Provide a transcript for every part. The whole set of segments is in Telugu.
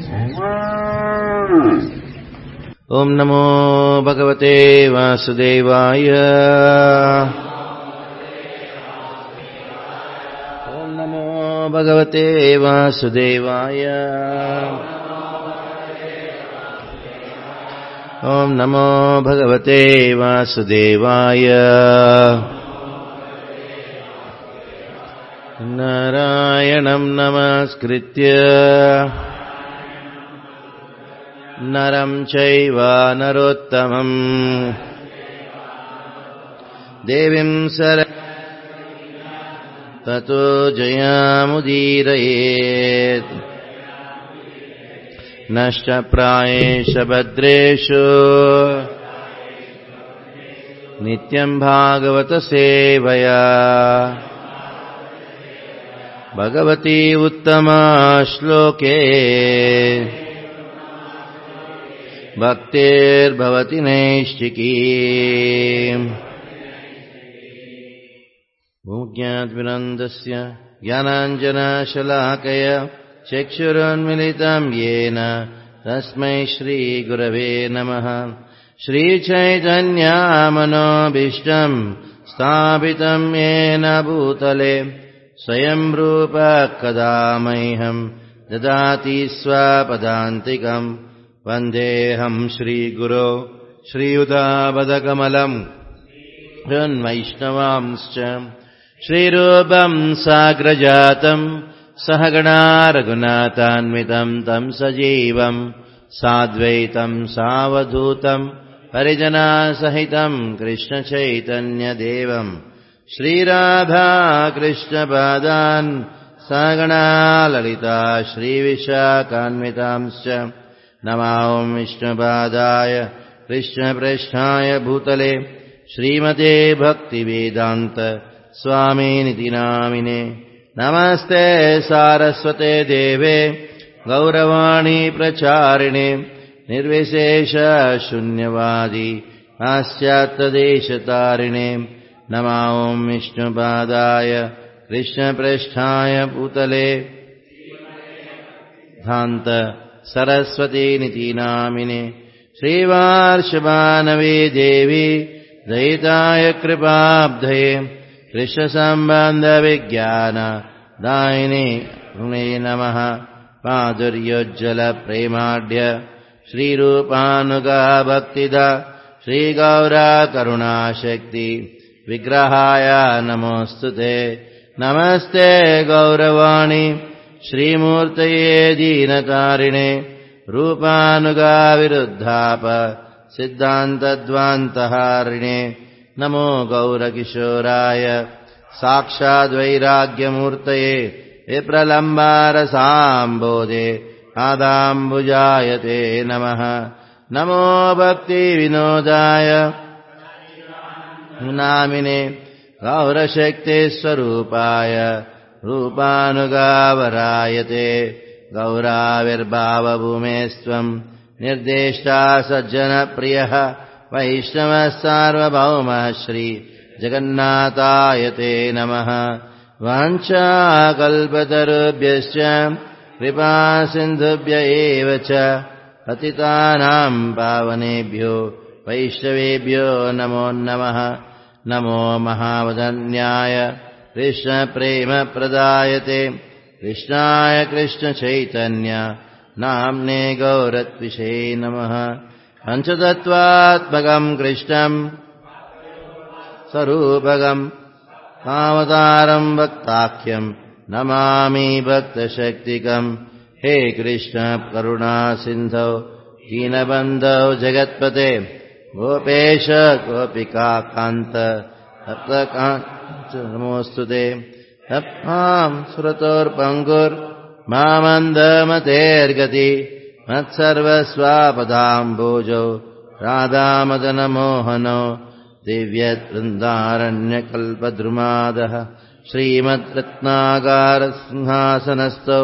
ॐ नमो भगवते वासुदेवाय ॐ नमो भगवते वासुदेवाय ॐ नमो भगवते वासुदेवाय नारायणं नमस्कृत्य नरं चैव नरोत्तमम् देवीं सर ततो जयामुदीरयेत् नष्टप्रायेष भद्रेषु नित्यम् भागवतसेवया भगवती उत्तमा श्लोके भक्तिर्भवति नैष्टिकी भूज्ञाद्विनन्दस्य ज्ञानाञ्जनाशलाकय चक्षुरोन्मिलितम् येन तस्मै श्रीगुरवे नमः श्रीचैतन्यामनोभीष्टम् स्थापितम् येन भूतले स्वयं रूप कदा मह्यम् ददाति स्वपदान्तिकम् वन्देऽहम् श्रीगुरो श्रीयुतापदकमलम् हृन्वैष्णवांश्च श्रीरूपम् साग्रजातम् सहगणा रघुनाथान्वितम् तम् सजीवम् साद्वैतम् सावधूतम् परिजनासहितम् कृष्णचैतन्यदेवम् श्रीराधाकृष्णपादान् सगणा ललिता श्रीविशाखान्वितांश्च नमाम् विष्णुपादाय कृष्णप्रेष्ठाय भूतले श्रीमते भक्तिवेदान्त स्वामिनिति नामिने नमस्ते सारस्वते देवे गौरवाणी प्रचारिणे निर्विशेषशून्यवादी पाश्चात्यदेशतारिणे नमाम् विष्णुपादाय कृष्णप्रेष्ठाय भूतले धान्त सरस्वतीनिति नामिने श्रीवार्षमानवे देवी दयिताय कृपाब्धये कृष्णसम्बन्धविज्ञान दायिने ऋणे नमः माधुर्योज्ज्वलप्रेमाढ्य श्रीरूपानुगा भक्तिदा श्रीगौरा करुणाशक्ति विग्रहाय नमोऽस्तु ते नमस्ते गौरवाणि श्रीमूर्तये दीनतारिणे रूपानुगाविरुद्धाप सिद्धान्तद्वान्तहारिणे नमो गौरकिशोराय साक्षाद्वैराग्यमूर्तये विप्रलम्बारसाम्बोधे पादाम्बुजायते नमः नमो भक्तिविनोदाय नामिने गौरशक्तिस्वरूपाय रूपानुगावरायते गौराविर्भावभूमेस्त्वम् निर्देष्टा सज्जनप्रियः वैष्णवः सार्वभौमः श्री जगन्नाथायते नमः वाञ्छाकल्पतरुभ्यश्च कृपासिन्धुभ्य एव च पतितानाम् पावनेभ्यो वैष्णवेभ्यो नमो नमः नमो महावदन्याय कृष्णप्रेमप्रदायते कृष्णाय कृष्णचैतन्य नाम्ने गौरत्विषे नमः पञ्चतत्त्वात्मकम् कृष्णम् स्वरूपकम् कामतारम् भक्ताख्यम् नमामि भक्तशक्तिकम् हे कृष्ण करुणासिन्धौ दीनबन्धौ जगत्पते गोपेश गोपिकान्त नमोऽस्तु ते तप्माम् सुरतोर्पङ्गुर्मामन्दमतेर्गति मत्सर्वस्वापदाम्बोजौ राधामदनमोहनो दिव्यवृन्दारण्यकल्पद्रुमादः श्रीमद्रत्नागारसिंहासनस्थौ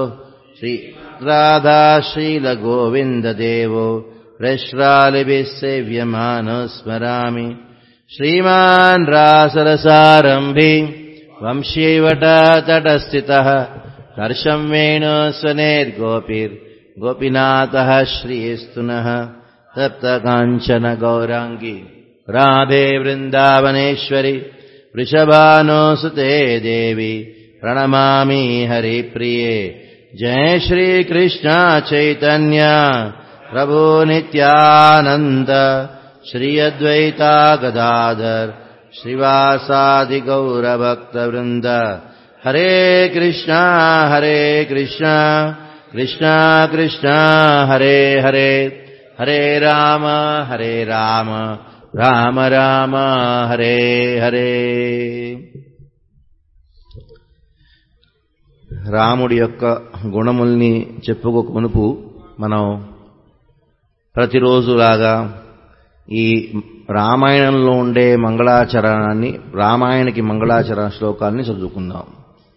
श्रीराधाशीलगोविन्ददेवो प्रश्रालिभिः सेव्यमानो स्मरामि श्रीमान् रासरसारम्भि वंशीवटतटस्थितः कर्षम् वेणुस्वनेर्गोपिर् गोपीनाथः श्रीस्तुनः तप्तकाञ्चन गौराङ्गी राधे वृन्दावनेश्वरि वृषभानोसुते देवी प्रणमामि हरिप्रिये जय श्रीकृष्ण चैतन्य प्रभो नित्यानन्द श्री अद्वैता गदाधर श्रीवासादिगौरभक्तवृन्द हरे कृष्णा हरे कृष्णा कृष्णा कृष्णा हरे हरे हरे राम हरे राम రామ రామ హరే హరే రాముడి యొక్క గుణముల్ని చెప్పుకోక మునుపు మనం ప్రతిరోజులాగా ఈ రామాయణంలో ఉండే మంగళాచరణాన్ని రామాయణకి మంగళాచరణ శ్లోకాల్ని చదువుకుందాం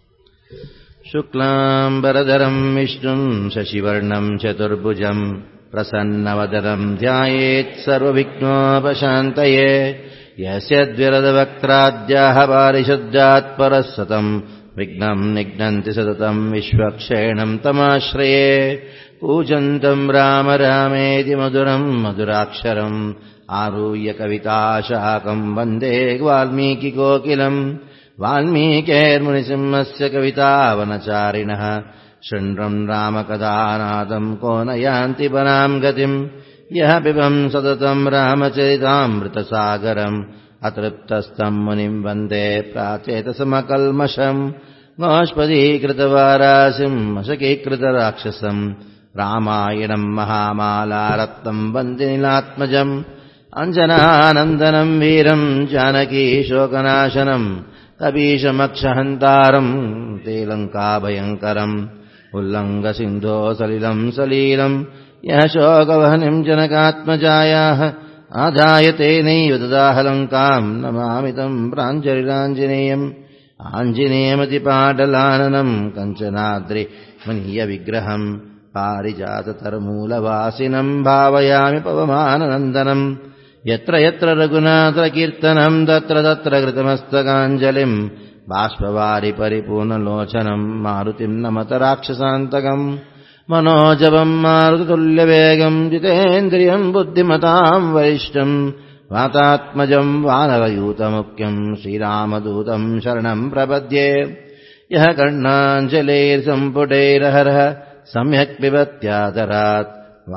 శుక్లాంబరధరం విష్ణుం శశివర్ణం చతుర్భుజం प्रसन्नवदनम् ध्यायेत् सर्वविघ्नोपशान्तये यस्य द्विरदवक्त्राद्याः पारिशुद्धात् परः सतम् विघ्नम् निघ्नन्ति सततम् विश्वक्षेणम् तमाश्रये पूजन्तम् राम रामेति मधुरम् मधुराक्षरम् आरुह्य कविताशाकम् वन्दे वाल्मीकिकोकिलम् वाल्मीकेर्मुनिसिंहस्य कवितावनचारिणः शृण्वम् रामकथानादम् को न यान्ति वनाम् गतिम् यः पिबम् सततम् रामचरितामृतसागरम् अतृप्तस्तम् मुनिम् वन्दे प्राचेतसमकल्मषम् गोष्पदीकृतवारासिम् अशकीकृतराक्षसम् रामायणम् महामालारत्नम् वन्दिनिलात्मजम् अञ्जनानन्दनम् वीरम् जानकी शोकनाशनम् कपीशमक्षहन्तारम् तेलङ्काभयङ्करम् उल्लङ्घसिन्धो सलिलम् सलीलम् यः शोकवहनिम् जनकात्मजायाः आदाय तेनैव ददाहलङ्काम् नमामि तम् प्राञ्जलिराञ्जनेयम् आञ्जनेयमतिपाटलाननम् कञ्चनाद्रि मनीयविग्रहम् पारिजाततरमूलवासिनम् भावयामि पवमाननन्दनम् यत्र यत्र रघुनाथकीर्तनम् तत्र तत्र कृतमस्तकाञ्जलिम् बाष्पवारि परिपूर्णलोचनम् मारुतिम् नमत राक्षसान्तकम् मनोजवम् मारुततुल्यवेगम् जितेन्द्रियम् बुद्धिमताम् वरिष्ठम् वातात्मजम् वानरयूतमुख्यम् श्रीरामदूतम् शरणम् प्रपद्ये यः कर्णाञ्जलेर्सम्पुटैरहरः सम्यक् पिबत्यादरात्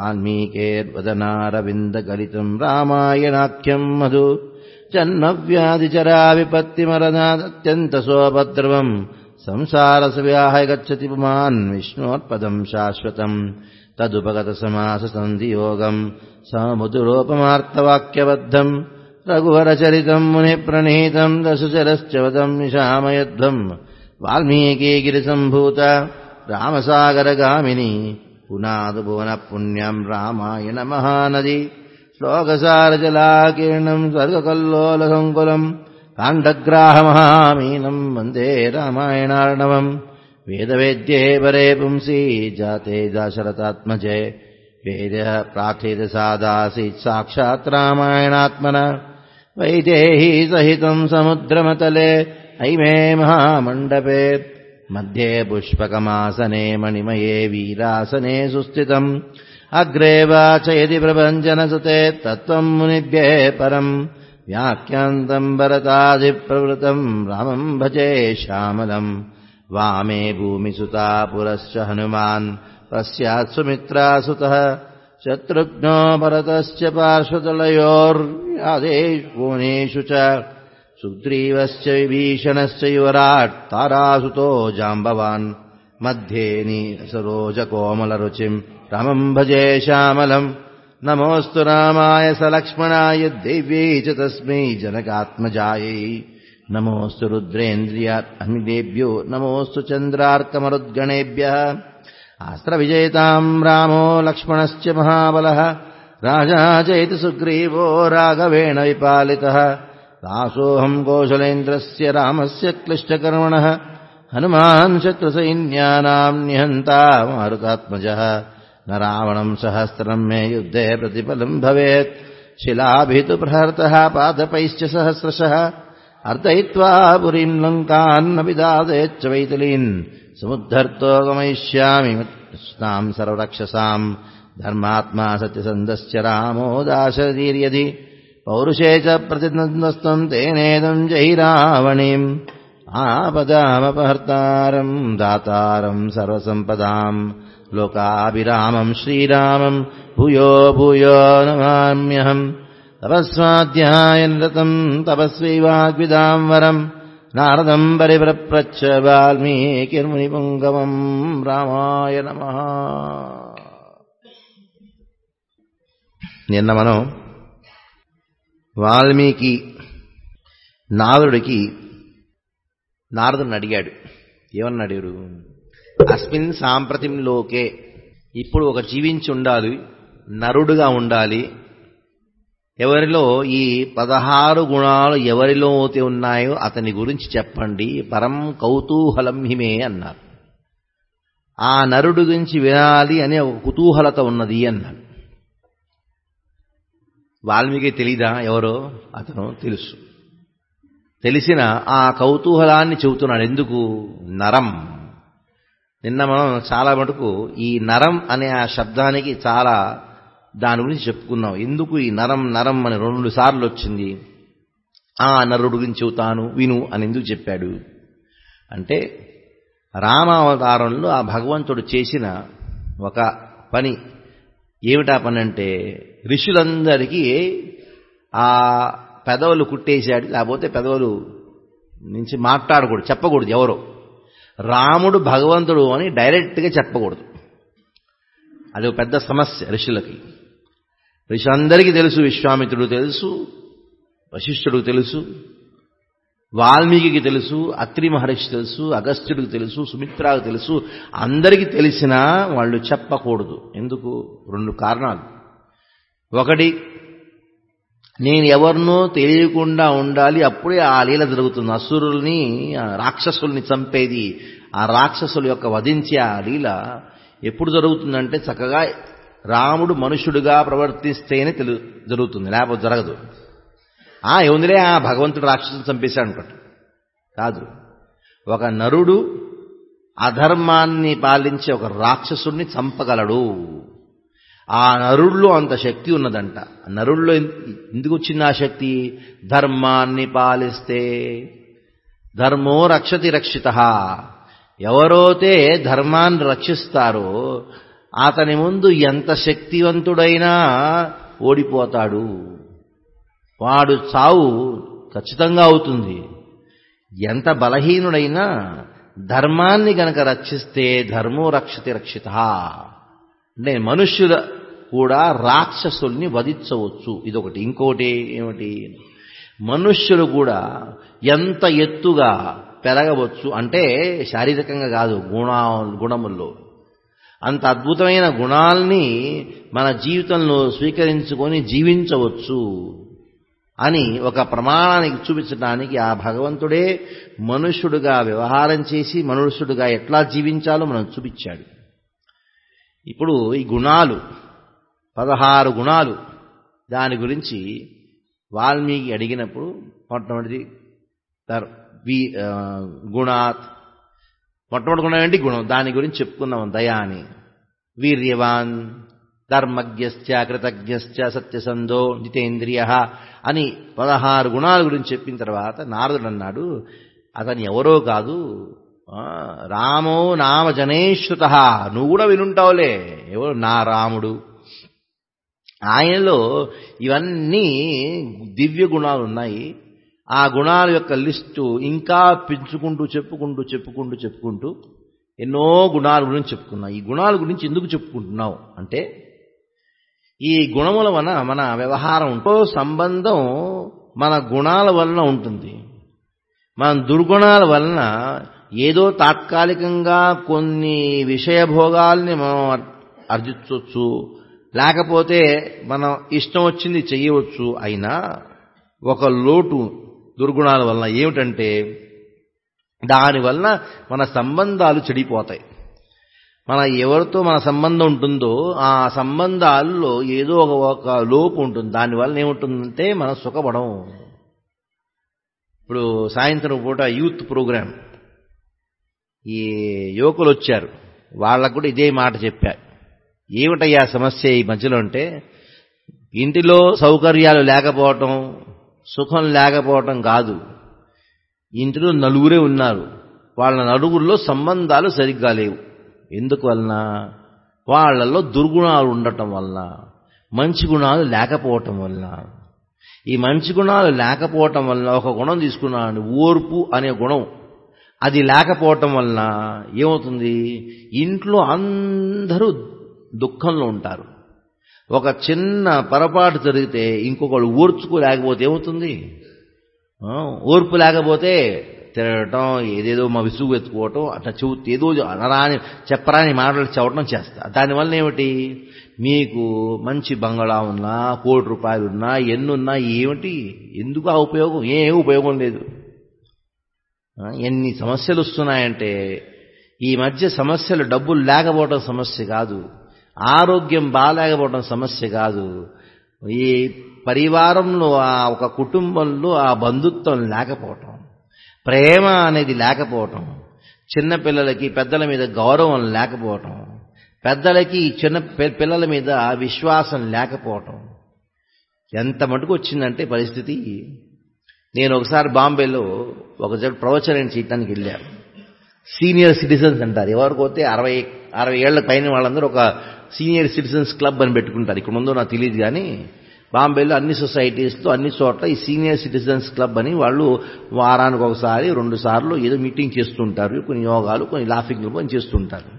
वाल्मीकेर्वदनारविन्दगलितम् रामायणाख्यम् मधु जन्मव्याधिचरा विपत्तिमरणादत्यन्तसोपद्रवम् संसारसव्याहाय गच्छति पुमान् विष्णोत्पदम् शाश्वतम् तदुपगतसमाससन्धियोगम् सममुदुरोपमार्तवाक्यबद्धम् रघुवरचरितम् मुनिप्रणीतम् दशचरश्च वदम् निशामयध्वम् वाल्मीकिगिरिसम्भूत रामसागरगामिनी पुनादुभुवनपुण्यम् रामायण महानदी श्लोकसारजलाकीर्णम् स्वर्गकल्लोलसङ्कुलम् काण्डग्राहमहामीनम् वन्दे रामायणार्णवम् वेदवेद्ये परे पुंसि जाते दाशरथात्मजे वेदः प्रार्थितसादासीत् साक्षात् रामायणात्मन वैदेही सहितम् समुद्रमतले हैमे महामण्डपे मध्ये पुष्पकमासने मणिमये वीरासने सुस्थितम् अग्रे वाचयति प्रभञ्जनसुते तत्त्वम् मुनिभ्ये परम् व्याख्यान्तम् भरतादिप्रवृतम् रामम् भजे श्यामलम् वामे भूमिसुता पुरश्च हनुमान् पश्चात् सुमित्रासुतः शत्रुघ्नो भरतश्च पार्श्वतलयोर्यादेशु च सुग्रीवश्च विभीषणश्च युवराट् तारासुतो जाम्बवान् मध्ये सरोजकोमलरुचिम् रामम् भजे श्यामलम् नमोऽस्तु रामाय सलक्ष्मणाय देव्यै च तस्मै जनकात्मजायै नमोऽस्तु रुद्रेन्द्रियात्मदेभ्यो नमोऽस्तु चन्द्रार्कमरुद्गणेभ्यः अस्त्रविजयताम् रामो लक्ष्मणश्च महाबलः राजा चैति सुग्रीवो राघवेण विपालितः दासोऽहम् कौशलेन्द्रस्य रामस्य क्लिष्टकर्मणः हनुमान् शत्रुसैन्यानाम् निहन्ता मारुतात्मजः न रावणम् सहस्रम् मे युद्धे प्रतिफलम् भवेत् शिलाभिः तु प्रहर्तः पादपैश्च सहस्रशः अर्दयित्वा पुरीम् लङ्कान् न विदादेच्च वैतलीन् సముద్ధర్తో గమయిష్యామి స్నాం సర్వరక్షసాం ధర్మాత్మా సత్యసంధశ్చ రామో దాశధీర్యధి పౌరుషే చ ప్రతినందస్తం తేనేదం జైరావణీం ఆపదామపహర్తారం దాతారం సర్వసంపదాం లోకాభిరామం శ్రీరామం భూయో భూయో నమామ్యహం తపస్వాధ్యాయనరతం తపస్వీ వాగ్విదాం వరం నారదం పరిప్రచ్చ వాల్మీకిర్మునిపుంగవం రామాయ నమ నిన్న మనం వాల్మీకి నారదుడికి నారదుని అడిగాడు ఏమన్నా అడిగాడు అస్మిన్ సాంప్రతిం లోకే ఇప్పుడు ఒక జీవించి ఉండాలి నరుడుగా ఉండాలి ఎవరిలో ఈ పదహారు గుణాలు ఎవరిలో అయితే ఉన్నాయో అతని గురించి చెప్పండి పరం కౌతూహలం హిమే అన్నారు ఆ నరుడు గురించి వినాలి అనే ఒక కుతూహలత ఉన్నది అన్నాడు వాల్మీకి తెలీదా ఎవరో అతను తెలుసు తెలిసిన ఆ కౌతూహలాన్ని చెబుతున్నాడు ఎందుకు నరం నిన్న మనం చాలా మటుకు ఈ నరం అనే ఆ శబ్దానికి చాలా దాని గురించి చెప్పుకున్నాం ఎందుకు ఈ నరం నరం అని రెండు సార్లు వచ్చింది ఆ నరుడు గురించి చెబుతాను విను అని ఎందుకు చెప్పాడు అంటే రామావతారంలో ఆ భగవంతుడు చేసిన ఒక పని ఏమిటా పని అంటే ఋషులందరికీ ఆ పెదవులు కుట్టేశాడు లేకపోతే పెదవులు నుంచి మాట్లాడకూడదు చెప్పకూడదు ఎవరో రాముడు భగవంతుడు అని డైరెక్ట్గా చెప్పకూడదు అది ఒక పెద్ద సమస్య ఋషులకి ఋషులందరికీ తెలుసు విశ్వామిత్రుడు తెలుసు వశిష్ఠుడికి తెలుసు వాల్మీకి తెలుసు అత్రి మహర్షి తెలుసు అగస్త్యుడికి తెలుసు సుమిత్రాకు తెలుసు అందరికీ తెలిసినా వాళ్ళు చెప్పకూడదు ఎందుకు రెండు కారణాలు ఒకటి నేను ఎవరినో తెలియకుండా ఉండాలి అప్పుడే ఆ లీల జరుగుతుంది అసురుల్ని రాక్షసుల్ని చంపేది ఆ రాక్షసుల యొక్క వధించే ఆ లీల ఎప్పుడు జరుగుతుందంటే చక్కగా రాముడు మనుషుడుగా ప్రవర్తిస్తేనే తెలు జరుగుతుంది లేకపోతే జరగదు ఆ ఏముందిలే ఆ భగవంతుడు రాక్షసుని చంపేశాడు అనుకోండి కాదు ఒక నరుడు అధర్మాన్ని పాలించే ఒక రాక్షసుడిని చంపగలడు ఆ నరుల్లో అంత శక్తి ఉన్నదంట నరుల్లో ఎందుకు వచ్చింది ఆ శక్తి ధర్మాన్ని పాలిస్తే ధర్మో రక్షతి రక్షిత ఎవరైతే ధర్మాన్ని రక్షిస్తారో అతని ముందు ఎంత శక్తివంతుడైనా ఓడిపోతాడు వాడు చావు ఖచ్చితంగా అవుతుంది ఎంత బలహీనుడైనా ధర్మాన్ని గనక రక్షిస్తే ధర్మో రక్షతి రక్షిత అంటే మనుష్యుల కూడా రాక్షసుల్ని వధించవచ్చు ఇదొకటి ఇంకోటి ఏమిటి మనుష్యులు కూడా ఎంత ఎత్తుగా పెరగవచ్చు అంటే శారీరకంగా కాదు గుణ గుణముల్లో అంత అద్భుతమైన గుణాల్ని మన జీవితంలో స్వీకరించుకొని జీవించవచ్చు అని ఒక ప్రమాణానికి చూపించడానికి ఆ భగవంతుడే మనుష్యుడుగా వ్యవహారం చేసి మనుష్యుడుగా ఎట్లా జీవించాలో మనం చూపించాడు ఇప్పుడు ఈ గుణాలు పదహారు గుణాలు దాని గురించి వాల్మీకి అడిగినప్పుడు మొట్టమొదటిది వి గుణాత్ మొట్టమొదటి గుణం ఏంటి గుణం దాని గురించి చెప్పుకున్నాం దయా అని వీర్యవాన్ ధర్మజ్ఞశ్చ కృతజ్ఞశ్చ సత్యసంధో జితేంద్రియ అని పదహారు గుణాల గురించి చెప్పిన తర్వాత నారదుడు అన్నాడు అతను ఎవరో కాదు రామో నామ జనేశ్రుత నువ్వు కూడా వినుంటావులే ఎవరు నా రాముడు ఆయనలో ఇవన్నీ దివ్య గుణాలు ఉన్నాయి ఆ గుణాల యొక్క లిస్టు ఇంకా పెంచుకుంటూ చెప్పుకుంటూ చెప్పుకుంటూ చెప్పుకుంటూ ఎన్నో గుణాల గురించి చెప్పుకున్నావు ఈ గుణాల గురించి ఎందుకు చెప్పుకుంటున్నావు అంటే ఈ గుణముల వలన మన వ్యవహారం ఉంటో సంబంధం మన గుణాల వలన ఉంటుంది మన దుర్గుణాల వలన ఏదో తాత్కాలికంగా కొన్ని విషయభోగాల్ని మనం అర్జించవచ్చు లేకపోతే మనం ఇష్టం వచ్చింది చెయ్యవచ్చు అయినా ఒక లోటు దుర్గుణాల వలన ఏమిటంటే దానివలన మన సంబంధాలు చెడిపోతాయి మన ఎవరితో మన సంబంధం ఉంటుందో ఆ సంబంధాల్లో ఏదో ఒక ఒక లోపు ఉంటుంది దానివల్ల ఏముంటుందంటే మనం సుఖపడం ఇప్పుడు సాయంత్రం పూట యూత్ ప్రోగ్రామ్ ఈ యువకులు వచ్చారు వాళ్ళకు కూడా ఇదే మాట చెప్పా ఏమిటయ్యా సమస్య ఈ మధ్యలో అంటే ఇంటిలో సౌకర్యాలు లేకపోవటం సుఖం లేకపోవటం కాదు ఇంటిలో నలుగురే ఉన్నారు వాళ్ళ నలుగురిలో సంబంధాలు సరిగ్గా లేవు ఎందుకు వలన వాళ్ళల్లో దుర్గుణాలు ఉండటం వలన మంచి గుణాలు లేకపోవటం వలన ఈ మంచి గుణాలు లేకపోవటం వలన ఒక గుణం తీసుకున్నాను ఓర్పు అనే గుణం అది లేకపోవటం వలన ఏమవుతుంది ఇంట్లో అందరూ దుఃఖంలో ఉంటారు ఒక చిన్న పొరపాటు జరిగితే ఇంకొకళ్ళు ఓర్చుకోలేకపోతే ఏమవుతుంది ఓర్పు లేకపోతే తిరగటం ఏదేదో మా విసుగు ఎత్తుకోవటం అట్లా చెవు ఏదో అనరాని చెప్పరాని మాటలు చెప్పడం చేస్తా దానివల్ల ఏమిటి మీకు మంచి బంగళా ఉన్నా కోటి రూపాయలు ఉన్నా ఎన్నున్నా ఏమిటి ఎందుకు ఆ ఉపయోగం ఏం ఉపయోగం లేదు ఎన్ని సమస్యలు వస్తున్నాయంటే ఈ మధ్య సమస్యలు డబ్బులు లేకపోవడం సమస్య కాదు ఆరోగ్యం బాగాలేకపోవడం సమస్య కాదు ఈ పరివారంలో ఆ ఒక కుటుంబంలో ఆ బంధుత్వం లేకపోవటం ప్రేమ అనేది లేకపోవటం చిన్నపిల్లలకి పెద్దల మీద గౌరవం లేకపోవటం పెద్దలకి చిన్న పిల్లల మీద విశ్వాసం లేకపోవటం ఎంత మటుకు వచ్చిందంటే పరిస్థితి నేను ఒకసారి బాంబేలో ఒక ప్రవచనం చేయటానికి వెళ్ళాను సీనియర్ సిటిజన్స్ అంటారు ఎవరికి పోతే అరవై అరవై ఏళ్ల పైన వాళ్ళందరూ ఒక సీనియర్ సిటిజన్స్ క్లబ్ అని పెట్టుకుంటారు ఇక్కడ ముందు నాకు తెలియదు కానీ బాంబేలో అన్ని సొసైటీస్లో అన్ని చోట్ల ఈ సీనియర్ సిటిజన్స్ క్లబ్ అని వాళ్ళు వారానికి ఒకసారి రెండు సార్లు ఏదో మీటింగ్ చేస్తుంటారు కొన్ని యోగాలు కొన్ని లాఫింగ్లు కొన్ని చేస్తుంటారు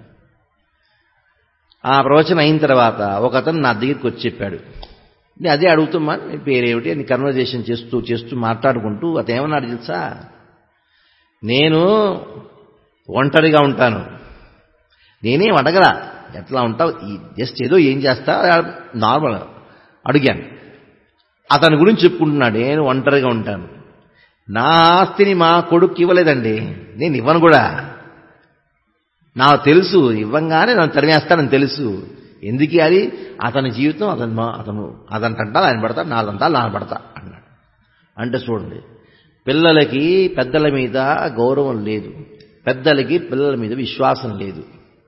ఆ ప్రవచనం అయిన తర్వాత ఒక అతను నా దగ్గరికి వచ్చి చెప్పాడు నేను అదే అడుగుతున్నా నీ పేరేమిటి అని కన్వర్జేషన్ చేస్తూ చేస్తూ మాట్లాడుకుంటూ అతను ఏమన్నాడు తెలుసా నేను ఒంటరిగా ఉంటాను నేనేం అడగలా ఎట్లా ఉంటావు జస్ట్ ఏదో ఏం చేస్తా నార్మల్ అడిగాను అతని గురించి చెప్పుకుంటున్నాడు నేను ఒంటరిగా ఉంటాను నా ఆస్తిని మా కొడుకు ఇవ్వలేదండి నేను ఇవ్వను కూడా నాకు తెలుసు ఇవ్వంగానే నన్ను తరిమేస్తానని తెలుసు ఎందుకు అది అతని జీవితం అతను అతను అతనికంటా ఆయన పడతా నాదంతా నాన్న పడతా అన్నాడు అంటే చూడండి పిల్లలకి పెద్దల మీద గౌరవం లేదు పెద్దలకి పిల్లల మీద విశ్వాసం లేదు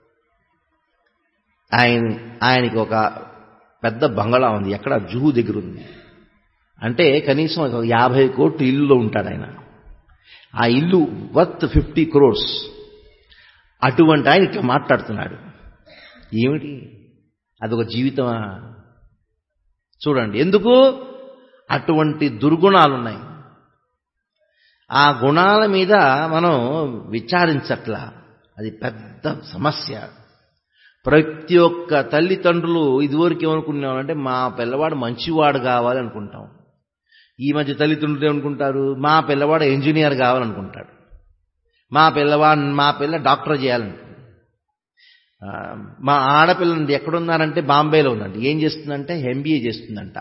ఆయన ఆయనకి ఒక పెద్ద బంగళా ఉంది ఎక్కడ జుహు దగ్గర ఉంది అంటే కనీసం ఒక యాభై కోట్లు ఇల్లులో ఉంటాడు ఆయన ఆ ఇల్లు వర్త్ ఫిఫ్టీ క్రోర్స్ అటువంటి ఆయన ఇట్లా మాట్లాడుతున్నాడు ఏమిటి అదొక జీవితమా చూడండి ఎందుకు అటువంటి దుర్గుణాలు ఉన్నాయి ఆ గుణాల మీద మనం విచారించట్లా అది పెద్ద సమస్య ప్రతి ఒక్క తల్లిదండ్రులు ఇదివరకు ఏమనుకునేవాళ్ళంటే మా పిల్లవాడు మంచివాడు కావాలి అనుకుంటాం ఈ మధ్య తల్లిదండ్రులు ఏమనుకుంటారు మా పిల్లవాడు ఇంజనీర్ కావాలనుకుంటాడు మా పిల్లవాడు మా పిల్ల డాక్టర్ చేయాలనుకుంటాడు మా ఆడపిల్ల ఎక్కడున్నారంటే బాంబేలో ఉందండి ఏం చేస్తుందంటే ఎంబీఏ చేస్తుందంట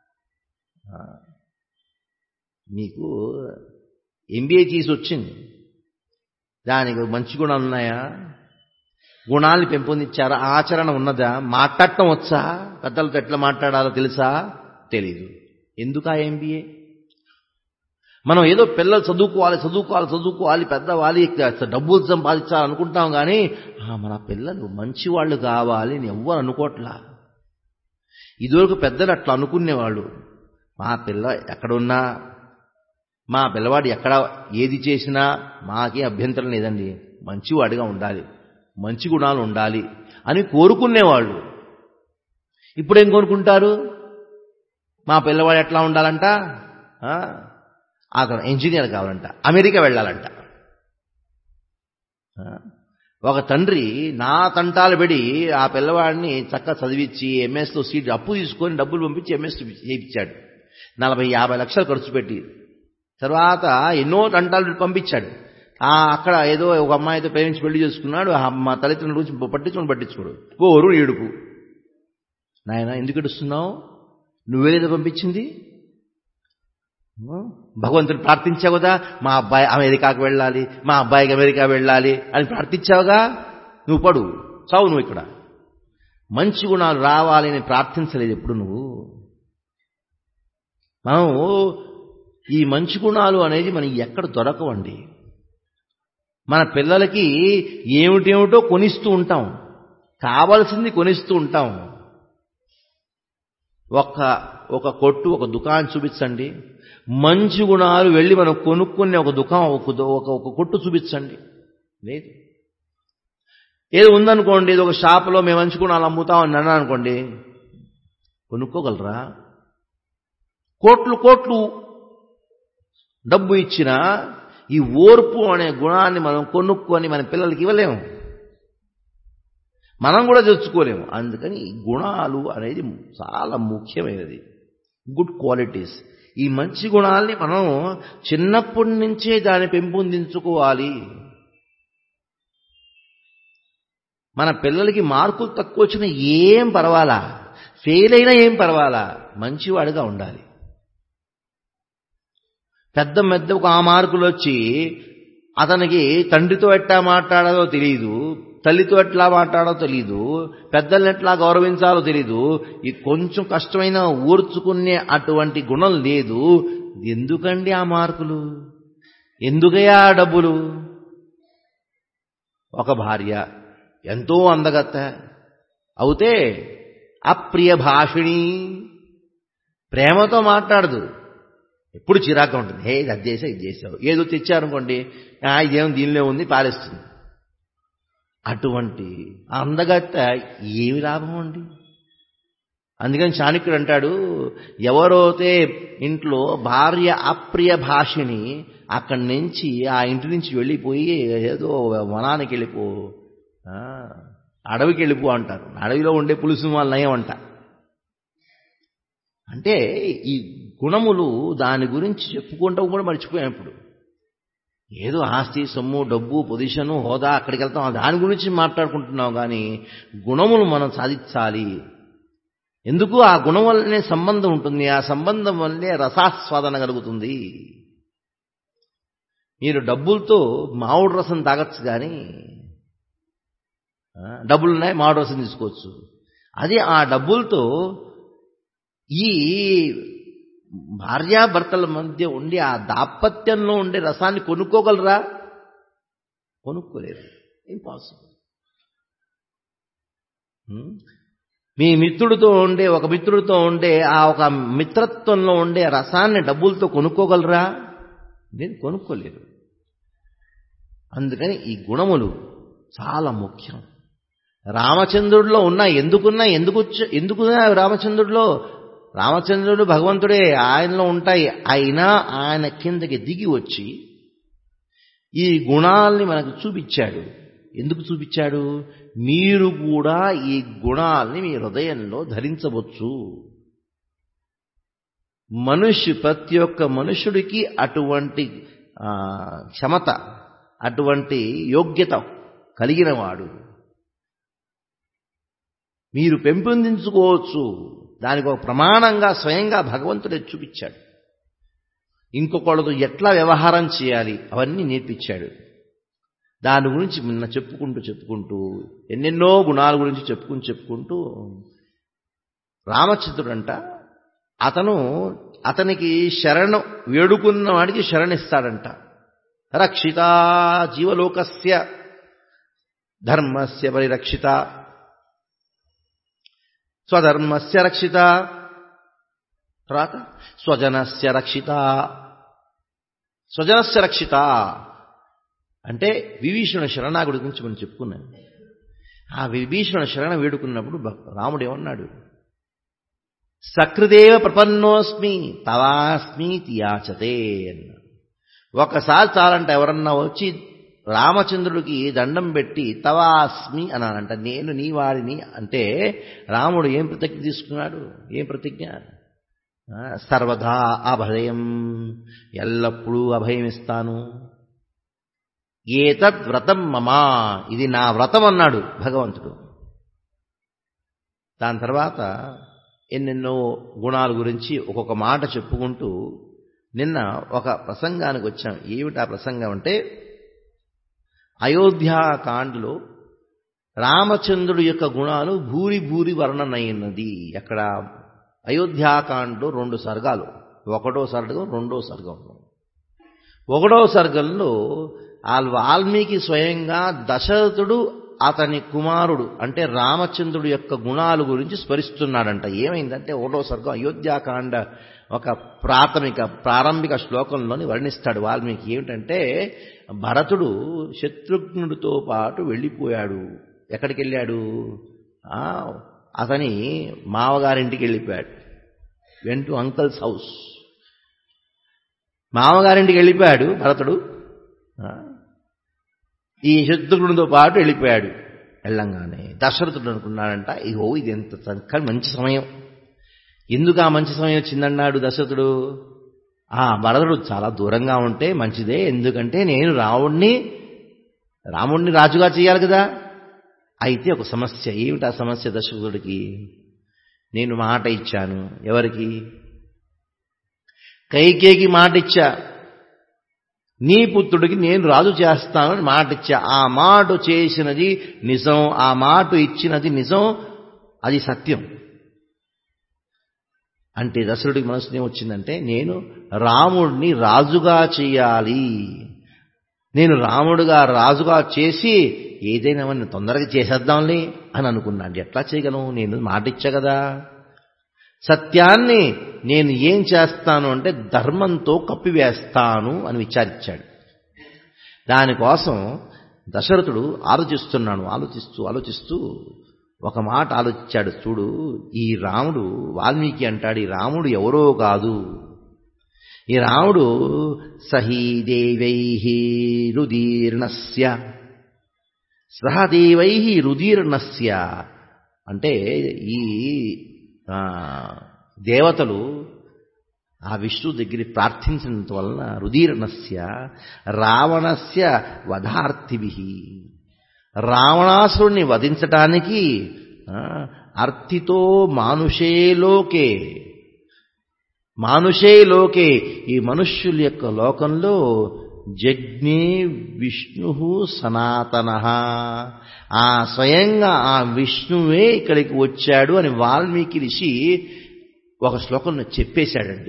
మీకు ఎంబీఏ చేసి వచ్చింది దానికి మంచి గుణాలు ఉన్నాయా గుణాలు పెంపొందించారా ఆచరణ ఉన్నదా మాట్లాడటం వచ్చా పెద్దలతో ఎట్లా మాట్లాడాలో తెలుసా తెలీదు ఎందుకు ఆ ఎంబీఏ మనం ఏదో పిల్లలు చదువుకోవాలి చదువుకోవాలి చదువుకోవాలి పెద్దవాలి డబ్బులు సంపాదించాలి అనుకుంటాం కానీ మన పిల్లలు మంచి వాళ్ళు కావాలి అని ఎవ్వరు అనుకోవట్లా ఇదివరకు పెద్దలు అట్లా అనుకునేవాళ్ళు మా పిల్ల ఎక్కడున్నా మా పిల్లవాడు ఎక్కడ ఏది చేసినా మాకే అభ్యంతరం లేదండి మంచివాడిగా ఉండాలి మంచి గుణాలు ఉండాలి అని కోరుకునేవాళ్ళు ఇప్పుడేం కోరుకుంటారు మా పిల్లవాడు ఎట్లా ఉండాలంట అతను ఇంజనీర్ కావాలంట అమెరికా వెళ్ళాలంట ఒక తండ్రి నా తంటాలు పెడి ఆ పిల్లవాడిని చక్కగా చదివించి ఎంఎస్లో సీట్ అప్పు తీసుకొని డబ్బులు పంపించి ఎంఎస్ చేయించాడు నలభై యాభై లక్షలు ఖర్చు పెట్టి తర్వాత ఎన్నో తంటాలు పంపించాడు అక్కడ ఏదో ఒక అమ్మాయితో ప్రేమించి పెళ్లి చేసుకున్నాడు మా తల్లిదండ్రుల గురించి పట్టించుకొని పట్టించుకోడు ఓరు ఏడుపు నాయన ఎందుకు ఏడుస్తున్నావు నువ్వేదో పంపించింది భగవంతుని ప్రార్థించావు కదా మా అబ్బాయి అమెరికాకు వెళ్ళాలి మా అబ్బాయికి అమెరికా వెళ్ళాలి అని ప్రార్థించావుగా నువ్వు పడు చావు నువ్వు ఇక్కడ మంచి గుణాలు రావాలి అని ప్రార్థించలేదు ఎప్పుడు నువ్వు మనం ఈ మంచి గుణాలు అనేది మనకి ఎక్కడ దొరకవండి మన పిల్లలకి ఏమిటేమిటో కొనిస్తూ ఉంటాం కావలసింది కొనిస్తూ ఉంటాం ఒక ఒక కొట్టు ఒక దుకాణం చూపించండి మంచి గుణాలు వెళ్ళి మనం కొనుక్కునే ఒక దుకాణం ఒక ఒక ఒక కొట్టు చూపించండి లేదు ఏదో ఉందనుకోండి ఏదో ఒక షాపులో మేము మంచి గుణాలు అమ్ముతామని అన్నా అనుకోండి కొనుక్కోగలరా కోట్లు కోట్లు డబ్బు ఇచ్చినా ఈ ఓర్పు అనే గుణాన్ని మనం కొనుక్కొని మన పిల్లలకి ఇవ్వలేము మనం కూడా తెచ్చుకోలేము అందుకని ఈ గుణాలు అనేది చాలా ముఖ్యమైనది గుడ్ క్వాలిటీస్ ఈ మంచి గుణాల్ని మనం చిన్నప్పటి నుంచే దాన్ని పెంపొందించుకోవాలి మన పిల్లలకి మార్కులు తక్కువ వచ్చినా ఏం పర్వాలా ఫెయిల్ అయినా ఏం పర్వాలా మంచివాడుగా ఉండాలి పెద్ద మెద్ద ఒక ఆ మార్కులు వచ్చి అతనికి తండ్రితో ఎట్లా మాట్లాడాలో తెలియదు తల్లితో ఎట్లా మాట్లాడో తెలియదు పెద్దల్ని ఎట్లా గౌరవించాలో తెలియదు ఈ కొంచెం కష్టమైన ఊర్చుకునే అటువంటి గుణం లేదు ఎందుకండి ఆ మార్కులు ఎందుకయ్యా ఆ డబ్బులు ఒక భార్య ఎంతో అందగత్త అవుతే అప్రియ భాషిణి ప్రేమతో మాట్లాడదు ఎప్పుడు చిరాగ్గా ఉంటుంది హే ఇది అది చేసావు ఇది చేసావు ఏదో తెచ్చారనుకోండి ఇదేం దీనిలో ఉంది పాలిస్తుంది అటువంటి అందగత్త ఏమి లాభం అండి అందుకని చాణక్యుడు అంటాడు ఎవరైతే ఇంట్లో భార్య అప్రియ భాషిని అక్కడి నుంచి ఆ ఇంటి నుంచి వెళ్ళిపోయి ఏదో వనానికి వెళ్ళిపో అడవికి వెళ్ళిపో అంటారు అడవిలో ఉండే పులుసు వాళ్ళ నయం అంట అంటే ఈ గుణములు దాని గురించి చెప్పుకుంటాం కూడా మర్చిపోయాం ఇప్పుడు ఏదో ఆస్తి సొమ్ము డబ్బు పొజిషను హోదా అక్కడికి వెళ్తాం దాని గురించి మాట్లాడుకుంటున్నాం కానీ గుణములు మనం సాధించాలి ఎందుకు ఆ గుణం వల్లనే సంబంధం ఉంటుంది ఆ సంబంధం వల్లే రసాస్వాదన కలుగుతుంది మీరు డబ్బులతో మామిడి రసం తాగొచ్చు కానీ డబ్బులున్నాయి మామిడి రసం తీసుకోవచ్చు అదే ఆ డబ్బులతో ఈ భార్యాభర్తల మధ్య ఉండి ఆ దాపత్యంలో ఉండే రసాన్ని కొనుక్కోగలరా కొనుక్కోలేరు ఇంపాసిబుల్ మీ మిత్రుడితో ఉండే ఒక మిత్రుడితో ఉండే ఆ ఒక మిత్రత్వంలో ఉండే రసాన్ని డబ్బులతో కొనుక్కోగలరా నేను కొనుక్కోలేరు అందుకని ఈ గుణములు చాలా ముఖ్యం రామచంద్రుడిలో ఉన్నా ఎందుకున్నా ఎందుకు ఎందుకున్నా రామచంద్రుడిలో రామచంద్రుడు భగవంతుడే ఆయనలో ఉంటాయి అయినా ఆయన కిందకి దిగి వచ్చి ఈ గుణాల్ని మనకు చూపించాడు ఎందుకు చూపించాడు మీరు కూడా ఈ గుణాల్ని మీ హృదయంలో ధరించవచ్చు మనుష్యు ప్రతి ఒక్క మనుషుడికి అటువంటి క్షమత అటువంటి యోగ్యత కలిగినవాడు మీరు పెంపొందించుకోవచ్చు దానికి ఒక ప్రమాణంగా స్వయంగా భగవంతుడే చూపించాడు ఇంకొకళ్ళతో ఎట్లా వ్యవహారం చేయాలి అవన్నీ నేర్పించాడు దాని గురించి నిన్న చెప్పుకుంటూ చెప్పుకుంటూ ఎన్నెన్నో గుణాల గురించి చెప్పుకుంటూ చెప్పుకుంటూ రామచంద్రుడంట అతను అతనికి శరణం వేడుకున్న వాడికి శరణిస్తాడంట రక్షిత జీవలోకస్య ధర్మస్య పరిరక్షిత స్వధర్మస్య రక్షిత తర్వాత స్వజనస్య రక్షిత స్వజనస్య రక్షిత అంటే విభీషణ శరణాగుడి గురించి మనం చెప్పుకున్నాం ఆ విభీషణ శరణ వేడుకున్నప్పుడు రాముడు ఏమన్నాడు సకృదేవ ప్రపన్నోస్మి తవాస్మి యాచతే అన్నాడు ఒకసారి చాలంట ఎవరన్నా వచ్చి రామచంద్రుడికి దండం పెట్టి తవాస్మి అన్నానంట నేను నీ వాడిని అంటే రాముడు ఏం ప్రతిజ్ఞ తీసుకున్నాడు ఏం ప్రతిజ్ఞ సర్వదా అభయం ఎల్లప్పుడూ అభయం ఇస్తాను ఏతద్ వ్రతం మమా ఇది నా వ్రతం అన్నాడు భగవంతుడు దాని తర్వాత ఎన్నెన్నో గుణాల గురించి ఒక్కొక్క మాట చెప్పుకుంటూ నిన్న ఒక ప్రసంగానికి వచ్చాం ఏమిటి ఆ ప్రసంగం అంటే అయోధ్యాకాండలో రామచంద్రుడి యొక్క గుణాలు భూరి భూరి వర్ణనైనది అక్కడ అయోధ్యాకాండలో రెండు సర్గాలు ఒకటో సర్గం రెండో సర్గం ఒకటో సర్గంలో ఆ వాల్మీకి స్వయంగా దశరథుడు అతని కుమారుడు అంటే రామచంద్రుడు యొక్క గుణాల గురించి స్మరిస్తున్నాడంట ఏమైందంటే ఒకటో సర్గం అయోధ్యాకాండ ఒక ప్రాథమిక ప్రారంభిక శ్లోకంలోని వర్ణిస్తాడు వాల్మీకి ఏమిటంటే భరతుడు శత్రుఘ్నుడితో పాటు వెళ్ళిపోయాడు ఎక్కడికి వెళ్ళాడు ఆ, అతని మావగారింటికి వెళ్ళిపోయాడు వెంటు అంకల్స్ హౌస్ మామగారింటికి వెళ్ళిపోయాడు భరతుడు ఆ, ఈ శత్రుఘ్నుడితో పాటు వెళ్ళిపోయాడు వెళ్ళంగానే దశరథుడు అనుకున్నాడంట ఇగో ఇది ఎంత చక్కని మంచి సమయం ఎందుకు ఆ మంచి సమయం వచ్చిందన్నాడు దశరథుడు ఆ భరతుడు చాలా దూరంగా ఉంటే మంచిదే ఎందుకంటే నేను రావుణ్ణి రాముణ్ణి రాజుగా చేయాలి కదా అయితే ఒక సమస్య ఏమిటి ఆ సమస్య దశరథుడికి నేను మాట ఇచ్చాను ఎవరికి కైకేకి మాట ఇచ్చా నీ పుత్రుడికి నేను రాజు చేస్తానని మాట ఇచ్చా ఆ మాట చేసినది నిజం ఆ మాట ఇచ్చినది నిజం అది సత్యం అంటే దశరుడికి మనసులో ఏమొచ్చిందంటే నేను రాముడిని రాజుగా చేయాలి నేను రాముడుగా రాజుగా చేసి ఏదైనా మనం తొందరగా చేసేద్దాంలే అని అనుకున్నాను ఎట్లా చేయగలను నేను మాట ఇచ్చా కదా సత్యాన్ని నేను ఏం చేస్తాను అంటే ధర్మంతో కప్పివేస్తాను అని విచారించాడు దానికోసం దశరథుడు ఆలోచిస్తున్నాడు ఆలోచిస్తూ ఆలోచిస్తూ ఒక మాట ఆలోచించాడు చూడు ఈ రాముడు వాల్మీకి అంటాడు ఈ రాముడు ఎవరో కాదు ఈ రాముడు సహీదేవై రుదీర్ణస్య సహదేవై రుదీర్ణస్య అంటే ఈ ఆ, దేవతలు ఆ విష్ణు దగ్గర ప్రార్థించినంత వలన రుదీర్ణస్య రావణస్య వధార్థిభి రావణాసురుణ్ణి వధించటానికి ఆ, అర్థితో మానుషే లోకే మానుషే లోకే ఈ మనుష్యుల యొక్క లోకంలో జజ్ఞే విష్ణు సనాతన ఆ స్వయంగా ఆ విష్ణువే ఇక్కడికి వచ్చాడు అని వాల్మీకి ఋషి ఒక శ్లోకంలో చెప్పేశాడండి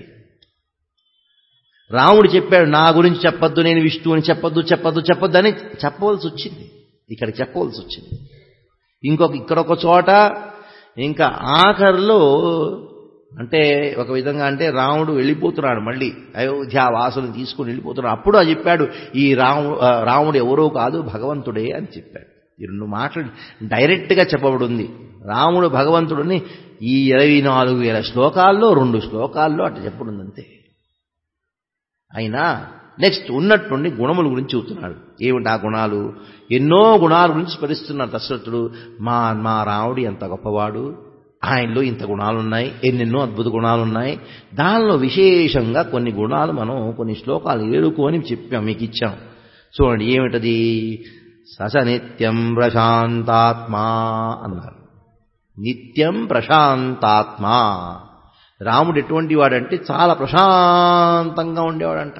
రాముడు చెప్పాడు నా గురించి చెప్పొద్దు నేను విష్ణు అని చెప్పొద్దు చెప్పొద్దు చెప్పొద్దు అని చెప్పవలసి వచ్చింది ఇక్కడ చెప్పవలసి వచ్చింది ఇంకొక ఇక్కడొక చోట ఇంకా ఆఖరిలో అంటే ఒక విధంగా అంటే రాముడు వెళ్ళిపోతున్నాడు మళ్ళీ అయోధ్య వాసులను తీసుకుని వెళ్ళిపోతున్నాడు అప్పుడు అది చెప్పాడు ఈ రాము ఆ, రాముడు ఎవరో కాదు భగవంతుడే అని చెప్పాడు ఈ రెండు మాటలు డైరెక్ట్గా చెప్పబడింది రాముడు భగవంతుడిని ఈ ఇరవై నాలుగు వేల శ్లోకాల్లో రెండు శ్లోకాల్లో అట్లా చెప్పబడింది అంతే అయినా నెక్స్ట్ ఉన్నట్టుండి గుణముల గురించి చెబుతున్నాడు ఏమిటి ఆ గుణాలు ఎన్నో గుణాల గురించి స్మరిస్తున్నాడు దశరథుడు మా మా రాముడు ఎంత గొప్పవాడు ఆయనలో ఇంత గుణాలు ఉన్నాయి ఎన్నెన్నో అద్భుత గుణాలు ఉన్నాయి దానిలో విశేషంగా కొన్ని గుణాలు మనం కొన్ని శ్లోకాలు ఏడుకొని చెప్పాం మీకు ఇచ్చాం చూడండి ఏమిటది సస నిత్యం ప్రశాంతాత్మా అన్నారు నిత్యం ప్రశాంతాత్మ రాముడు ఎటువంటి వాడంటే చాలా ప్రశాంతంగా ఉండేవాడంట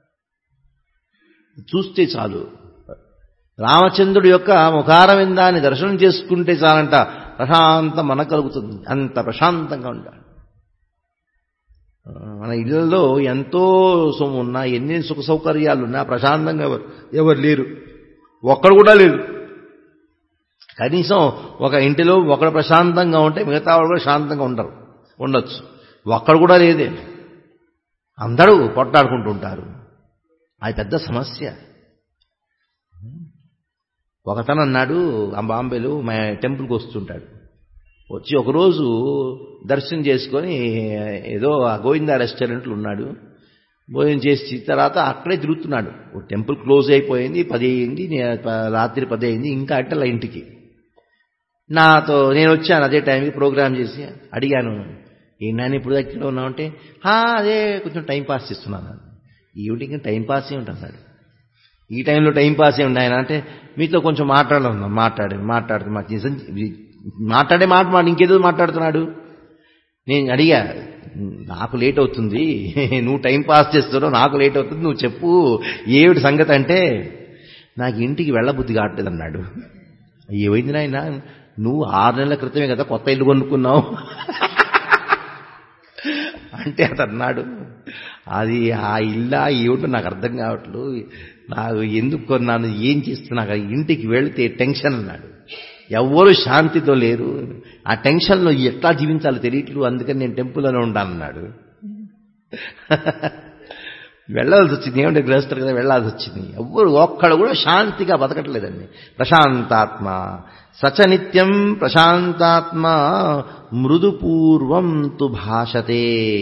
చూస్తే చాలు రామచంద్రుడి యొక్క ముఖారవిందాన్ని దర్శనం చేసుకుంటే చాలంట ప్రశాంతం మన కలుగుతుంది అంత ప్రశాంతంగా ఉంటాడు ఆ, మన ఇళ్ళల్లో ఎంతో సొమ్ము ఉన్నా ఎన్ని సుఖ సౌకర్యాలు ఉన్నా ప్రశాంతంగా ఎవరు ఎవరు లేరు ఒక్కడు కూడా లేరు కనీసం ఒక ఇంటిలో ఒకడు ప్రశాంతంగా ఉంటే మిగతా వాళ్ళు కూడా శాంతంగా ఉండరు ఉండొచ్చు ఒక్కడు కూడా లేదే అందరూ కొట్టాడుకుంటూ ఉంటారు అది పెద్ద సమస్య ఒకతను అన్నాడు ఆ బాంబేలో మా టెంపుల్కి వస్తుంటాడు వచ్చి ఒకరోజు దర్శనం చేసుకొని ఏదో ఆ గోవిందా రెస్టారెంట్లో ఉన్నాడు భోజనం చేసి తర్వాత అక్కడే తిరుగుతున్నాడు ఓ టెంపుల్ క్లోజ్ అయిపోయింది పది అయింది నే- ప- రాత్రి పది అయింది ఇంకా అట్టల ఇంటికి నాతో నేను వచ్చాను అదే టైంకి ప్రోగ్రామ్ చేసి అడిగాను ఏంటని ఇప్పుడు దగ్గర ఉన్నామంటే "హా, అదే కొంచెం టైం పాస్ చేస్తున్నాను ఈవిటికి టైం పాస్ ఏ ఉంటుంది ఈ టైంలో టైం పాస్ ఏ ఆయన అంటే మీతో కొంచెం మాట్లాడాలన్నా మాట్లాడాను మాట్లాడుతూ మాకు నిజం మాట్లాడే మాట మాట ఇంకేదో మాట్లాడుతున్నాడు నేను అడిగా నాకు లేట్ అవుతుంది నువ్వు టైం పాస్ చేస్తున్నావు నాకు లేట్ అవుతుంది నువ్వు చెప్పు ఏమిటి సంగతి అంటే నాకు ఇంటికి వెళ్ళబుద్ధి కావట్లేదు అన్నాడు ఏమైంది నాయన నువ్వు ఆరు నెలల క్రితమే కదా కొత్త ఇల్లు కొనుక్కున్నావు అంటే అతను అన్నాడు అది ఆ ఇల్లా ఏమిటో నాకు అర్థం కావట్లేదు నాకు ఎందుకు కొన్నాను ఏం చేస్తున్నా ఇంటికి వెళితే టెన్షన్ అన్నాడు ఎవ్వరు శాంతితో లేరు ఆ టెన్షన్లో ఎట్లా జీవించాలో తెలియట్లేదు అందుకని నేను టెంపుల్లోనే ఉంటానన్నాడు వెళ్ళాల్సి వచ్చింది ఏమంటే గ్రహిస్తారు కదా వెళ్ళాల్సి వచ్చింది ఎవ్వరు ఒక్కడు కూడా శాంతిగా బతకట్లేదండి ప్రశాంతాత్మ సచనిత్యం ప్రశాంతాత్మ మృదుపూర్వం తు భాషతే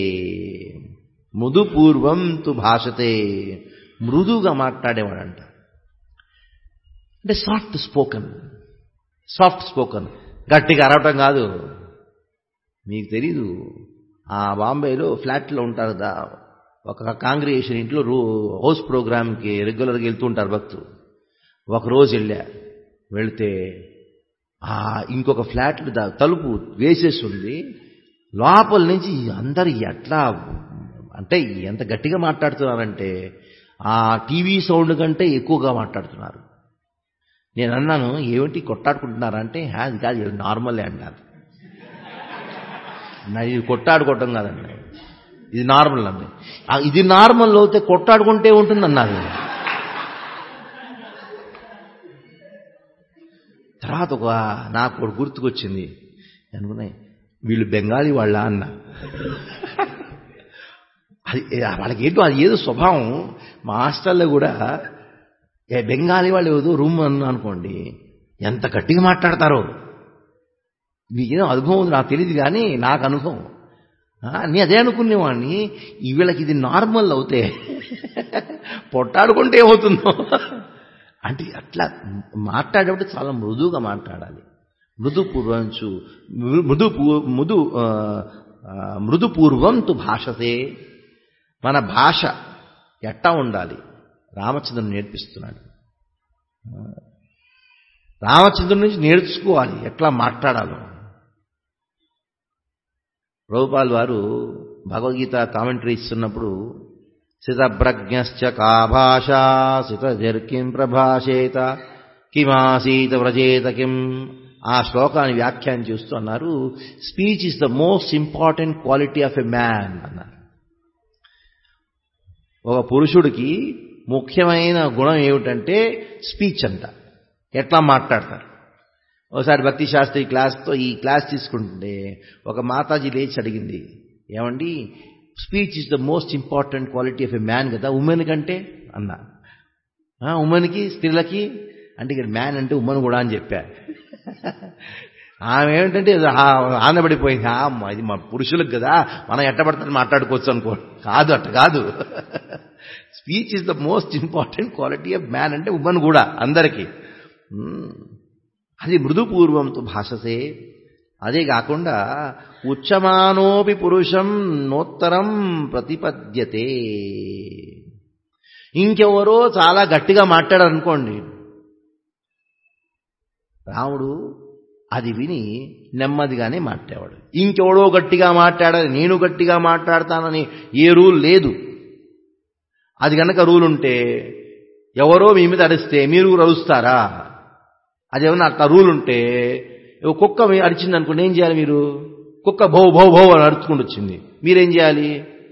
మృదుపూర్వం తు భాషతే మృదుగా మాట్లాడేవాడంట అంటే సాఫ్ట్ స్పోకన్ సాఫ్ట్ స్పోకన్ గట్టిగా అరవటం కాదు మీకు తెలీదు ఆ బాంబేలో ఫ్లాట్లో ఉంటారు దా ఒక కాంగ్రిగేషన్ ఇంట్లో రో హౌస్ ప్రోగ్రామ్కి రెగ్యులర్గా వెళ్తూ ఉంటారు భక్తులు ఒకరోజు వెళ్ళా వెళితే ఆ ఇంకొక ఫ్లాట్ దా తలుపు వేసేసి ఉంది లోపల నుంచి అందరు ఎట్లా అంటే ఎంత గట్టిగా మాట్లాడుతున్నారంటే ఆ టీవీ సౌండ్ కంటే ఎక్కువగా మాట్లాడుతున్నారు నేను అన్నాను ఏమిటి కొట్టాడుకుంటున్నారంటే అది కాదు ఇది నార్మలే అన్నారు ఇది కొట్టాడుకోవటం కాదండి ఇది నార్మల్ అండి ఇది నార్మల్ అయితే కొట్టాడుకుంటే ఉంటుంది అన్నారు తర్వాత ఒక నాకు ఒకటి గుర్తుకొచ్చింది అనుకున్నాయి వీళ్ళు బెంగాలీ వాళ్ళ అన్న అది వాళ్ళకి ఏంటో అది ఏదో స్వభావం మా హాస్టల్లో కూడా ఏ బెంగాలీ వాళ్ళు ఏదో రూమ్ అన్న అనుకోండి ఎంత గట్టిగా మాట్లాడతారో మీకేదో అనుభవం నాకు తెలియదు కానీ నాకు అనుభవం నీ అదే అనుకునేవాడిని వీళ్ళకి ఇది నార్మల్ అవుతే పొట్టాడుకుంటే ఏమవుతుందో అంటే అట్లా మాట్లాడేటప్పుడు చాలా మృదువుగా మాట్లాడాలి మృదుపూర్వంచు మృదు మృదు మృదుపూర్వం తు భాషతే మన భాష ఎట్టా ఉండాలి రామచంద్రుని నేర్పిస్తున్నాడు రామచంద్రుని నుంచి నేర్చుకోవాలి ఎట్లా మాట్లాడాలో ప్రభుపాల్ వారు భగవద్గీత కామెంటరీ ఇస్తున్నప్పుడు సితప్రజ్ఞశ్చ కా భాష సితజర్కిం ప్రభాషేత కిమాసీత వ్రజేత కిం ఆ శ్లోకాన్ని వ్యాఖ్యానం చేస్తూ అన్నారు speech is the most important quality of a man అన్నారు ఒక పురుషుడికి ముఖ్యమైన గుణం ఏమిటంటే స్పీచ్ అంట ఎట్లా మాట్లాడతారు ఒకసారి భక్తి శాస్త్రి క్లాస్తో ఈ క్లాస్ తీసుకుంటుంటే ఒక మాతాజీ లేచి అడిగింది ఏమండి speech is the most important quality of a man కదా ఉమెన్ కంటే అన్నా ఉమెన్కి స్త్రీలకి అంటే ఇక్కడ మ్యాన్ అంటే ఉమెన్ కూడా అని చెప్పా ఆమె ఏమిటంటే ఆనందపడిపోయింది అమ్మ ఇది మా పురుషులకు కదా మనం ఎట్టబడతాను మాట్లాడుకోవచ్చు అనుకో కాదు అట్ట కాదు speech is the most important quality of man అంటే ఉమెన్ కూడా అందరికీ అది మృదుపూర్వంతో భాషసే అదే కాకుండా ఉచ్చమానోపి పురుషం నోత్తరం ప్రతిపద్యతే ఇంకెవరో చాలా గట్టిగా మాట్లాడారనుకోండి రాముడు అది విని నెమ్మదిగానే మాట్లాడాడు ఇంకెవడో గట్టిగా మాట్లాడాలి నేను గట్టిగా మాట్లాడతానని ఏ రూల్ లేదు అది కనుక రూల్ ఉంటే ఎవరో మీ మీద అరిస్తే మీరు అరుస్తారా అదేమన్నా అట్లా రూల్ ఉంటే కుక్క అరిచింది అనుకోండి ఏం చేయాలి మీరు కుక్క భౌ భౌ భౌ అని అరుచుకుంటూ వచ్చింది మీరేం చేయాలి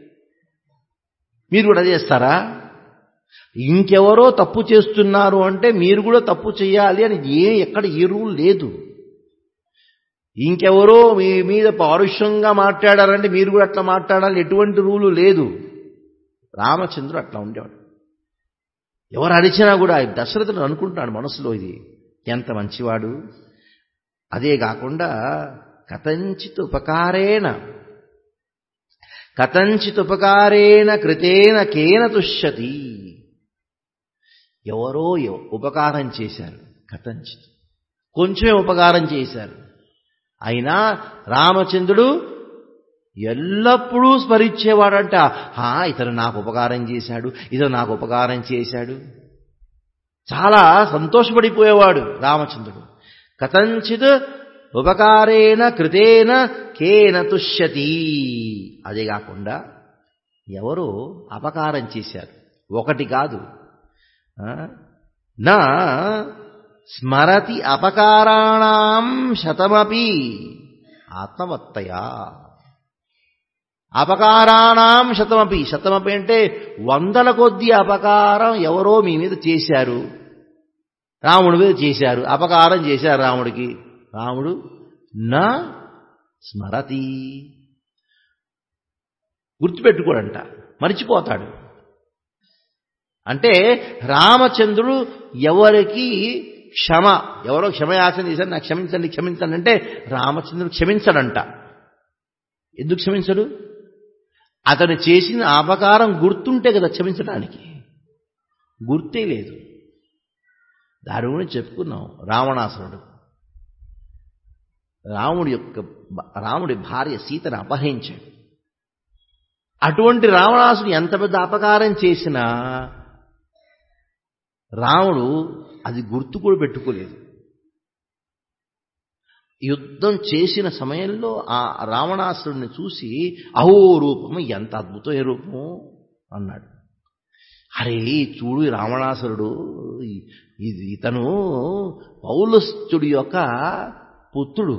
మీరు కూడా చేస్తారా ఇంకెవరో తప్పు చేస్తున్నారు అంటే మీరు కూడా తప్పు చేయాలి అని ఏ ఎక్కడ ఏ రూల్ లేదు ఇంకెవరో మీ మీద పౌరుషంగా మాట్లాడారంటే మీరు కూడా అట్లా మాట్లాడాలి ఎటువంటి రూలు లేదు రామచంద్రుడు అట్లా ఉండేవాడు ఎవరు అరిచినా కూడా దశరథుడు అనుకుంటున్నాడు మనసులో ఇది ఎంత మంచివాడు అదే కాకుండా కథంచిత్ ఉపకారేణ కథంచిత్ ఉపకారేణ కృతేన కేన తుష్యతి ఎవరో ఉపకారం చేశారు కథంచిత్ కొంచెమే ఉపకారం చేశారు అయినా రామచంద్రుడు ఎల్లప్పుడూ స్మరించేవాడంట హా ఇతను నాకు ఉపకారం చేశాడు ఇతను నాకు ఉపకారం చేశాడు చాలా సంతోషపడిపోయేవాడు రామచంద్రుడు కథంచిత్ ఉపకారేణ కృతేన కేన తుష్యతి అదే కాకుండా ఎవరో అపకారం చేశారు ఒకటి కాదు నా స్మరతి అపకారాణం శతమపి ఆత్మవత్తయా అపకారాణం శతమపి శతమపి అంటే వందల కొద్ది అపకారం ఎవరో మీ మీద చేశారు రాముడి మీద చేశారు అపకారం చేశారు రాముడికి రాముడు నా స్మరతి గుర్తుపెట్టుకోడంట మర్చిపోతాడు అంటే రామచంద్రుడు ఎవరికి క్షమ ఎవరో క్షమయాచన చేశారు నాకు క్షమించండి క్షమించండి అంటే రామచంద్రుడు క్షమించడంట ఎందుకు క్షమించడు అతను చేసిన అపకారం గుర్తుంటే కదా క్షమించడానికి గుర్తే లేదు దాని గురించి చెప్పుకున్నాం రావణాసురుడు రాముడి యొక్క రాముడి భార్య సీతను అపహరించాడు అటువంటి రావణాసుడు ఎంత పెద్ద అపకారం చేసినా రాముడు అది గుర్తు కూడా పెట్టుకోలేదు యుద్ధం చేసిన సమయంలో ఆ రావణాసురుడిని చూసి అహో రూపము ఎంత అద్భుతమైన రూపము అన్నాడు అరే చూడు ఈ రావణాసురుడు ఇది ఇతను పౌలస్తుడి యొక్క పుత్రుడు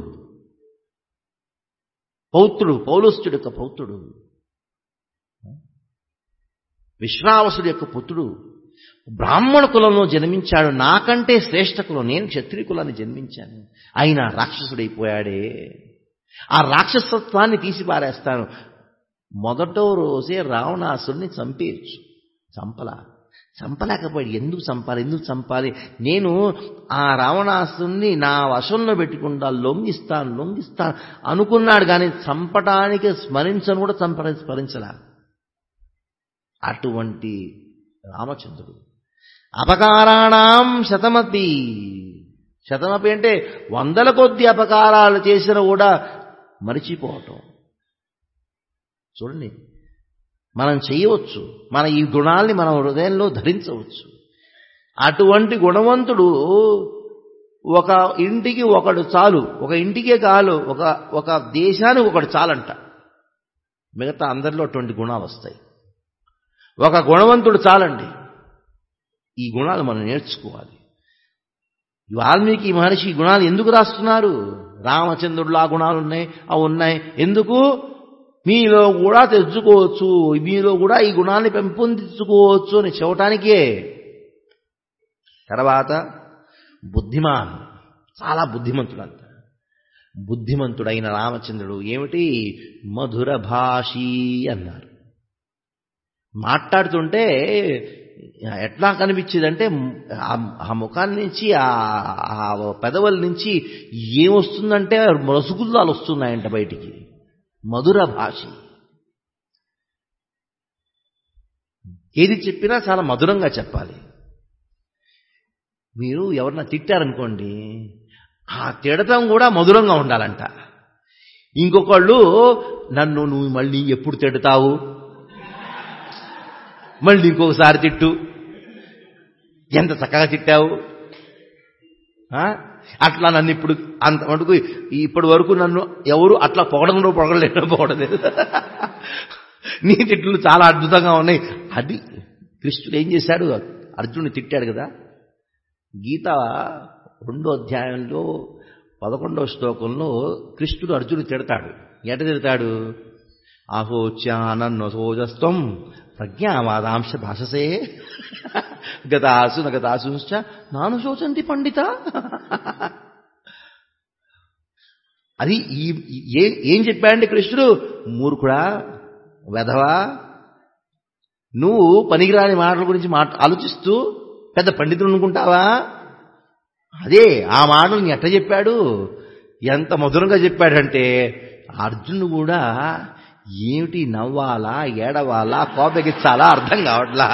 పౌత్రుడు పౌలస్తుడి యొక్క పౌత్రుడు విశ్రావసుడి యొక్క పుత్రుడు బ్రాహ్మణ కులంలో జన్మించాడు నాకంటే శ్రేష్ఠ కులం నేను క్షత్రియ కులాన్ని జన్మించాను అయినా రాక్షసుడైపోయాడే ఆ రాక్షసత్వాన్ని తీసి పారేస్తాను మొదటో రోజే రావణాసుడిని చంపేయచ్చు చంపలా చంపలేకపోయాడు ఎందుకు చంపాలి ఎందుకు చంపాలి నేను ఆ రావణాసుని నా వశంలో పెట్టుకుంటా లొంగిస్తాను లొంగిస్తాను అనుకున్నాడు కానీ చంపటానికి స్మరించను కూడా చంప స్మరించలా అటువంటి రామచంద్రుడు అపకారాణం శతమపి శతమపి అంటే వందల కొద్ది అపకారాలు చేసిన కూడా మరిచిపోవటం చూడండి మనం చేయవచ్చు మన ఈ గుణాల్ని మనం హృదయంలో ధరించవచ్చు అటువంటి గుణవంతుడు ఒక ఇంటికి ఒకడు చాలు ఒక ఇంటికే కాలు ఒక ఒక దేశానికి ఒకడు చాలంట మిగతా అందరిలో అటువంటి గుణాలు వస్తాయి ఒక గుణవంతుడు చాలండి ఈ గుణాలు మనం నేర్చుకోవాలి వాల్మీకి మహర్షి ఈ గుణాలు ఎందుకు రాస్తున్నారు రామచంద్రుడు ఆ గుణాలు ఉన్నాయి అవి ఉన్నాయి ఎందుకు మీలో కూడా తెచ్చుకోవచ్చు మీలో కూడా ఈ గుణాన్ని పెంపొందించుకోవచ్చు అని చెప్పటానికే తర్వాత బుద్ధిమాన్ చాలా బుద్ధిమంతుడంత బుద్ధిమంతుడైన రామచంద్రుడు ఏమిటి మధుర భాషీ అన్నారు మాట్లాడుతుంటే ఎట్లా కనిపించేదంటే ఆ ముఖాన్ని నుంచి ఆ పెదవుల నుంచి ఏమొస్తుందంటే రసగుల్లాలు వస్తున్నాయంట బయటికి మధుర భాష ఏది చెప్పినా చాలా మధురంగా చెప్పాలి మీరు ఎవరన్నా తిట్టారనుకోండి ఆ తిడటం కూడా మధురంగా ఉండాలంట ఇంకొకళ్ళు నన్ను నువ్వు మళ్ళీ ఎప్పుడు తిడతావు మళ్ళీ ఇంకొకసారి తిట్టు ఎంత చక్కగా తిట్టావు అట్లా నన్ను ఇప్పుడు అంత మటుకు ఇప్పటి వరకు నన్ను ఎవరు అట్లా పొగడంలో పొగడలేదో పొగడలేదు నీ తిట్లు చాలా అద్భుతంగా ఉన్నాయి అది కృష్ణుడు ఏం చేశాడు అర్జునుడు తిట్టాడు కదా గీత రెండో అధ్యాయంలో పదకొండవ శ్లోకంలో కృష్ణుడు అర్జునుడు తిడతాడు ఎట తిడతాడు ఆహోచ్యానన్నోజస్త్వం ప్రజ్ఞావాదాంశ భాషసే గతాసు నగతాసుంశ్చ నాను శోచంతి పండిత అది ఈ ఏం చెప్పాడండి కృష్ణుడు మూర్ఖుడా వెధవా నువ్వు పనికిరాని మాటల గురించి మాట ఆలోచిస్తూ పెద్ద పండితుడు అనుకుంటావా అదే ఆ మాటలు ఎట్ట చెప్పాడు ఎంత మధురంగా చెప్పాడంటే అర్జునుడు కూడా ఏమిటి నవ్వాలా ఏడవాలా కోపగించాలా అర్థం కావట్లా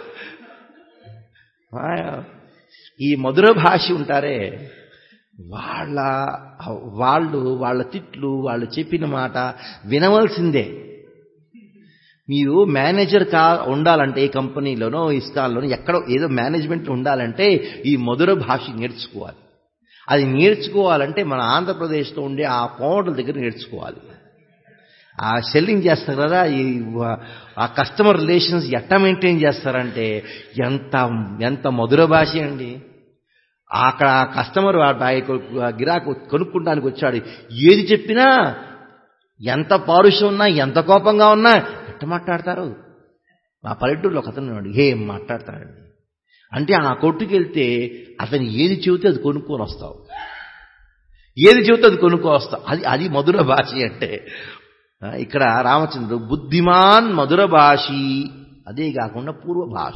ఈ మధుర భాష ఉంటారే వాళ్ళ వాళ్ళు వాళ్ళ తిట్లు వాళ్ళు చెప్పిన మాట వినవలసిందే మీరు మేనేజర్ కా ఉండాలంటే ఏ కంపెనీలోనో ఇష్టాల్లోనో ఎక్కడో ఏదో మేనేజ్మెంట్ ఉండాలంటే ఈ మధుర భాష నేర్చుకోవాలి అది నేర్చుకోవాలంటే మన ఆంధ్రప్రదేశ్లో ఉండే ఆ కోమటల దగ్గర నేర్చుకోవాలి ఆ సెల్లింగ్ చేస్తారు కదా ఈ ఆ కస్టమర్ రిలేషన్స్ ఎట్లా మెయింటైన్ చేస్తారంటే ఎంత ఎంత మధుర భాష అండి అక్కడ కస్టమర్ గిరాకు కొనుక్కుంటానికి వచ్చాడు ఏది చెప్పినా ఎంత పారుష్యం ఉన్నా ఎంత కోపంగా ఉన్నా ఎట్ట మాట్లాడతారు మా పల్లెటూరులో ఒక అతను ఉన్నాడు ఏం మాట్లాడతాడండి అంటే ఆ కొట్టుకు వెళ్తే అతను ఏది చెబితే అది కొనుక్కొని వస్తావు ఏది చెబితే అది కొనుక్కో వస్తావు అది అది మధుర భాష అంటే ఆ, ఇక్కడ రామచంద్రుడు బుద్ధిమాన్ మధుర భాషి అదే కాకుండా పూర్వ భాష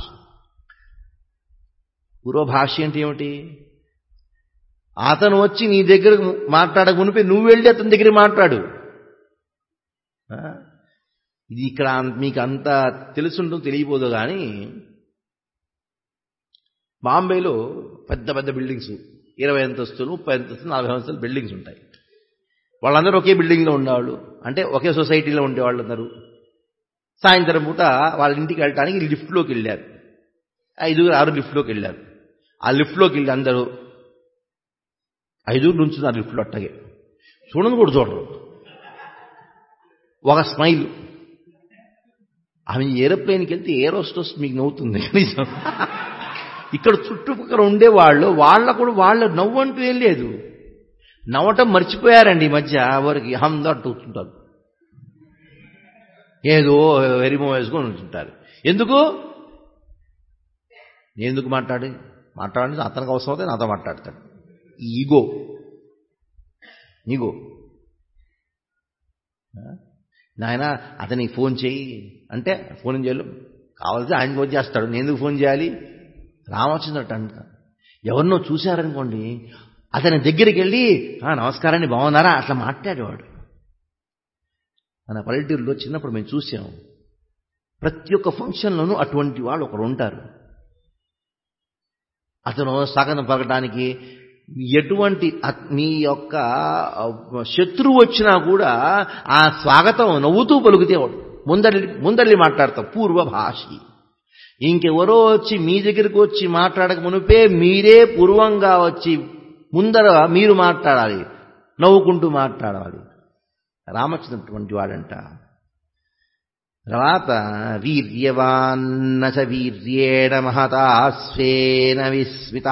పూర్వ భాష అంటే ఏమిటి అతను వచ్చి నీ దగ్గర మాట్లాడక మునిపే నువ్వు వెళ్ళి అతని దగ్గర మాట్లాడు ఆ? ఇది ఇక్కడ అం- మీకు అంత తెలుసుంటూ తెలియబోదు కానీ బాంబేలో పెద్ద పెద్ద బిల్డింగ్స్ ఇరవై అంతస్తులు ముప్పై అంతస్తులు నలభై అంతస్తులు బిల్డింగ్స్ ఉంటాయి వాళ్ళందరూ ఒకే బిల్డింగ్లో ఉండేవాళ్ళు అంటే ఒకే సొసైటీలో ఉండేవాళ్ళు అందరూ సాయంత్రం పూట వాళ్ళ ఇంటికి వెళ్ళటానికి లిఫ్ట్లోకి వెళ్ళారు ఐదుగురు ఆరు లిఫ్ట్లోకి వెళ్ళారు ఆ లిఫ్ట్లోకి వెళ్ళి అందరూ ఐదుగురు నుంచున్నారు లిఫ్ట్లో అట్టగే చూడను కూడా చూడరు ఒక స్మైల్ ఆమె ఏరోప్లేన్కి వెళ్తే ఏరోస్టోస్ మీకు నవ్వుతుంది కనీసం ఇక్కడ చుట్టుపక్కల ఉండేవాళ్ళు వాళ్ళ కూడా వాళ్ళ నవ్వు అంటూ ఏం లేదు నవ్వటం మర్చిపోయారండి ఈ మధ్య వారికి హంద అంటూ కూర్చుంటారు ఏదో వెరిమో వేసుకొని ఉంటుంటారు ఎందుకు నేను ఎందుకు మాట్లాడి మాట్లాడి అతనికి అవసరం అవుతే నాతో మాట్లాడతాడు ఈగో ఈగో నాయన అతనికి ఫోన్ చేయి అంటే ఫోన్ చేయాలి కావాల్సి ఆయన ఫోన్ చేస్తాడు నేను ఎందుకు ఫోన్ చేయాలి రామచంద్రట అంట ఎవరినో చూశారనుకోండి అతని దగ్గరికి వెళ్ళి "ఆ, నమస్కారాన్ని బాగున్నారా అట్లా మాట్లాడేవాడు మన పల్లెటూరులో చిన్నప్పుడు మేము చూసాం ప్రతి ఒక్క ఫంక్షన్లోనూ అటువంటి వాళ్ళు ఒకరు ఉంటారు అతను స్వాగతం పలకడానికి ఎటువంటి అత్- మీ యొక్క ఆ, శత్రువు వచ్చినా కూడా ఆ స్వాగతం నవ్వుతూ పలుకుతేవాడు ముందరి ముందరి మాట్లాడతాం పూర్వ భాషి ఇంకెవరో వచ్చి మీ దగ్గరికి వచ్చి మాట్లాడక మునిపే మీరే పూర్వంగా వచ్చి ముందర మీరు మాట్లాడాలి నవ్వుకుంటూ మాట్లాడాలి రామచంద్రటువంటి వాడంట తర్వాత వీర్యవాన్న చ వీర్యేణ మహతా స్వేన విస్మిత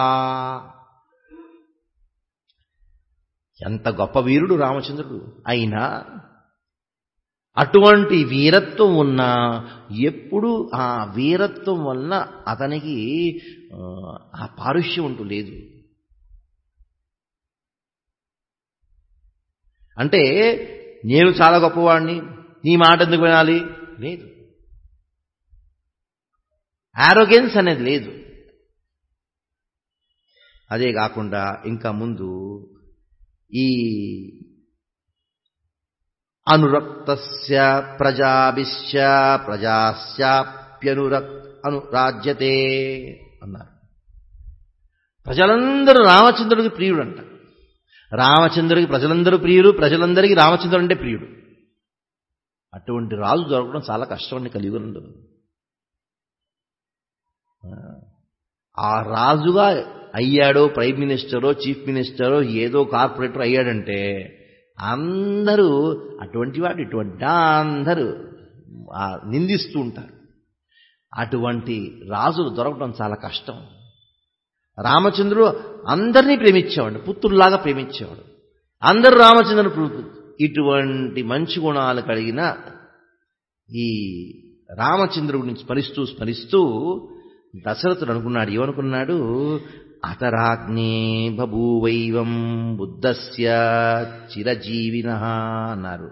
ఎంత గొప్ప వీరుడు రామచంద్రుడు అయినా అటువంటి వీరత్వం ఉన్నా ఎప్పుడు ఆ వీరత్వం వలన అతనికి ఆ, ఆ పారుష్యం అంటూ లేదు అంటే నేను చాలా గొప్పవాడిని నీ మాట ఎందుకు వినాలి లేదు ఆరోగెన్స్ అనేది లేదు అదే కాకుండా ఇంకా ముందు ఈ అనురక్తస్య ప్రజాభిశ్య ప్రజాస్యాప్యనురక్ అనురాజ్యతే అన్నారు ప్రజలందరూ రామచంద్రుడికి ప్రియుడంట రామచంద్రుడికి ప్రజలందరూ ప్రియుడు ప్రజలందరికీ రామచంద్రుడు అంటే ప్రియుడు అటువంటి రాజు దొరకడం చాలా కష్టం అండి కలియుగంలో ఆ రాజుగా అయ్యాడో ప్రైమ్ మినిస్టరో చీఫ్ మినిస్టరో ఏదో కార్పొరేటర్ అయ్యాడంటే అందరూ అటువంటి వాడు ఇటువంటి అందరూ ఆ నిందిస్తూ ఉంటారు అటువంటి రాజులు దొరకడం చాలా కష్టం రామచంద్రుడు అందరినీ ప్రేమించేవాడు పుత్రుల్లాగా ప్రేమించేవాడు అందరూ రామచంద్రుని ప్రు- ఇటువంటి మంచి గుణాలు కలిగిన ఈ రామచంద్రుడిని స్మరిస్తూ స్మరిస్తూ దశరథుడు అనుకున్నాడు ఏమనుకున్నాడు అతరాగ్నే బభూవైవం బుద్ధస్య చిరజీవిన అన్నారు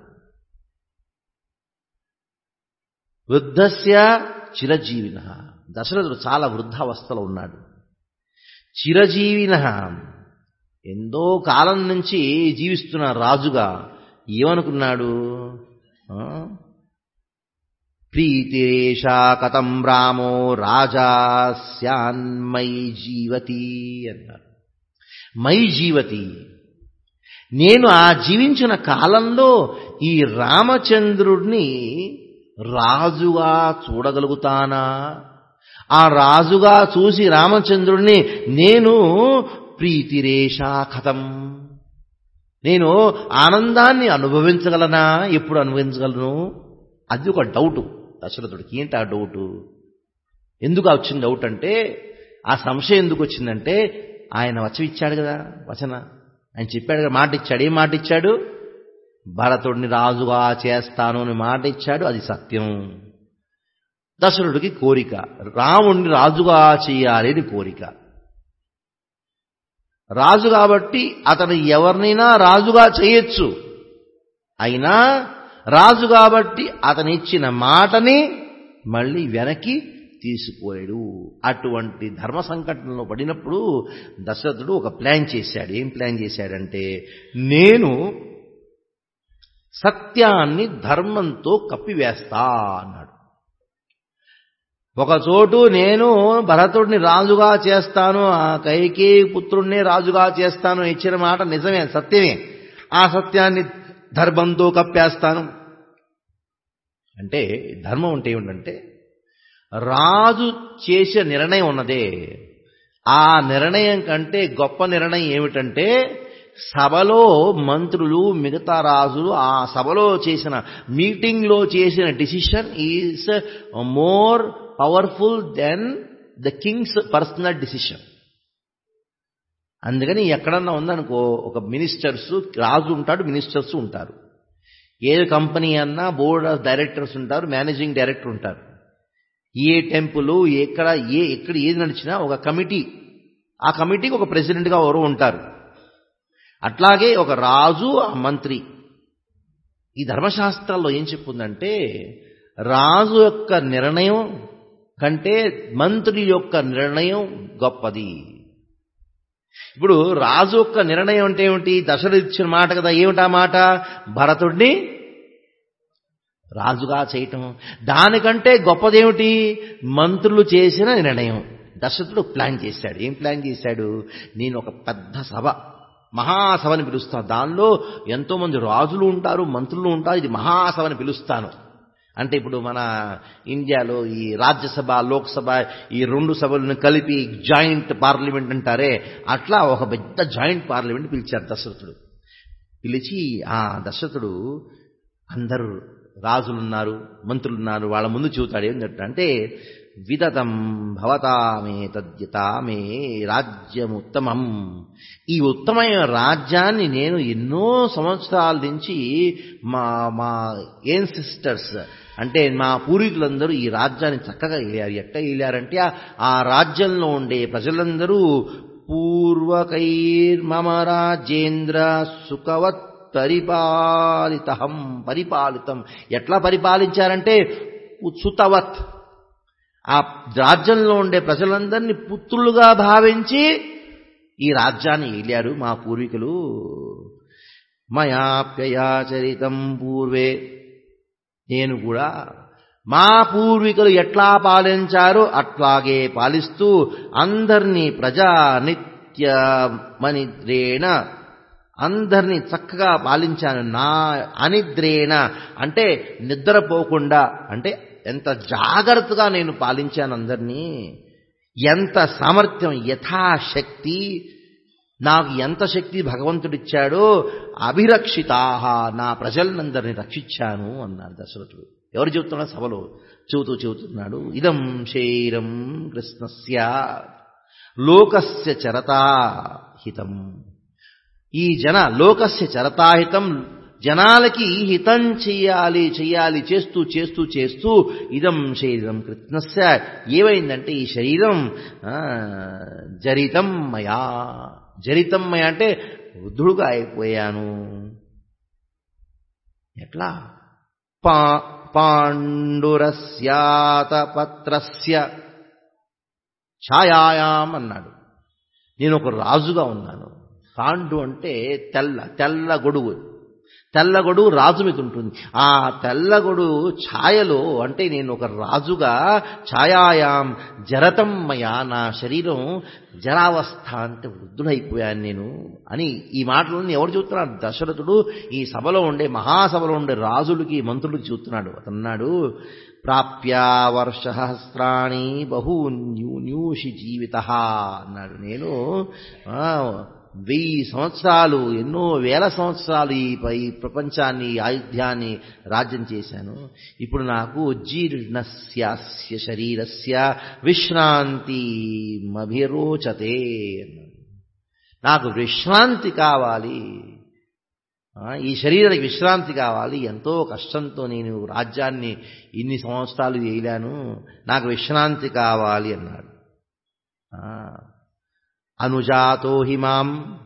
వృద్ధస్య చిరజీవిన దశరథుడు చాలా వృద్ధావస్థలో ఉన్నాడు చిరజీవిన ఎంతో కాలం నుంచి జీవిస్తున్న రాజుగా ఏమనుకున్నాడు ఆ? ప్రీతిరేషా కథం రామో రాజా స్యాన్మై జీవతి అన్నారు మై జీవతి నేను ఆ జీవించిన కాలంలో ఈ రామచంద్రుడిని రాజుగా చూడగలుగుతానా ఆ రాజుగా చూసి రామచంద్రుడిని నేను ప్రీతిరేషా కథం నేను ఆనందాన్ని అనుభవించగలనా ఎప్పుడు అనుభవించగలను అది ఒక డౌట్ దశరథుడికి ఏంటి ఆ డౌటు ఎందుకు ఆ వచ్చిన డౌట్ అంటే ఆ సంశయం ఎందుకు వచ్చిందంటే ఆయన వచనం ఇచ్చాడు కదా వచన ఆయన చెప్పాడు కదా మాట ఇచ్చాడు ఏం మాట ఇచ్చాడు భరతుడిని రాజుగా చేస్తాను అని మాట ఇచ్చాడు అది సత్యం దశరథుడికి కోరిక రాముణ్ణి రాజుగా చేయాలి అని కోరిక రాజు కాబట్టి అతను ఎవరినైనా రాజుగా చేయొచ్చు అయినా రాజు కాబట్టి అతను ఇచ్చిన మాటని మళ్ళీ వెనక్కి తీసుకోలేడు అటువంటి ధర్మ సంకటంలో పడినప్పుడు దశరథుడు ఒక ప్లాన్ చేశాడు ఏం ప్లాన్ చేశాడంటే నేను సత్యాన్ని ధర్మంతో కప్పివేస్తా అన్నాడు ఒక చోటు నేను భరతుడిని రాజుగా చేస్తాను ఆ కైకే పుత్రుణ్ణే రాజుగా చేస్తాను ఇచ్చిన మాట నిజమే సత్యమే ఆ సత్యాన్ని ధర్మంతో కప్పేస్తాను అంటే ధర్మం అంటే ఏమిటంటే రాజు చేసే నిర్ణయం ఉన్నదే ఆ నిర్ణయం కంటే గొప్ప నిర్ణయం ఏమిటంటే సభలో మంత్రులు మిగతా రాజులు ఆ సభలో చేసిన మీటింగ్లో చేసిన decision is more powerful than the king's personal decision అందుకని ఎక్కడన్నా ఉందనుకో ఒక మినిస్టర్స్ రాజు ఉంటాడు మినిస్టర్స్ ఉంటారు ఏ కంపెనీ అన్నా బోర్డ్ ఆఫ్ డైరెక్టర్స్ ఉంటారు మేనేజింగ్ డైరెక్టర్ ఉంటారు ఏ టెంపుల్ ఎక్కడ ఏ ఎక్కడ ఏది నడిచినా ఒక కమిటీ ఆ కమిటీకి ఒక ప్రెసిడెంట్గా ఎవరు ఉంటారు అట్లాగే ఒక రాజు ఆ మంత్రి ఈ ధర్మశాస్త్రాల్లో ఏం చెప్పుందంటే రాజు యొక్క నిర్ణయం కంటే మంత్రి యొక్క నిర్ణయం గొప్పది ఇప్పుడు రాజు యొక్క నిర్ణయం అంటే ఏమిటి దశరథ ఇచ్చిన మాట కదా ఏమిటా మాట భరతుడిని రాజుగా చేయటం దానికంటే గొప్పదేమిటి మంత్రులు చేసిన నిర్ణయం దశరథుడు ప్లాన్ చేశాడు ఏం ప్లాన్ చేశాడు నేను ఒక పెద్ద సభ మహాసభని పిలుస్తాను దానిలో ఎంతోమంది రాజులు ఉంటారు మంత్రులు ఉంటారు ఇది మహాసభని పిలుస్తాను అంటే ఇప్పుడు మన ఇండియాలో ఈ రాజ్యసభ లోక్సభ ఈ రెండు సభలను కలిపి జాయింట్ పార్లమెంట్ అంటారే అట్లా ఒక పెద్ద జాయింట్ పార్లమెంట్ పిలిచారు దశరథుడు పిలిచి ఆ దశరథుడు అందరూ రాజులున్నారు మంత్రులున్నారు వాళ్ళ ముందు చూతాడు ఏంటంటే అంటే విదతం భవతామే తద్యతామే రాజ్యముత్తమం ఈ ఉత్తమమైన రాజ్యాన్ని నేను ఎన్నో సంవత్సరాల నుంచి మా మా సిస్టర్స్ అంటే మా పూర్వీకులందరూ ఈ రాజ్యాన్ని చక్కగా వెళ్ళారు ఎట్ట వెళ్ళారంటే ఆ రాజ్యంలో ఉండే ప్రజలందరూ పూర్వకైర్మమ రాజేంద్ర సుఖవత్ పరిపాలితహం పరిపాలితం ఎట్లా పరిపాలించారంటే సుతవత్ ఆ రాజ్యంలో ఉండే ప్రజలందరినీ పుత్రులుగా భావించి ఈ రాజ్యాన్ని ఏలారు మా పూర్వీకులు మయాప్యయాచరితం పూర్వే నేను కూడా మా పూర్వీకులు ఎట్లా పాలించారో అట్లాగే పాలిస్తూ అందరినీ ప్రజా నిత్యమనిద్రేణ అందరినీ చక్కగా పాలించాను నా అనిద్రేణ అంటే నిద్రపోకుండా అంటే ఎంత జాగ్రత్తగా నేను పాలించాను అందరినీ ఎంత సామర్థ్యం యథాశక్తి నాకు ఎంత శక్తి భగవంతుడిచ్చాడో అభిరక్షితాహ నా ప్రజలందరినీ రక్షించాను అన్నాడు దశరథుడు ఎవరు చెబుతున్నాడు సభలో చెబుతూ చెబుతున్నాడు ఇదం శైరం కృష్ణస్య లోకస్య చరతా హితం ఈ జన లోకస్య చరతాహితం జనాలకి హితం చెయ్యాలి చెయ్యాలి చేస్తూ చేస్తూ చేస్తూ ఇదం శరీరం కృష్ణస్య ఏమైందంటే ఈ శరీరం జరితం మయా జరితం మయ అంటే వృద్ధుడుగా అయిపోయాను ఎట్లా పా పాండురస్యాతపత్రస్య ఛాయాయాం అన్నాడు నేను ఒక రాజుగా ఉన్నాను పాండు అంటే తెల్ల తెల్ల గొడుగు తెల్ల గొడుగు రాజు మీద ఉంటుంది ఆ తెల్ల గొడుగు ఛాయలో అంటే నేను ఒక రాజుగా ఛాయాయాం జరతమ్మయ నా శరీరం జరావస్థ అంటే వృద్ధుడైపోయాను నేను అని ఈ మాటలను ఎవరు చూస్తున్నాడు దశరథుడు ఈ సభలో ఉండే మహాసభలో ఉండే రాజులకి మంత్రులకి చూస్తున్నాడు అతన్నాడు ప్రాప్యా వర్షసహస్రాణి బహూ న్యూన్యూషి జీవిత అన్నాడు నేను వెయ్యి సంవత్సరాలు ఎన్నో వేల సంవత్సరాలు ఈ ఈ ప్రపంచాన్ని ఈ ఆయుధ్యాన్ని రాజ్యం చేశాను ఇప్పుడు నాకు జీర్ణస్యాస్య శరీరస్య విశ్రాంతి మభిరోచతే నాకు విశ్రాంతి కావాలి ఆ, ఈ శరీరానికి విశ్రాంతి కావాలి ఎంతో కష్టంతో నేను రాజ్యాన్ని ఇన్ని సంవత్సరాలు వేయలేను నాకు విశ్రాంతి కావాలి అన్నాడు ఆ, అనుజాతో హిమాం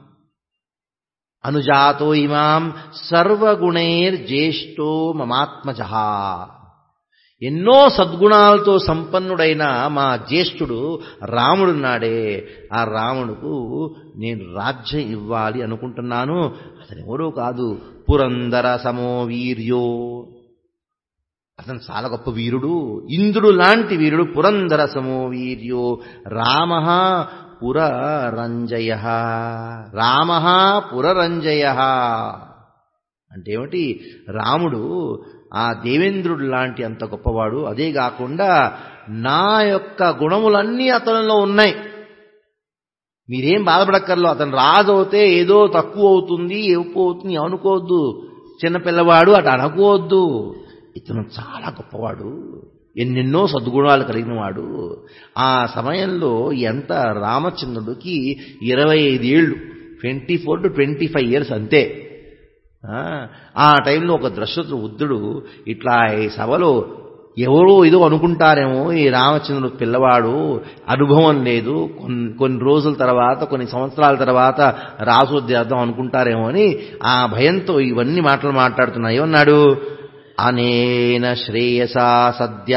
అనుజాతో ఇమాం సర్వగుణైర్జ్యేష్ఠో మమాత్మజ ఎన్నో సద్గుణాలతో సంపన్నుడైన మా జ్యేష్ఠుడు రాముడున్నాడే ఆ రాముడుకు నేను రాజ్యం ఇవ్వాలి అనుకుంటున్నాను అతను ఎవరో కాదు పురందర సమో వీర్యో అతను చాలా గొప్ప వీరుడు ఇంద్రుడు లాంటి వీరుడు పురందర సమో వీర్యో రామ పురరంజయ రామ పురరంజయ అంటే ఏమిటి రాముడు ఆ దేవేంద్రుడు లాంటి అంత గొప్పవాడు అదే కాకుండా నా యొక్క గుణములన్నీ అతనిలో ఉన్నాయి మీరేం బాధపడక్కర్లో అతను రాజు అవుతే ఏదో తక్కువ అవుతుంది ఎక్కువ అవుతుంది అనుకోవద్దు చిన్నపిల్లవాడు అటు అనుకోవద్దు ఇతను చాలా గొప్పవాడు ఎన్నెన్నో సద్గుణాలు కలిగిన వాడు ఆ సమయంలో ఎంత రామచంద్రుడికి ఇరవై ఐదేళ్ళు twenty four to twenty five years అంతే ఆ, ఆ టైంలో ఒక దశరథుడు వృద్ధుడు ఇట్లా ఈ సభలో ఎవరో ఏదో అనుకుంటారేమో ఈ రామచంద్రుడు పిల్లవాడు అనుభవం లేదు కొన్ని కొన్ని రోజుల తర్వాత కొన్ని సంవత్సరాల తర్వాత రాసోద్యార్థం అనుకుంటారేమో అని ఆ భయంతో ఇవన్నీ మాటలు మాట్లాడుతున్నాయి ఏమన్నాడు అనేన శ్రేయసా సద్య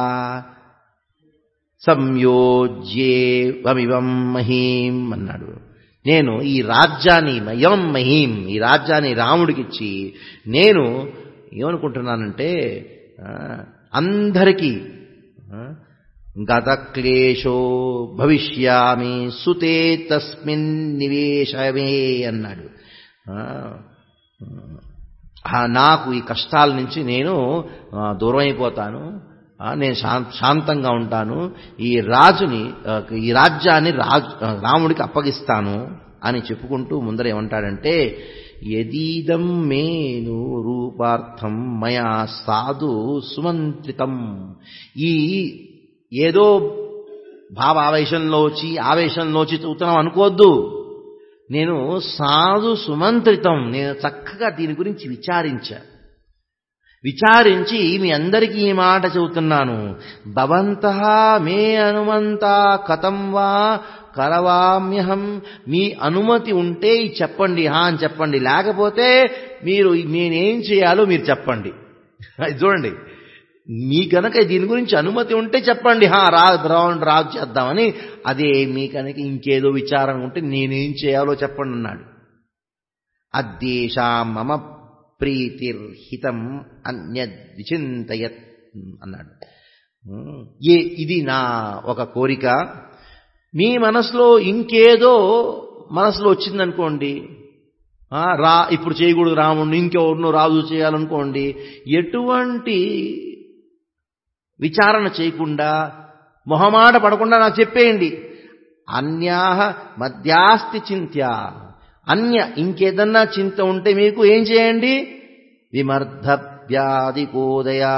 సంయోజ్యేవమివం మహీం అన్నాడు నేను ఈ రాజ్యాన్ని మయం మహీం ఈ రాజ్యాన్ని రాముడికిచ్చి నేను ఏమనుకుంటున్నానంటే ఆ, అందరికీ ఆ, గత క్లేశో భవిష్యామి సుతే తస్మిన్ నివేశమే అన్నాడు ఆ, ఆ, నాకు ఈ కష్టాల నుంచి నేను ఆ, దూరం అయిపోతాను ఆ, నేను శాం- శాంతంగా ఉంటాను ఈ రాజుని ఆ, ఈ రాజ్యాన్ని రాజు ఆ, రాముడికి అప్పగిస్తాను అని చెప్పుకుంటూ ముందర ఏమంటాడంటే యదీదం మేను రూపార్థం మయా సాధు సుమంత్రితం ఈ ఏదో భావావేశంలో వచ్చి ఆవేశంలో వచ్చి చూస్తున్నాం అనుకోవద్దు నేను సాధు సుమంత్రితం నేను చక్కగా దీని గురించి విచారించా విచారించి మీ అందరికీ ఈ మాట చెబుతున్నాను భవంత మే అనుమంత కథం వా కరవామ్యహం మీ అనుమతి ఉంటే ఇది చెప్పండి హా అని చెప్పండి లేకపోతే మీరు నేనేం చేయాలో మీరు చెప్పండి అది చూడండి మీ కనుక దీని గురించి అనుమతి ఉంటే చెప్పండి హా రా రావు రాజు చేద్దామని అదే మీ కనుక ఇంకేదో విచారం ఉంటే నేనేం చేయాలో చెప్పండి అన్నాడు అద్దేశా మమ ప్రీతిర్హితం అన్యద్విచింతయత్ అన్నాడు ఉమ్, ఏ ఇది నా ఒక కోరిక మీ మనసులో ఇంకేదో మనసులో వచ్చిందనుకోండి ఆ, రా ఇప్పుడు చేయకూడదు రాముడిని ఇంకెవరినో రాజు చేయాలనుకోండి ఎటువంటి విచారణ చేయకుండా మొహమాట పడకుండా నాకు చెప్పేయండి అన్యాహ మధ్యాస్తి చింత్య అన్య ఇంకేదన్నా చింత ఉంటే మీకు ఏం చేయండి విమర్ధ వ్యాధికోదయా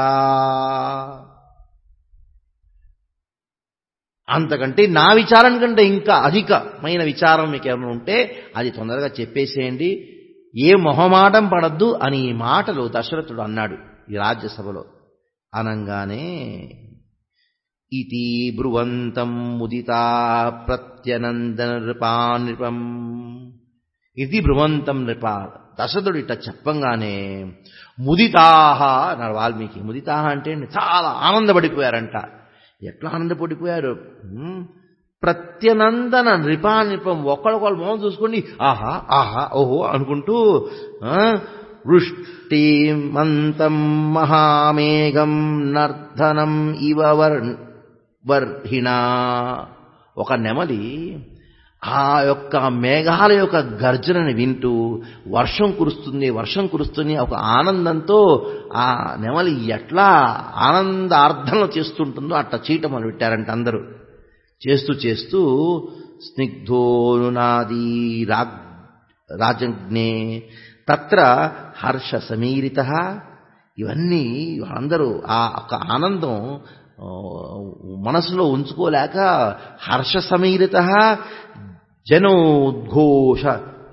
అంతకంటే నా విచారం కంటే ఇంకా అధికమైన విచారం మీకు ఏమైనా ఉంటే అది తొందరగా చెప్పేసేయండి ఏ మొహమాటం పడద్దు అని ఈ మాటలు దశరథుడు అన్నాడు ఈ రాజ్యసభలో అనంగానే ఇతి బ్రువంతం ముదితా ప్రత్యనందన నృపానృపం ఇది బ్రువంతం నృప దశరథుడు ఇట్లా చెప్పంగానే ముదితాహ అన్నాడు వాల్మీకి ముదితాహ అంటే చాలా ఆనందపడిపోయారంట ఎట్లా ఆనందపడిపోయారు ఉమ్, ప్రత్యనందన నృపానిపం ఒకళ్ళొకళ్ళు మొహం చూసుకోండి ఆహా ఆహా ఓహో అనుకుంటూ ఆ, వృష్టిమంతం మహామేఘం నర్ధనం ఇవ వర్ వర్హిణ ఒక నెమలి ఆ యొక్క మేఘాల యొక్క గర్జనని వింటూ వర్షం కురుస్తుంది వర్షం కురుస్తుంది ఒక ఆనందంతో ఆ నెమలి ఎట్లా ఆనందార్థంలో చేస్తుంటుందో అట్లా చీట మొదలు పెట్టారంట అందరూ చేస్తూ చేస్తూ స్నిగ్ధోనునాదీ రాగ్ రాజజ్ఞే తత్ర హర్ష సమీరిత ఇవన్నీ అందరూ ఆ ఒక ఆనందం ఆ, మనసులో ఉంచుకోలేక హర్ష సమీరిత జనోద్ఘోష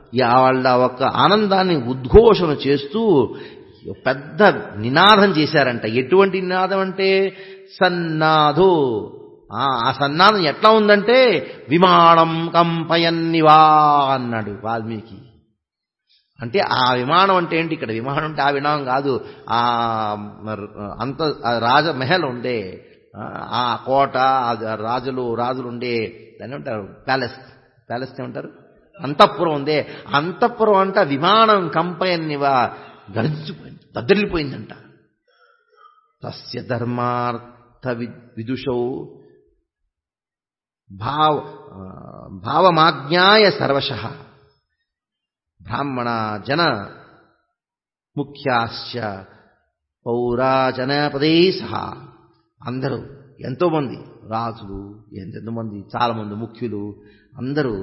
వాళ్ళ ఒక ఆనందాన్ని ఉద్ఘోషణ చేస్తూ పెద్ద నినాదం చేశారంట ఎటువంటి నినాదం అంటే సన్నాధో ఆ సన్నాదం ఎట్లా ఉందంటే విమానం కంపయన్నివా అన్నాడు వాల్మీకి అంటే ఆ విమానం అంటే ఏంటి ఇక్కడ విమానం అంటే ఆ విమానం కాదు ఆ అంత రాజమహల్ ఉండే ఆ కోట రాజులు రాజులు ఉండే దాన్ని ఉంటారు ప్యాలెస్ ప్యాలెస్ ఏమంటారు అంతఃపురం ఉందే అంతఃపురం అంట విమానం కంపయన్నివా గర్జిపోయింది దద్దరిల్లిపోయిందంట తస్య ధర్మార్థ విదుషౌ భావ భావమాజ్ఞాయ సర్వశ బ్రాహ్మణ జన ముఖ్యాశ్చ పౌరాజనపదే సహా అందరూ ఎంతోమంది రాజులు ఎంతెంతమంది చాలామంది ముఖ్యులు అందరూ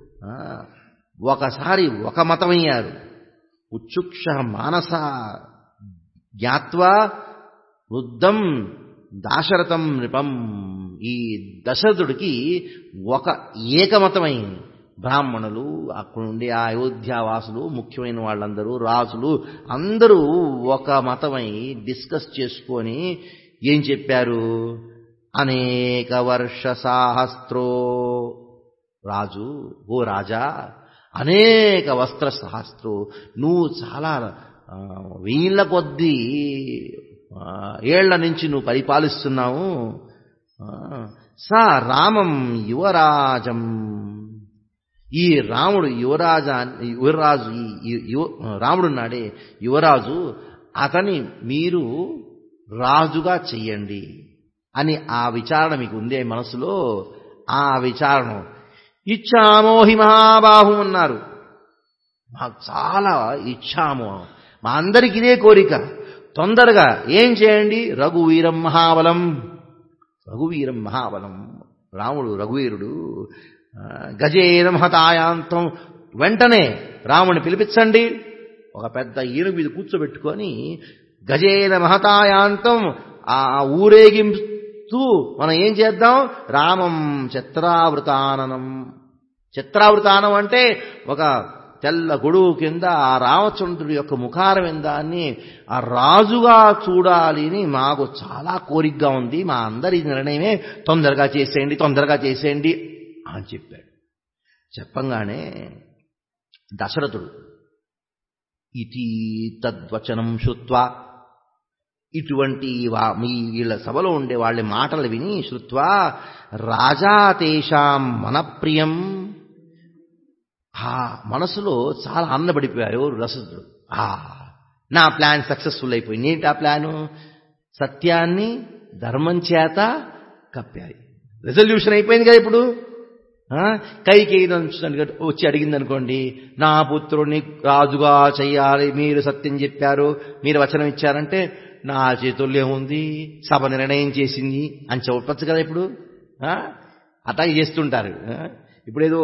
ఒకసారి ఒక మతమయ్యారు ఉచ్చుక్ష మానస జ్ఞాత్వా వృద్ధం దాశరథం నృపం ఈ దశరథుడికి ఒక ఏకమతమైంది బ్రాహ్మణులు అక్కడుండే ఆ అయోధ్యావాసులు ముఖ్యమైన వాళ్ళందరూ రాజులు అందరూ ఒక మతమై డిస్కస్ చేసుకొని ఏం చెప్పారు అనేక వర్ష సాహస్త్రో రాజు ఓ రాజా అనేక వస్త్ర సహస్త్రు నువ్వు చాలా వీళ్ళ కొద్దీ ఏళ్ల నుంచి నువ్వు పరిపాలిస్తున్నావు సా రామం యువరాజం ఈ రాముడు యువరాజా యువరాజు ఈ రాముడున్నాడే యువరాజు అతని మీరు రాజుగా చెయ్యండి అని ఆ విచారణ మీకు ఉందే మనసులో ఆ విచారణ ఇచ్చామోహి మహాబాహు అన్నారు మాకు చాలా ఇచ్చాము మా అందరికి ఇదే కోరిక తొందరగా ఏం చేయండి రఘువీరం మహాబలం రఘువీరం మహాబలం రాముడు రఘువీరుడు గజేన మహతాయాంతం వెంటనే రాముని పిలిపించండి ఒక పెద్ద ఈను మీద కూర్చోబెట్టుకొని గజేన మహతాయాంతం ఆ ఊరేగింపుతూ మనం ఏం చేద్దాం రామం చిత్రావృతాననం చిత్రావృతానం అంటే ఒక తెల్ల గొడుగు కింద ఆ రామచంద్రుడి యొక్క ముఖారం దాన్ని ఆ రాజుగా చూడాలి అని మాకు చాలా కోరికగా ఉంది మా అందరి నిర్ణయమే తొందరగా చేసేయండి తొందరగా చేసేయండి అని చెప్పాడు చెప్పంగానే దశరథుడు ఇతి తద్వచనం శృత్వా ఇటువంటి మీ వీళ్ళ సభలో ఉండే వాళ్ళ మాటలు విని శృత్వా రాజా తేషాం మనప్రియం ఆ మనసులో చాలా ఆనందపడిపోయారు రసదుడు ఆ నా ప్లాన్ సక్సెస్ఫుల్ అయిపోయింది ఏంటి ఆ ప్లాను సత్యాన్ని ధర్మం చేత కప్పాయి రెజల్యూషన్ అయిపోయింది కదా ఇప్పుడు కైకి వచ్చి అడిగింది అనుకోండి నా పుత్రుడిని రాజుగా చెయ్యాలి మీరు సత్యం చెప్పారు మీరు వచనం ఇచ్చారంటే నా చేతుల్లో ఏముంది సభ నిర్ణయం చేసింది అని చెప్పచ్చు కదా ఇప్పుడు అట్లా చేస్తుంటారు ఇప్పుడు ఏదో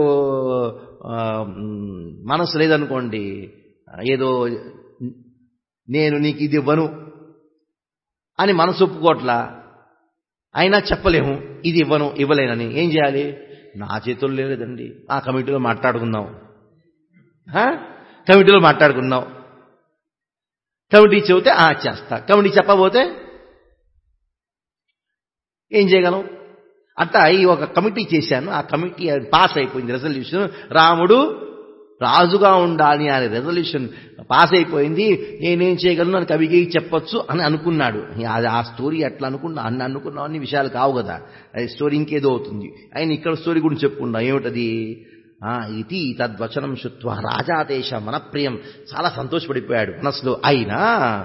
మనసు లేదనుకోండి ఏదో నేను నీకు ఇది ఇవ్వను అని మనసు ఒప్పుకోట్లా అయినా చెప్పలేము ఇది ఇవ్వను ఇవ్వలేనని ఏం చేయాలి నా చేతుల్లో లేదండి ఆ కమిటీలో మాట్లాడుకుందాం కమిటీలో మాట్లాడుకుందాం కమిటీ చెబితే ఆ చేస్తా కమిటీ చెప్పబోతే ఏం చేయగలం అట్టా ఈ ఒక కమిటీ చేశాను ఆ కమిటీ పాస్ అయిపోయింది రెజల్యూషన్ రాముడు రాజుగా ఉండాలి అనే రెజల్యూషన్ పాస్ అయిపోయింది నేనేం చేయగలను అని కవికి చెప్పొచ్చు అని అనుకున్నాడు అది ఆ స్టోరీ అట్లా అనుకున్నా అన్ని అనుకున్నాం అన్ని విషయాలు కావు కదా అది స్టోరీ ఇంకేదో అవుతుంది ఆయన ఇక్కడ స్టోరీ గురించి చెప్పుకున్నా ఏమిటది ఇది తద్వచనం శుత్వ రాజాదేశ మనప్రియం చాలా సంతోషపడిపోయాడు మనసులో అయినా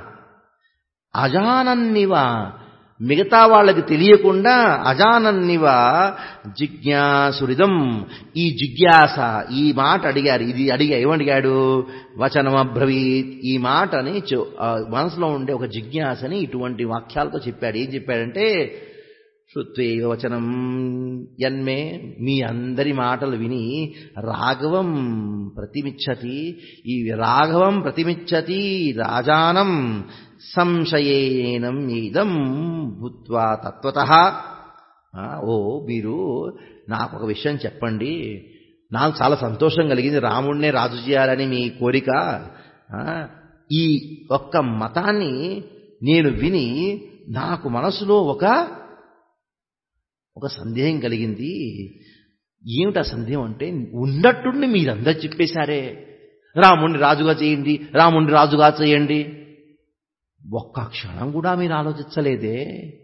అజానన్నివా మిగతా వాళ్ళకి తెలియకుండా అజానన్నివ జిజ్ఞాసురిదం ఈ జిజ్ఞాస ఈ మాట అడిగారు ఇది అడిగా ఏమడిగాడు వచనమబ్రవీత్ ఈ మాటని మనసులో ఉండే ఒక జిజ్ఞాసని ఇటువంటి వాక్యాలతో చెప్పాడు ఏం చెప్పాడంటే శృత్వేవ వచనం యన్మే మీ అందరి మాటలు విని రాఘవం ప్రతిమిచ్చతి ఈ రాఘవం ప్రతిమిచ్చతి రాజానం సంశయేనం ఇదం భూత్వా తత్వత ఓ మీరు నాకు ఒక విషయం చెప్పండి నాకు చాలా సంతోషం కలిగింది రాముడినే రాజు చేయాలని మీ కోరిక ఆ, ఈ ఒక్క మతాన్ని నేను విని నాకు మనసులో ఒక ఒక సందేహం కలిగింది ఏమిటా సందేహం అంటే ఉన్నట్టుండి మీరందరూ చెప్పేశారే రాముణ్ణి రాజుగా చేయండి రాముణ్ణి రాజుగా చేయండి ఒక్క క్షణం కూడా మీరు ఆలోచించలేదే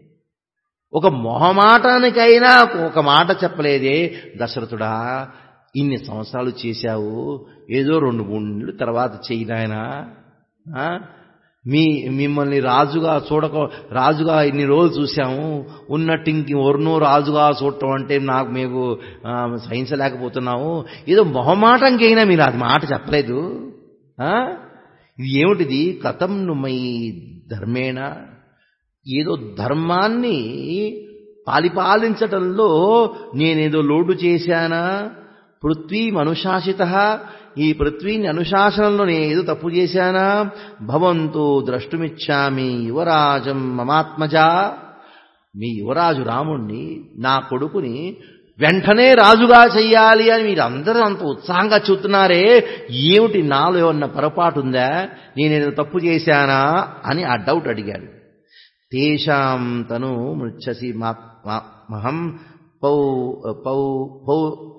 ఒక మొహమాటానికైనా ఒక మాట చెప్పలేదే దశరథుడా ఇన్ని సంవత్సరాలు చేశావు ఏదో రెండు మూడు నెలలు తర్వాత చెయ్యి నాయనా ఆ? మీ మిమ్మల్ని రాజుగా చూడక రాజుగా ఇన్ని రోజులు చూశాము ఉన్నట్టు ఇంక ఎవరినో రాజుగా చూడటం అంటే నాకు మీకు ఆ, సహించలేకపోతున్నాము ఏదో మొహమాటంకైనా మీరు అది మాట చెప్పలేదు ఆ? ఇది ఏమిటిది కథం మై ధర్మేణ ఏదో ధర్మాన్ని పాలిపాలించటంలో నేనేదో లోటు చేశానా పృథ్వీ అనుశాసిత ఈ పృథ్వీని అనుశాసనంలో నేను ఏదో తప్పు చేశానా భవంతు ద్రష్టుమిచ్చామి యువరాజం మమాత్మజా మీ యువరాజు రాముణ్ణి నా కొడుకుని వెంటనే రాజుగా చెయ్యాలి అని మీరు అందరూ అంత ఉత్సాహంగా చూస్తున్నారే ఏమిటి నాలో ఏమన్నా పొరపాటు ఉందా నేనేదో తప్పు చేశానా అని ఆ డౌట్ అడిగాడు తేషాం తను మృచ్చసి మహం పౌ పౌ పౌ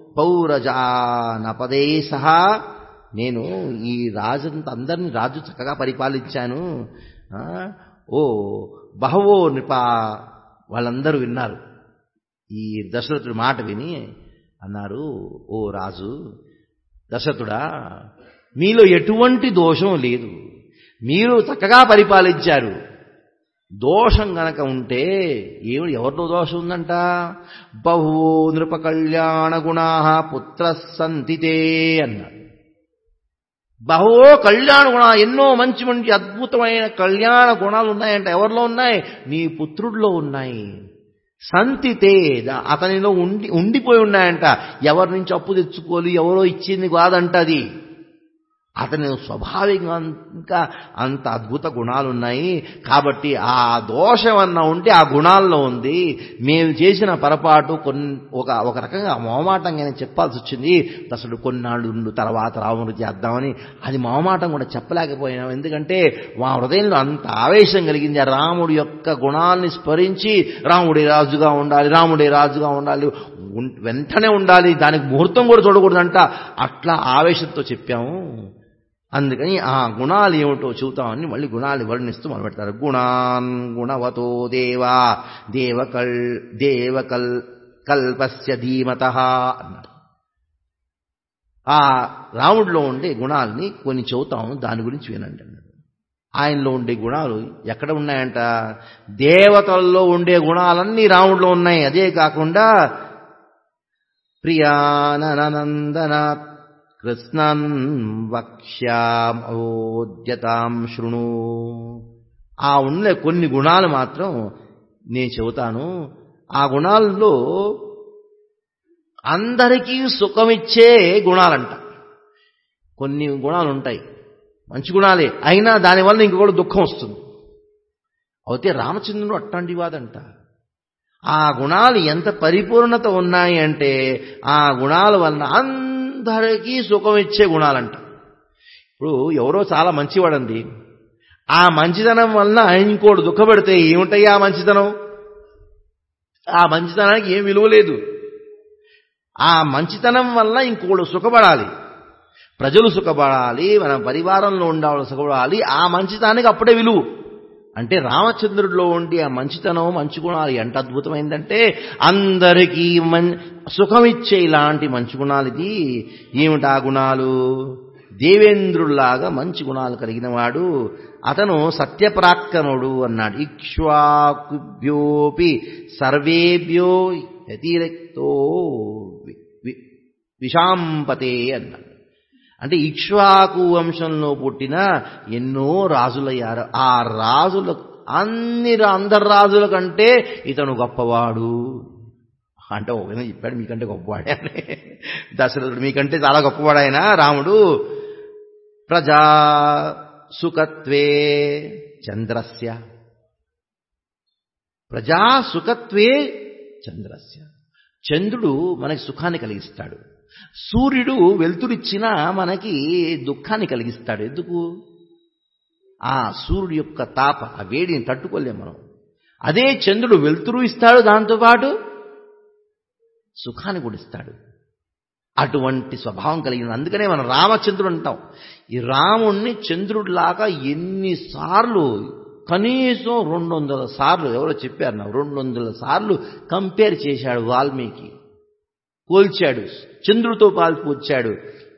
పౌరజానపదే సహా నేను ఈ రాజంత అందరిని రాజు చక్కగా పరిపాలించాను ఆ, ఓ బహవో నృప వాళ్ళందరూ విన్నారు ఈ దశరథుడి మాట విని అన్నారు ఓ రాజు దశరథుడా మీలో ఎటువంటి దోషం లేదు మీరు చక్కగా పరిపాలించారు దోషం గనక ఉంటే ఏమి ఎవరిలో దోషం ఉందంట బహువో నృప కళ్యాణ గుణా పుత్ర సంతితే అన్నాడు బహువో కళ్యాణ గుణ ఎన్నో మంచి మంచి అద్భుతమైన కళ్యాణ గుణాలు ఉన్నాయంట ఎవరిలో ఉన్నాయి నీ పుత్రుడిలో ఉన్నాయి సంతితే దా- అతనిలో ఉండి ఉండిపోయి ఉన్నాయంట ఎవరి నుంచి అప్పు తెచ్చుకోవాలి ఎవరో ఇచ్చింది కాదంట అది అతని స్వాభావికంగా ఇంకా అంత అద్భుత గుణాలు ఉన్నాయి కాబట్టి ఆ దోషం అన్న ఉంటే ఆ గుణాల్లో ఉంది మేము చేసిన పొరపాటు కొన్ని ఒక ఒక రకంగా మొహమాటంగానే చెప్పాల్సి వచ్చింది అసలు కొన్నాళ్ళు ఉండు తర్వాత రాముడు చేద్దామని అది మొహమాటం కూడా చెప్పలేకపోయినాం ఎందుకంటే మా హృదయంలో అంత ఆవేశం కలిగింది ఆ రాముడి యొక్క గుణాన్ని స్మరించి రాముడే రాజుగా ఉండాలి రాముడే రాజుగా ఉండాలి ఉం- వెంటనే ఉండాలి దానికి ముహూర్తం కూడా చూడకూడదంట అట్లా ఆవేశంతో చెప్పాము అందుకని ఆ గుణాలు ఏమిటో చూద్దామని మళ్ళీ గుణాలు వర్ణిస్తూ మొదలుపెడతారు గుణాన్ గుణవతో దేవా దేవకల్ దేవకల్ కల్పస్య ధీమత అన్నారు ఆ రాముడిలో ఉండే గుణాలని కొన్ని చెబుతాము దాని గురించి వినండి అన్నాడు ఆయనలో ఉండే గుణాలు ఎక్కడ ఉన్నాయంట దేవతల్లో ఉండే గుణాలన్నీ రాముడిలో ఉన్నాయి అదే కాకుండా ప్రియాననందనాత్ కృష్ణన్ వక్ష్యామోద్యతాం శృణు ఆ ఉన్న కొన్ని గుణాలు మాత్రం నేను చెబుతాను ఆ గుణాల్లో అందరికీ సుఖమిచ్చే గుణాలంట కొన్ని గుణాలు ఉంటాయి మంచి గుణాలే అయినా దానివల్ల ఇంకొకటి దుఃఖం వస్తుంది అయితే రామచంద్రుడు అట్లాంటి వాదంట ఆ గుణాలు ఎంత పరిపూర్ణత ఉన్నాయి అంటే ఆ గుణాల వలన అందరికీ సుఖం ఇచ్చే గుణాలంట ఇప్పుడు ఎవరో చాలా మంచివాడండి ఆ మంచితనం వలన ఇంకోటి దుఃఖపెడితే ఏముంటాయి ఆ మంచితనం ఆ మంచితనానికి ఏం విలువ లేదు ఆ మంచితనం వల్ల ఇంకోడు సుఖపడాలి ప్రజలు సుఖపడాలి మన పరివారంలో ఉండేవాళ్ళు సుఖపడాలి ఆ మంచితనానికి అప్పుడే విలువ అంటే రామచంద్రుడిలో ఉండి ఆ మంచితనం మంచి గుణాలు ఎంత అద్భుతమైందంటే అందరికీ మం సుఖమిచ్చే ఇలాంటి మంచి గుణాలు ఇది ఏమిటి ఆ గుణాలు దేవేంద్రుల్లాగా మంచి గుణాలు కలిగిన వాడు అతను సత్యప్రాక్కనుడు అన్నాడు ఇక్ష్వాకుభ్యోపి సర్వేభ్యో వ్యతిరేక్తో వి- వి- విషాంపతే అన్నాడు అంటే ఇక్ష్వాకు వంశంలో పుట్టిన ఎన్నో రాజులయ్యారు ఆ రాజుల అన్ని రా- అందరు రాజుల కంటే ఇతను గొప్పవాడు అంటే ఒక విధంగా చెప్పాడు మీకంటే గొప్పవాడే అని దశరథుడు మీకంటే చాలా గొప్పవాడు ఆయన రాముడు ప్రజా సుఖత్వే చంద్రస్య ప్రజా సుఖత్వే చంద్రస్య చంద్రుడు మనకి సుఖాన్ని కలిగిస్తాడు సూర్యుడు వెలుతురిచ్చినా మనకి దుఃఖాన్ని కలిగిస్తాడు ఎందుకు ఆ సూర్యుడు యొక్క తాప ఆ వేడిని తట్టుకోలేం మనం అదే చంద్రుడు వెలుతురు ఇస్తాడు దాంతోపాటు సుఖాన్ని కూడా ఇస్తాడు అటువంటి స్వభావం కలిగిన అందుకనే మనం రామచంద్రుడు అంటాం ఈ రాముణ్ణి చంద్రుడిలాగా ఎన్నిసార్లు కనీసం రెండు వందల సార్లు ఎవరో చెప్పారు నాకు రెండు వందల సార్లు కంపేర్ చేశాడు వాల్మీకి పోల్చాడు చంద్రుడితో పాల్పు వచ్చాడు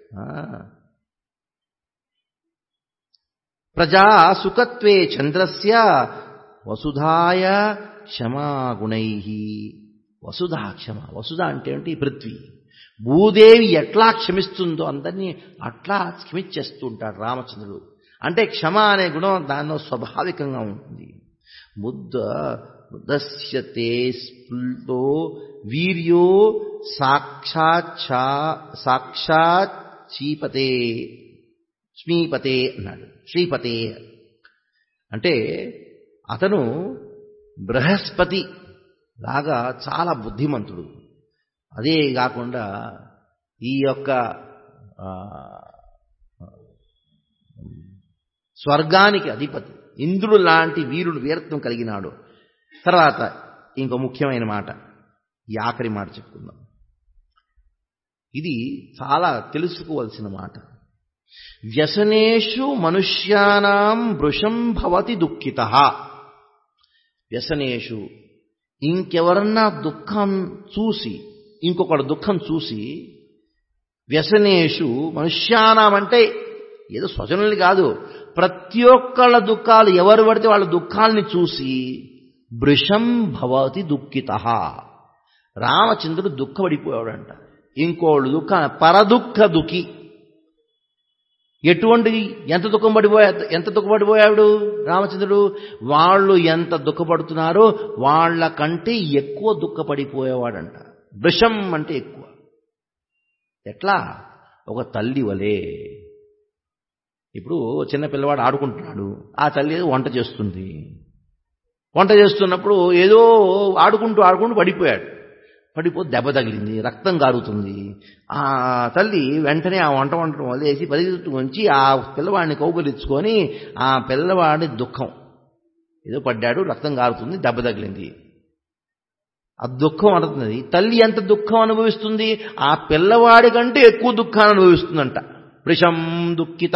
ప్రజా సుఖత్వే చంద్రస్య వసుధాయ క్షమాగుణై వసుధా క్షమ వసుధ అంటే ఏంటి పృథ్వీ భూదేవి ఎట్లా క్షమిస్తుందో అందరినీ అట్లా క్షమించేస్తూ ఉంటాడు రామచంద్రుడు అంటే క్షమ అనే గుణం దానిలో స్వాభావికంగా ఉంటుంది ముద్ద ముదస్యతే స్ఫుల్తో వీర్యో సాక్షాచ్చా సాక్షాత్ చీపతే శ్మీపతే అన్నాడు శ్రీపతే అంటే అతను బృహస్పతి లాగా చాలా బుద్ధిమంతుడు అదే కాకుండా ఈ యొక్క స్వర్గానికి అధిపతి ఇంద్రుడు లాంటి వీరుడు వీరత్వం కలిగినాడు తర్వాత ఇంకో ముఖ్యమైన మాట ఈ ఆఖరి మాట చెప్పుకుందాం ఇది చాలా తెలుసుకోవలసిన మాట వ్యసనేషు మనుష్యానాం వృషం భవతి దుఃఖిత వ్యసనేషు ఇంకెవరన్నా దుఃఖం చూసి ఇంకొకడు దుఃఖం చూసి వ్యసనేషు మనుష్యానాం అంటే ఏదో స్వజనుల్ని కాదు ప్రతి ఒక్కళ్ళ దుఃఖాలు ఎవరు పడితే వాళ్ళ దుఃఖాల్ని చూసి వృషం భవతి దుఃఖిత రామచంద్రుడు దుఃఖపడిపోయాడంట ఇంకోళ్ళు దుఃఖ పరదుఃఖ దుఃఖి ఎటువంటి ఎంత దుఃఖం పడిపోయా ఎంత దుఃఖపడిపోయాడు రామచంద్రుడు వాళ్ళు ఎంత దుఃఖపడుతున్నారో వాళ్ళ కంటే ఎక్కువ దుఃఖపడిపోయేవాడంట వృషం అంటే ఎక్కువ ఎట్లా ఒక తల్లి వలే ఇప్పుడు చిన్న పిల్లవాడు ఆడుకుంటున్నాడు ఆ తల్లి వంట చేస్తుంది వంట చేస్తున్నప్పుడు ఏదో ఆడుకుంటూ ఆడుకుంటూ పడిపోయాడు పడిపోతే దెబ్బ తగిలింది రక్తం కారుతుంది ఆ తల్లి వెంటనే ఆ వంట వంటను వదిలేసి పరిగెత్తు ఉంచి ఆ పిల్లవాడిని కౌగులించుకొని ఆ పిల్లవాడి దుఃఖం ఏదో పడ్డాడు రక్తం కారుతుంది దెబ్బ తగిలింది ఆ దుఃఖం అనుతున్నది తల్లి ఎంత దుఃఖం అనుభవిస్తుంది ఆ పిల్లవాడి కంటే ఎక్కువ దుఃఖాన్ని అనుభవిస్తుందంట వృషం దుఃఖిత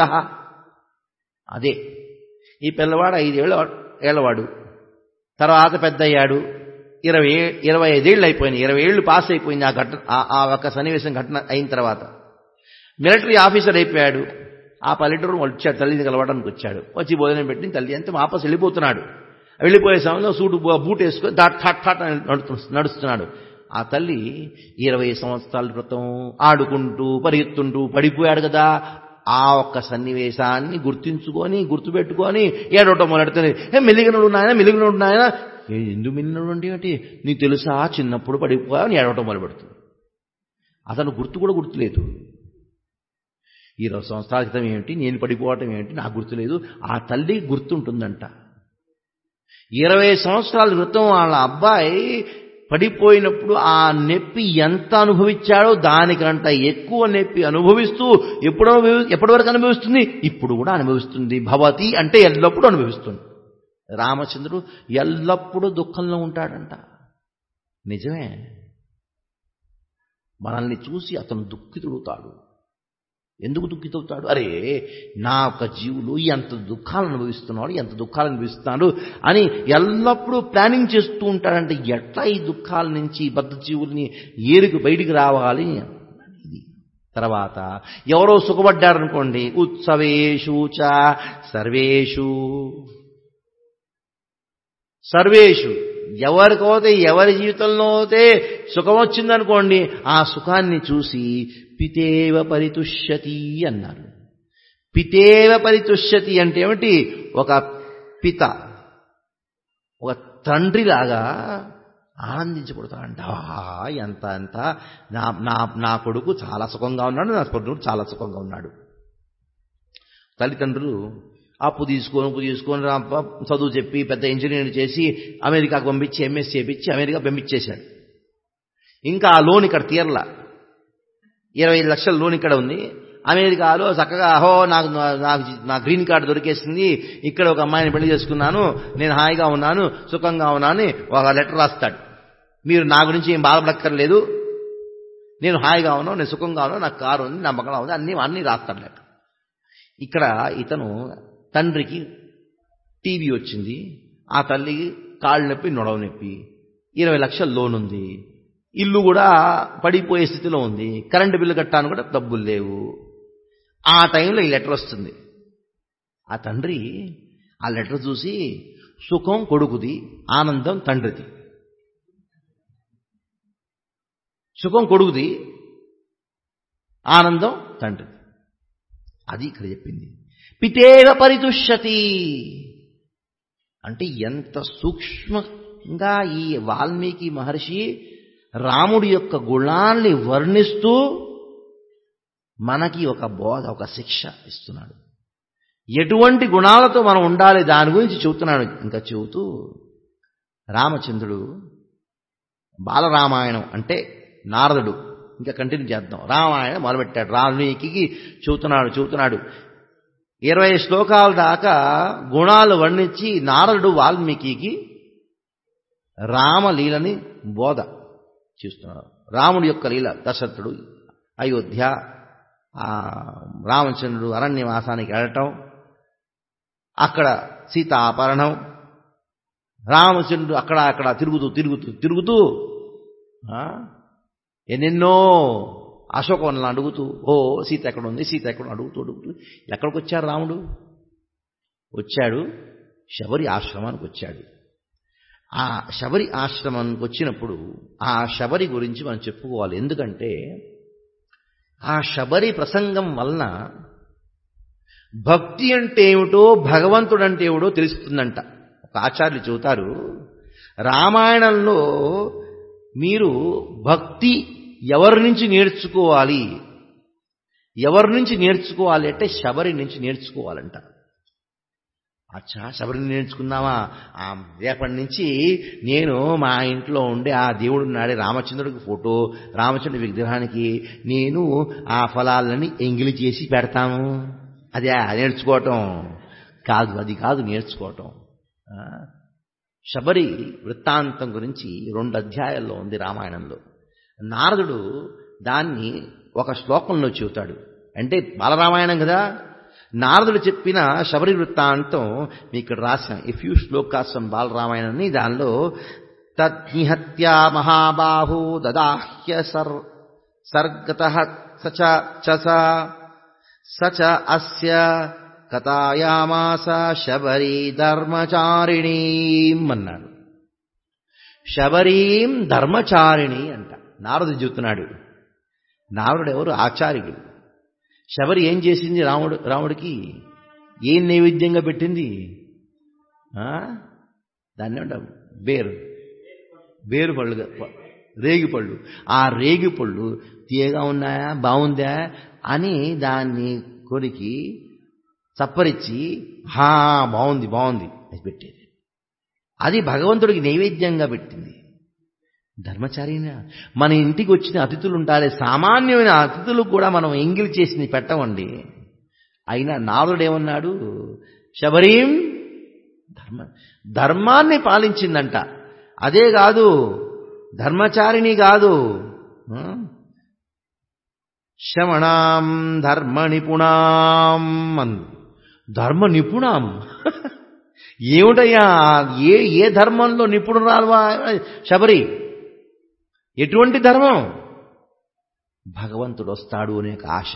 అదే ఈ పిల్లవాడు ఐదేళ్ళ ఏళ్ళవాడు తర్వాత పెద్ద అయ్యాడు ఇరవై ఇరవై ఐదేళ్ళు అయిపోయినాయి ఇరవై ఏళ్ళు పాస్ అయిపోయింది ఆ ఘటన ఆ ఒక్క సన్నివేశం ఘటన అయిన తర్వాత మిలిటరీ ఆఫీసర్ అయిపోయాడు ఆ పల్లెటూరు వచ్చాడు తల్లిని కలవడానికి వచ్చాడు వచ్చి భోజనం పెట్టి తల్లి అంతా వాపస్ వెళ్ళిపోతున్నాడు వెళ్ళిపోయే సమయంలో సూటు బూట్ వేసుకొని థాట్ థాట్ థాట్ నడుస్తున్నాడు ఆ తల్లి ఇరవై సంవత్సరాల క్రితం ఆడుకుంటూ పరిగెత్తుంటూ పడిపోయాడు కదా ఆ ఒక్క సన్నివేశాన్ని గుర్తించుకొని గుర్తుపెట్టుకొని ఏడవటం మొదలెడుతుంది ఏ మెలిగినడు నాయన మెలిగినడు నాయన ఎందుకు మిన్నడు అంటే నీకు తెలుసా చిన్నప్పుడు పడిపోయా అని ఏడవటం మొదలుపెడుతుంది అతను గుర్తు కూడా గుర్తులేదు ఇరవై సంవత్సరాల క్రితం ఏమిటి నేను పడిపోవటం ఏమిటి నాకు గుర్తులేదు ఆ తల్లి గుర్తుంటుందంట ఇరవై సంవత్సరాల క్రితం వాళ్ళ అబ్బాయి పడిపోయినప్పుడు ఆ నొప్పి ఎంత అనుభవించాడో దానికంట ఎక్కువ నొప్పి అనుభవిస్తూ ఎప్పుడు ఎప్పటి వరకు అనుభవిస్తుంది ఇప్పుడు కూడా అనుభవిస్తుంది భవతి అంటే ఎల్లప్పుడూ అనుభవిస్తుంది రామచంద్రుడు ఎల్లప్పుడూ దుఃఖంలో ఉంటాడంట నిజమే మనల్ని చూసి అతను దుఃఖితుడుతాడు ఎందుకు దుఃఖితవుతాడు అరే నా యొక్క జీవులు ఎంత దుఃఖాలు అనుభవిస్తున్నాడు ఎంత దుఃఖాలు అనుభవిస్తున్నాడు అని ఎల్లప్పుడూ ప్లానింగ్ చేస్తూ ఉంటాడంటే ఎట్లా ఈ దుఃఖాల నుంచి బద్ధ జీవుల్ని ఏరుకు బయటికి రావాలి ఇది తర్వాత ఎవరో సుఖపడ్డారనుకోండి ఉత్సవేషు చ సర్వేషు సర్వేషు ఎవరికైతే ఎవరి జీవితంలో అయితే సుఖం వచ్చిందనుకోండి ఆ సుఖాన్ని చూసి పితేవ పరితుష్యతి అన్నారు పితేవ పరితుష్యతి అంటే ఏమిటి ఒక పిత ఒక తండ్రిలాగా ఆనందించబడతాడంట ఎంత ఎంత నా నా నా కొడుకు చాలా సుఖంగా ఉన్నాడు నా కొడుకు చాలా సుఖంగా ఉన్నాడు తల్లిదండ్రులు అప్పు తీసుకొని అప్పు తీసుకొని చదువు చెప్పి పెద్ద ఇంజనీర్ చేసి అమెరికాకు పంపించి ఎంఎస్ చేపించి అమెరికా పంపించేశాడు ఇంకా ఆ లోన్ ఇక్కడ తీరలా ఇరవై ఐదు లక్షల లోన్ ఇక్కడ ఉంది అమెరికాలో చక్కగా అహో నాకు నాకు నా గ్రీన్ కార్డు దొరికేసింది ఇక్కడ ఒక అమ్మాయిని పెళ్లి చేసుకున్నాను నేను హాయిగా ఉన్నాను సుఖంగా ఉన్నాను అని ఒక లెటర్ రాస్తాడు మీరు నా గురించి ఏం బాధపడక్కర్లేదు నేను హాయిగా ఉన్నాను నేను సుఖంగా ఉన్నాను నాకు కారు ఉంది నా బంగళా ఉంది అన్నీ అన్నీ రాస్తాడు లెటర్ ఇక్కడ ఇతను తండ్రికి టీవీ వచ్చింది ఆ తల్లికి కాళ్ళు నొప్పి నొడవ నొప్పి ఇరవై లక్షల లోన్ ఉంది ఇల్లు కూడా పడిపోయే స్థితిలో ఉంది కరెంటు బిల్లు కట్టాను కూడా డబ్బులు లేవు ఆ టైంలో ఈ లెటర్ వస్తుంది ఆ తండ్రి ఆ లెటర్ చూసి సుఖం కొడుకుది ఆనందం తండ్రిది సుఖం కొడుకుది ఆనందం తండ్రిది అది ఇక్కడ చెప్పింది పితేవ పరితుష్యతి అంటే ఎంత సూక్ష్మంగా ఈ వాల్మీకి మహర్షి రాముడి యొక్క గుణాల్ని వర్ణిస్తూ మనకి ఒక బోధ ఒక శిక్ష ఇస్తున్నాడు ఎటువంటి గుణాలతో మనం ఉండాలి దాని గురించి చెబుతున్నాడు ఇంకా చెబుతూ రామచంద్రుడు బాలరామాయణం అంటే నారదుడు ఇంకా కంటిన్యూ చేద్దాం రామాయణం మొదలుపెట్టాడు రామునికి చెబుతున్నాడు చెబుతున్నాడు ఇరవై శ్లోకాల దాకా గుణాలు వర్ణించి నారదుడు వాల్మీకి రామలీలని బోధ చేస్తున్నాడు రాముడి యొక్క లీల దశరథుడు అయోధ్య రామచంద్రుడు అరణ్యవాసానికి వెళ్ళటం అక్కడ సీత అపహరణం రామచంద్రుడు అక్కడ అక్కడ తిరుగుతూ తిరుగుతూ తిరుగుతూ ఎన్నెన్నో అశోకవనం అడుగుతూ ఓ సీత ఎక్కడ ఉంది సీత ఎక్కడ అడుగుతూ అడుగుతూ ఎక్కడికి వచ్చాడు రాముడు వచ్చాడు శబరి ఆశ్రమానికి వచ్చాడు ఆ శబరి ఆశ్రమానికి వచ్చినప్పుడు ఆ శబరి గురించి మనం చెప్పుకోవాలి ఎందుకంటే ఆ శబరి ప్రసంగం వలన భక్తి అంటే ఏమిటో భగవంతుడు అంటే ఏమిటో తెలుస్తుందంట ఒక ఆచార్యులు చెబుతారు రామాయణంలో మీరు భక్తి ఎవరి నుంచి నేర్చుకోవాలి ఎవరి నుంచి నేర్చుకోవాలి అంటే శబరి నుంచి నేర్చుకోవాలంట అచ్చా శబరిని నేర్చుకుందామా ఆ రేపటి నుంచి నేను మా ఇంట్లో ఉండే ఆ దేవుడు నాడే రామచంద్రుడికి ఫోటో రామచంద్రుడి విగ్రహానికి నేను ఆ ఫలాలని ఎంగిలి చేసి పెడతాను అదే నేర్చుకోవటం కాదు అది కాదు నేర్చుకోవటం శబరి వృత్తాంతం గురించి రెండు అధ్యాయాల్లో ఉంది రామాయణంలో నారదుడు దాన్ని ఒక శ్లోకంలో చెబుతాడు అంటే బాలరామాయణం కదా నారదుడు చెప్పిన శబరి వృత్తాంతం మీకు ఇక్కడ రాసిన ఇఫ్ యూ శ్లోకాసం బాలరామాయణాన్ని దానిలో తద్నిహత్యా మహాబాహు దదాహ్య సర్ సర్గత సచ చస సచ అస్య కథాయామాస శబరీ ధర్మచారిణీం అన్నాడు శబరీం ధర్మచారిణి అంట నారదుడు చెబుతున్నాడు నారదుడు ఎవరు ఆచార్యుడు శబరి ఏం చేసింది రాముడు రాముడికి ఏం నైవేద్యంగా పెట్టింది దాన్ని ఏమంటాం బేరు బేరు పళ్ళు రేగి పళ్ళు ఆ రేగి పళ్ళు తీయగా ఉన్నాయా బాగుందా అని దాన్ని కొరికి చప్పరిచ్చి హా బాగుంది బాగుంది అది పెట్టేది అది భగవంతుడికి నైవేద్యంగా పెట్టింది ధర్మచారిన మన ఇంటికి వచ్చిన అతిథులు ఉండాలి సామాన్యమైన అతిథులు కూడా మనం ఎంగిల్ చేసింది పెట్టమండి అయినా నారుడు ఏమన్నాడు శబరీం ధర్మ ధర్మాన్ని పాలించిందంట అదే కాదు ధర్మచారిణి కాదు శమణాం ధర్మ నిపుణాం అంది ధర్మ నిపుణాం ఏమిటయ్యా ఏ ఏ ధర్మంలో నిపుణురాలు శబరి ఎటువంటి ధర్మం భగవంతుడు వస్తాడు అనే ఒక ఆశ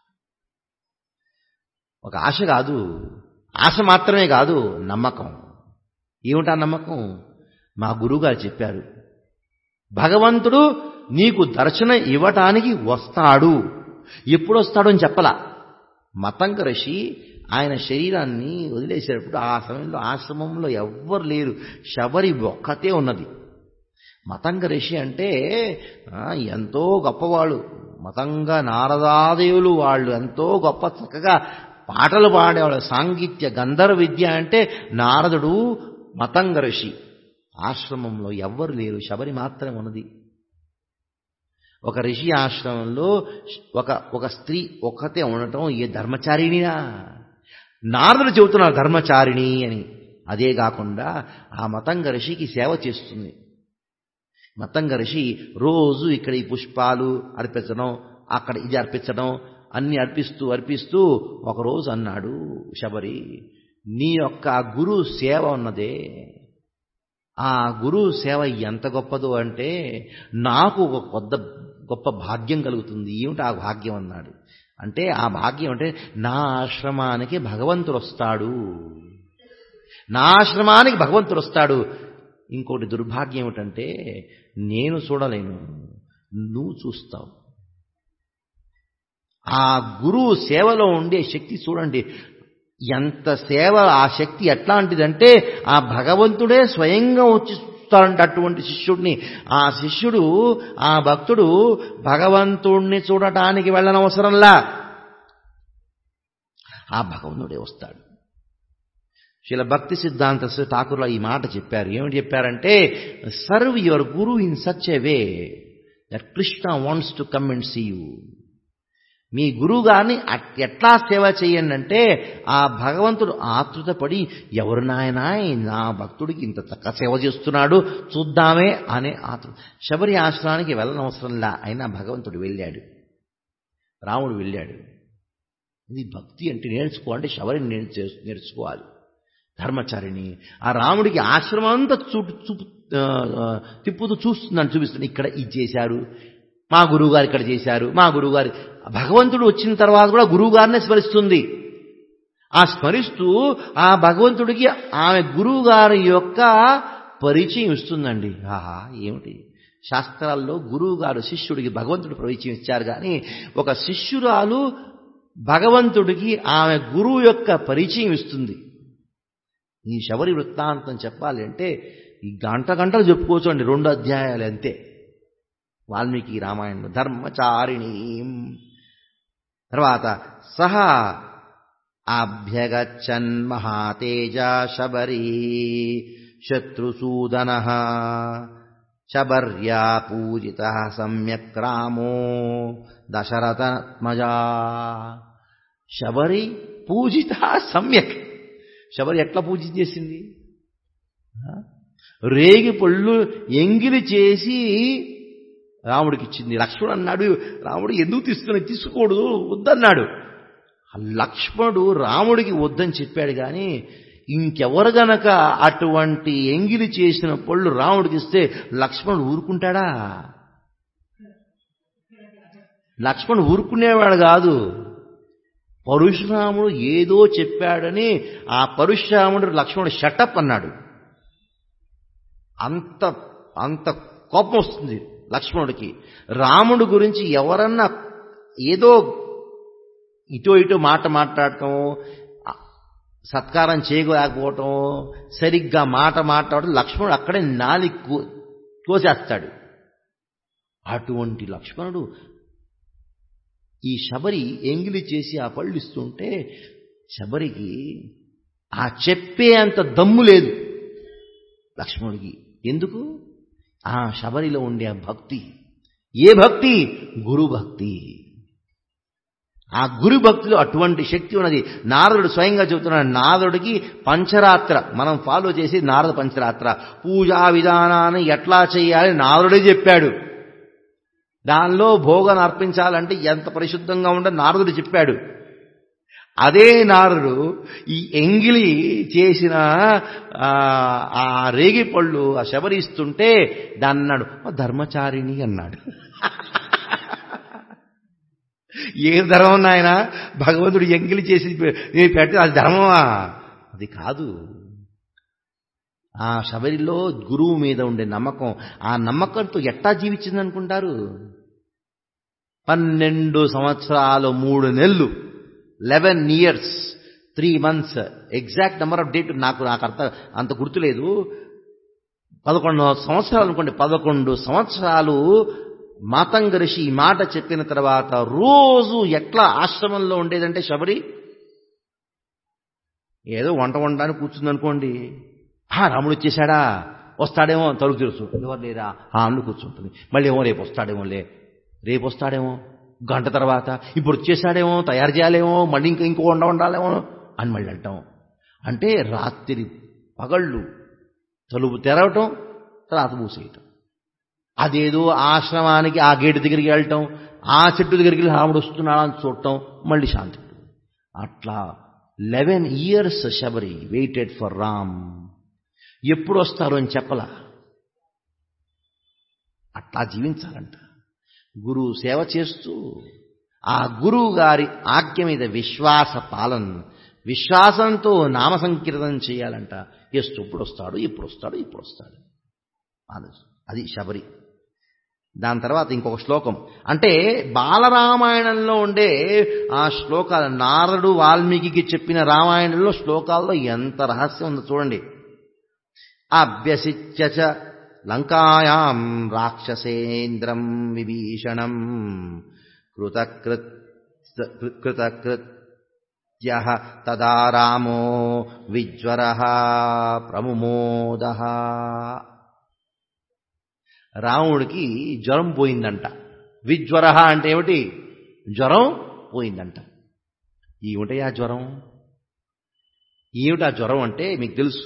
ఒక ఆశ కాదు ఆశ మాత్రమే కాదు నమ్మకం ఏమిటా నమ్మకం మా గురువుగారు చెప్పారు భగవంతుడు నీకు దర్శనం ఇవ్వటానికి వస్తాడు ఎప్పుడు వస్తాడు అని చెప్పలా మతంగ ఋషి ఆయన శరీరాన్ని వదిలేసేటప్పుడు ఆ సమయంలో ఆశ్రమంలో ఎవ్వరు లేరు శబరి ఒక్కతే ఉన్నది మతంగ ఋషి అంటే ఎంతో గొప్పవాళ్ళు మతంగా నారదాదేవులు వాళ్ళు ఎంతో గొప్ప చక్కగా పాటలు పాడేవాళ్ళు సాంగీత్య గంధర్వ విద్య అంటే నారదుడు మతంగ ఋషి ఆశ్రమంలో ఎవ్వరు లేరు శబరి మాత్రమే ఉన్నది ఒక ఋషి ఆశ్రమంలో ఒక ఒక స్త్రీ ఒక్కతే ఉండటం ఏ ధర్మచారిణినా నారదుడు చెబుతున్నారు ధర్మచారిణి అని అదే కాకుండా ఆ మతంగ ఋషికి సేవ చేస్తుంది మతంగ ఋషి రోజు ఇక్కడ ఈ పుష్పాలు అర్పించడం అక్కడ ఇది అర్పించడం అన్ని అర్పిస్తూ అర్పిస్తూ ఒకరోజు అన్నాడు శబరి నీ యొక్క గురు సేవ ఉన్నదే ఆ గురు సేవ ఎంత గొప్పదో అంటే నాకు ఒక కొత్త గొప్ప భాగ్యం కలుగుతుంది ఏమిటి ఆ భాగ్యం అన్నాడు అంటే ఆ భాగ్యం అంటే నా ఆశ్రమానికి భగవంతుడు వస్తాడు నా ఆశ్రమానికి భగవంతుడు వస్తాడు ఇంకోటి దుర్భాగ్యం ఏమిటంటే నేను చూడలేను నువ్వు చూస్తావు ఆ గురువు సేవలో ఉండే శక్తి చూడండి ఎంత సేవ ఆ శక్తి ఎట్లాంటిదంటే ఆ భగవంతుడే స్వయంగా వచ్చి చూస్తాడంట అటువంటి శిష్యుడిని ఆ శిష్యుడు ఆ భక్తుడు భగవంతుణ్ణి చూడటానికి వెళ్ళనవసరంలా ఆ భగవంతుడే వస్తాడు శిల భక్తి సిద్ధాంత ఠాకూర్లో ఈ మాట చెప్పారు ఏమిటి చెప్పారంటే serve your guru in such a way that Krishna wants to come and see you మీ గురువు గారిని ఎట్లా సేవ చేయండి అంటే ఆ భగవంతుడు ఆతృతపడి ఎవరు నాయనా నా భక్తుడికి ఇంత చక్క సేవ చేస్తున్నాడు చూద్దామే అనే ఆతృత శబరి ఆశ్రమానికి వెళ్ళనవసరంలా అయినా భగవంతుడు వెళ్ళాడు రాముడు వెళ్ళాడు ఇది భక్తి అంటే నేర్చుకో అంటే శబరిని నేర్చు నేర్చుకోవాలి ధర్మచారిణి ఆ రాముడికి ఆశ్రమం అంతా చూపు చూపు తిప్పుతూ చూస్తున్నాను చూపిస్తున్నాను ఇక్కడ ఇది చేశారు మా గురువుగారు ఇక్కడ చేశారు మా గురువుగారు భగవంతుడు వచ్చిన తర్వాత కూడా గురువుగారినే స్మరిస్తుంది ఆ స్మరిస్తూ ఆ భగవంతుడికి ఆమె గురువుగారి యొక్క పరిచయం ఇస్తుందండి ఆహా ఏమిటి శాస్త్రాల్లో గురువుగారు శిష్యుడికి భగవంతుడు పరిచయం ఇచ్చారు కానీ ఒక శిష్యురాలు భగవంతుడికి ఆమె గురువు యొక్క పరిచయం ఇస్తుంది ఈ శబరి వృత్తాంతం చెప్పాలి అంటే ఈ గంట గంటలు చెప్పుకోవచ్చండి రెండు అధ్యాయాలు అంతే వాల్మీకి రామాయణం ధర్మచారిణీ తర్వాత సహా అభ్యగచ్చన్ మహాతేజ శబరీ శత్రుసూదన శబర్యా పూజిత సమ్యక్ రామో దశరథమజా శబరి పూజిత సమ్యక్ శబరి ఎట్లా పూజ చేసింది రేగి పళ్ళు ఎంగిలి చేసి రాముడికి ఇచ్చింది లక్ష్మణుడు అన్నాడు రాముడు ఎందుకు తీసుకుని తీసుకోకూడదు వద్దన్నాడు లక్ష్మణుడు రాముడికి వద్దని చెప్పాడు కానీ ఇంకెవరు గనక అటువంటి ఎంగిలి చేసిన పళ్ళు రాముడికి ఇస్తే లక్ష్మణుడు ఊరుకుంటాడా లక్ష్మణుడు ఊరుకునేవాడు కాదు పరశురాముడు ఏదో చెప్పాడని ఆ పరశురాముడు లక్ష్మణుడు షటప్ అన్నాడు అంత అంత కోపం వస్తుంది లక్ష్మణుడికి రాముడు గురించి ఎవరన్నా ఏదో ఇటో ఇటో మాట మాట్లాడటం సత్కారం చేయలేకపోవటం సరిగ్గా మాట మాట్లాడటం లక్ష్మణుడు అక్కడే నాలి కోసేస్తాడు అటువంటి లక్ష్మణుడు ఈ శబరి ఎంగిలి చేసి ఆ పళ్ళు ఇస్తుంటే శబరికి ఆ చెప్పే అంత దమ్ము లేదు లక్ష్మణుడికి ఎందుకు ఆ శబరిలో ఉండే ఆ భక్తి ఏ భక్తి గురు భక్తి ఆ గురు భక్తిలో అటువంటి శక్తి ఉన్నది నారదుడు స్వయంగా చెబుతున్నాడు నారదుడికి పంచరాత్ర మనం ఫాలో చేసి నారద పంచరాత్ర పూజా విధానాన్ని ఎట్లా చేయాలి నారదుడే చెప్పాడు దానిలో భోగం అర్పించాలంటే ఎంత పరిశుద్ధంగా ఉండ నారదుడు చెప్పాడు అదే నారుడు ఈ ఎంగిలి చేసిన ఆ రేగి పళ్ళు ఆ శబరిస్తుంటే దాన్ని అన్నాడు ధర్మచారిణి అన్నాడు ఏ ధర్మం నాయన భగవంతుడు ఎంగిలి చేసి పెడితే అది ధర్మమా అది కాదు ఆ శబరిలో గురువు మీద ఉండే నమ్మకం ఆ నమ్మకంతో ఎట్టా జీవించింది అనుకుంటారు పన్నెండు సంవత్సరాలు మూడు నెలలు eleven years three months exact number of date నాకు నాకు అర్థం అంత గుర్తులేదు పదకొండు సంవత్సరాలు అనుకోండి పదకొండు సంవత్సరాలు మాతంగ ఋషి ఈ మాట చెప్పిన తర్వాత రోజు ఎట్లా ఆశ్రమంలో ఉండేదంటే శబరి ఏదో వంట వండడానికి కూర్చుందనుకోండి ఆ రాముడు వచ్చేసాడా వస్తాడేమో తలుపు తెలుసు ఎవరు లేరా ఆ అన్ను కూర్చుంటుంది మళ్ళీ ఏమో రేపు వస్తాడేమో లే రేపు వస్తాడేమో గంట తర్వాత ఇప్పుడు వచ్చేసాడేమో తయారు చేయాలేమో మళ్ళీ ఇంకా ఇంకో వండ వండాలేమో అని మళ్ళీ అంటాం అంటే రాత్రి పగళ్ళు తలుపు తెరవటం తర్వాత మూసేయటం అదేదో ఆశ్రమానికి ఆ గేటు దగ్గరికి వెళ్ళటం ఆ చెట్టు దగ్గరికి వెళ్ళి రాముడు వస్తున్నాడా అని చూడటం మళ్ళీ శాంతి అట్లా eleven years Shabari waited for Ram ఎప్పుడు వస్తారు అని చెప్పలా అట్లా జీవించాలంట గురువు సేవ చేస్తూ ఆ గురువు గారి ఆజ్ఞ మీద విశ్వాస పాలన విశ్వాసంతో నామ సంకీర్తనం చేయాలంట ఎస్తు ఇప్పుడు వస్తాడు ఇప్పుడు వస్తాడు ఇప్పుడు వస్తాడు అది శబరి దాని తర్వాత ఇంకొక శ్లోకం అంటే బాలరామాయణంలో ఉండే ఆ శ్లోకాలు నారదుడు వాల్మీకి చెప్పిన రామాయణంలో శ్లోకాల్లో ఎంత రహస్యం ఉందో చూడండి అభ్యసిత్య లంకాయాం రాక్షసేంద్రం విభీషణం కృతకృత్ కృతకృత్య తదా రామో విజ్వర ప్రముమోద రాముడికి జ్వరం పోయిందంట విజ్వర అంటే ఏమిటి జ్వరం పోయిందంట ఏమిటయా జ్వరం ఏమిటా జ్వరం అంటే మీకు తెలుసు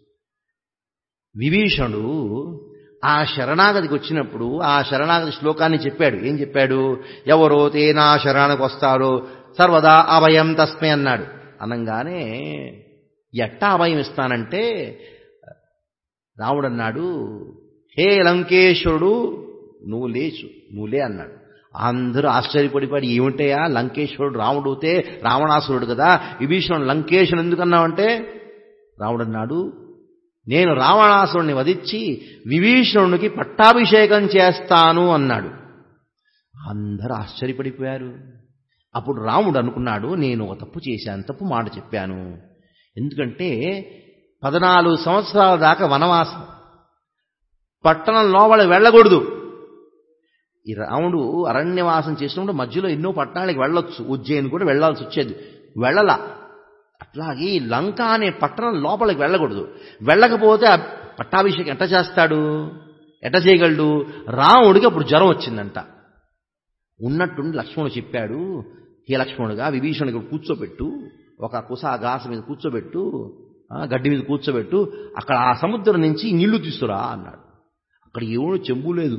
విభీషణుడు ఆ శరణాగతికి వచ్చినప్పుడు ఆ శరణాగతి శ్లోకాన్ని చెప్పాడు ఏం చెప్పాడు ఎవరో తేనా శరణానికి వస్తారో సర్వదా అభయం తస్మే అన్నాడు అనంగానే ఎట్టా అభయం ఇస్తానంటే రాముడు అన్నాడు హే లంకేశ్వరుడు నువ్వు లేచు నువ్వులే అన్నాడు అందరూ ఆశ్చర్యపడిపడి ఏమిటయా లంకేశ్వరుడు రాముడు అయితే రావణాసురుడు కదా విభీషణుడు లంకేశ్వరుడు ఎందుకన్నావంటే రాముడు అన్నాడు నేను రావణాసురుణ్ణి వధించి విభీషణునికి పట్టాభిషేకం చేస్తాను అన్నాడు అందరూ ఆశ్చర్యపడిపోయారు అప్పుడు రాముడు అనుకున్నాడు నేను ఒక తప్పు చేశాను తప్పు మాట చెప్పాను ఎందుకంటే పద్నాలుగు సంవత్సరాల దాకా వనవాసం పట్టణం లోపల వెళ్ళకూడదు ఈ రాముడు అరణ్యవాసం చేసినప్పుడు మధ్యలో ఎన్నో పట్టణాలకు వెళ్ళొచ్చు ఉజ్జయిని కూడా వెళ్లాల్సి వచ్చేది వెళ్ళలా అట్లాగే లంక అనే పట్టణం లోపలికి వెళ్ళకూడదు వెళ్ళకపోతే పట్టాభిషేకం ఎట్ట చేస్తాడు ఎట్ట చేయగలడు రాముడికి అప్పుడు జ్వరం వచ్చిందంట ఉన్నట్టుండి లక్ష్మణుడు చెప్పాడు హే లక్ష్మణుడుగా విభీషణుడికి కూర్చోబెట్టు ఒక కుస గాస మీద కూర్చోబెట్టు గడ్డి మీద కూర్చోబెట్టు అక్కడ ఆ సముద్రం నుంచి నీళ్లు తీసుకురా అన్నాడు అక్కడ ఏమో చెంబు లేదు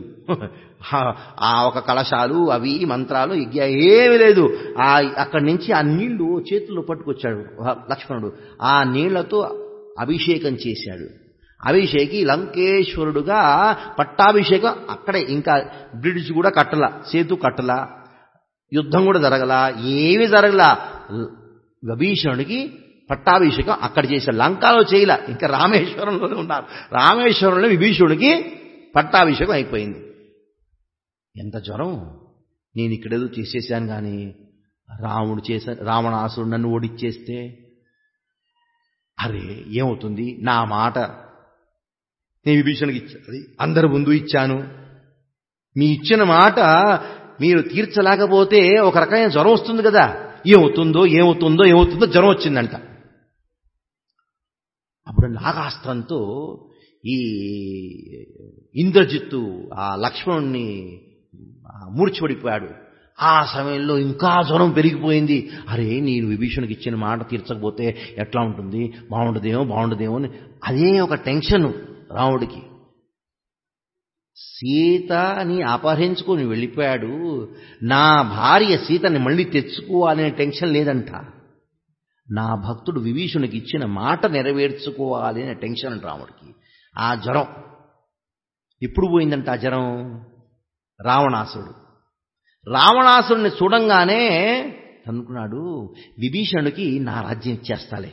ఆ ఒక కలశాలు అవి మంత్రాలు ఏమీ లేదు ఆ అక్కడి నుంచి ఆ నీళ్లు చేతుల్లో పట్టుకొచ్చాడు లక్ష్మణుడు ఆ నీళ్లతో అభిషేకం చేశాడు అభిషేకి లంకేశ్వరుడుగా పట్టాభిషేకం అక్కడే ఇంకా బ్రిడ్జ్ కూడా కట్టల సేతు కట్టల యుద్ధం కూడా జరగల ఏమీ జరగల విభీషణుడికి పట్టాభిషేకం అక్కడ చేశారు లంకాలో చేయలే ఇంకా రామేశ్వరంలోనే ఉన్నారు రామేశ్వరంలో విభీషణుడికి పట్టాభిషేకం అయిపోయింది ఎంత జ్వరం నేను ఇక్కడేదో చేసేసాను కానీ రాముడు చేసా రావణాసుడు నన్ను ఓడిచ్చేస్తే అరే ఏమవుతుంది నా మాట నేను విభీషణకి ఇచ్చాను అందరి ముందు ఇచ్చాను మీ ఇచ్చిన మాట మీరు తీర్చలేకపోతే ఒక రకమైన జ్వరం వస్తుంది కదా ఏమవుతుందో ఏమవుతుందో ఏమవుతుందో జ్వరం వచ్చిందంట అప్పుడు నాగాస్త్రంతో ఈ ఇంద్రజిత్తు ఆ లక్ష్మణుణ్ణి మూర్చిపడిపోయాడు ఆ సమయంలో ఇంకా జ్వరం పెరిగిపోయింది అరే నేను విభీషణుకి ఇచ్చిన మాట తీర్చకపోతే ఎట్లా ఉంటుంది బాగుండదేమో బాగుండదేమో అని అదే ఒక టెన్షన్ రాముడికి సీతని అపహరించుకొని వెళ్ళిపోయాడు నా భార్య సీతని మళ్ళీ తెచ్చుకోవాలనే టెన్షన్ లేదంట నా భక్తుడు విభీషణునికి ఇచ్చిన మాట నెరవేర్చుకోవాలి అనే టెన్షన్ రాముడికి ఆ జ్వరం ఎప్పుడు పోయిందంట ఆ జ్వరం రావణాసుడు రావణాసుడిని చూడంగానే అనుకున్నాడు విభీషణుడికి నా రాజ్యం ఇచ్చేస్తాలే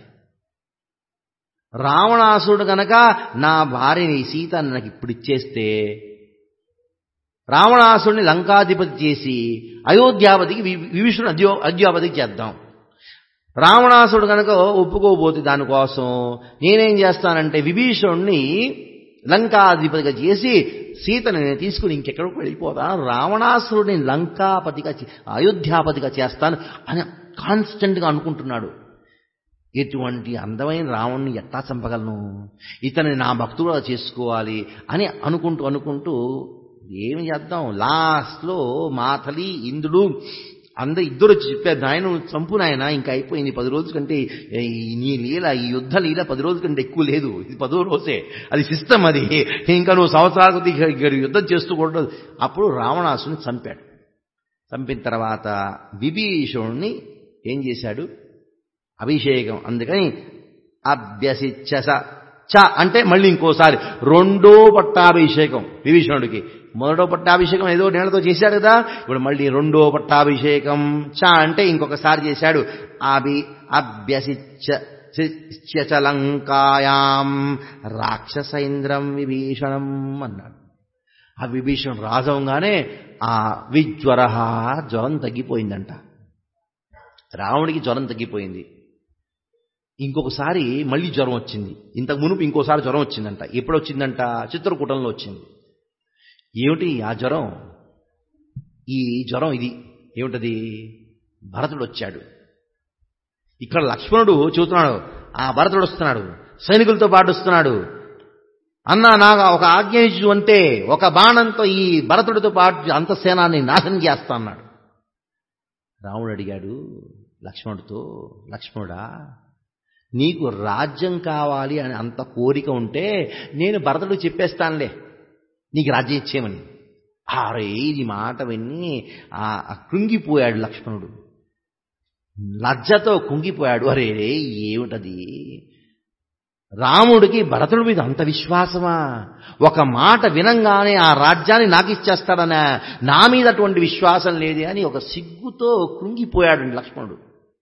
రావణాసుడు గనక నా భార్యని సీత నాకు ఇప్పుడు ఇచ్చేస్తే రావణాసుడిని లంకాధిపతి చేసి అయోధ్యాపతికి విభీషణుడు అధ్యో అయోధ్యాపతికి చేద్దాం రావణాసుడు కనుక ఒప్పుకోబోతే దానికోసం నేనేం చేస్తానంటే విభీషణుణ్ణి లంకాధిపతిగా చేసి సీతని నేను తీసుకుని ఇంకెక్కడికి వెళ్ళిపోతాను రావణాసురుడిని లంకాపతిగా అయోధ్యాపతిగా చేస్తాను అని కాన్స్టెంట్గా అనుకుంటున్నాడు ఎటువంటి అందమైన రావణ్ణి ఎట్టా చంపగలను ఇతని నా భక్తుడుగా చేసుకోవాలి అని అనుకుంటూ అనుకుంటూ ఏమి చేద్దాం లాస్ట్లో మాతలి ఇంద్రుడు అందరు ఇద్దరు వచ్చి చెప్పారు నాయన నువ్వు చంపు నాయన ఇంకా అయిపోయింది పది రోజుల కంటే ఈ నీ లీల ఈ యుద్ధ లీల పది రోజుల కంటే ఎక్కువ లేదు ఇది పదో రోజే అది సిస్టమ్ అది ఇంకా నువ్వు సంవత్సరాల కొద్దీ ఇక్కడ- ఇక్కడ యుద్ధం చేస్తూ కూడా అప్పుడు రావణాసుని చంపాడు చంపిన తర్వాత విభీషణుణ్ణి ఏం చేశాడు అభిషేకం అందుకని అభ్యసిచ్చస చ అంటే మళ్ళీ ఇంకోసారి రెండో పట్టాభిషేకం విభీషణుడికి మొదటో పట్టాభిషేకం ఏదో నీళ్ళతో చేశాడు కదా ఇప్పుడు మళ్ళీ రెండో పట్టాభిషేకం చ అంటే ఇంకొకసారి చేశాడు అభి అభ్యసిచ్చ లంకాయాం రాక్షసైంద్రం విభీషణం అన్నాడు ఆ విభీషణుడు రాజవంగానే ఆ విజ్వర జ్వరం తగ్గిపోయిందంట రావణుడికి జ్వరం తగ్గిపోయింది ఇంకొకసారి మళ్ళీ జ్వరం వచ్చింది ఇంతకు మునుపు ఇంకోసారి జ్వరం వచ్చిందంట ఎప్పుడు వచ్చిందంట చిత్రకూటంలో వచ్చింది ఏమిటి ఆ జ్వరం ఈ జ్వరం ఇది ఏమిటది భరతుడు వచ్చాడు ఇక్కడ లక్ష్మణుడు చూస్తున్నాడు ఆ భరతుడు వస్తున్నాడు సైనికులతో పాటు వస్తున్నాడు అన్నా నాకు ఒక ఆజ్ఞ ఇచ్చు అంతే ఒక బాణంతో ఈ భరతుడితో పాటు అంత సేనాన్ని నాశనం చేస్తా అన్నాడు రాముడు అడిగాడు లక్ష్మణుడితో లక్ష్మణుడా నీకు రాజ్యం కావాలి అని అంత కోరిక ఉంటే నేను భరతుడు చెప్పేస్తానులే నీకు రాజ్యం ఇచ్చేయమని అరే ఇది మాట విని ఆ ఆ కృంగిపోయాడు లక్ష్మణుడు లజ్జతో కుంగిపోయాడు అరే ఏమిటది రాముడికి భరతుడి మీద అంత విశ్వాసమా ఒక మాట వినంగానే ఆ రాజ్యాన్ని నాకు ఇచ్చేస్తాడనా నా మీద అటువంటి విశ్వాసం లేదే అని ఒక సిగ్గుతో కృంగిపోయాడు లక్ష్మణుడు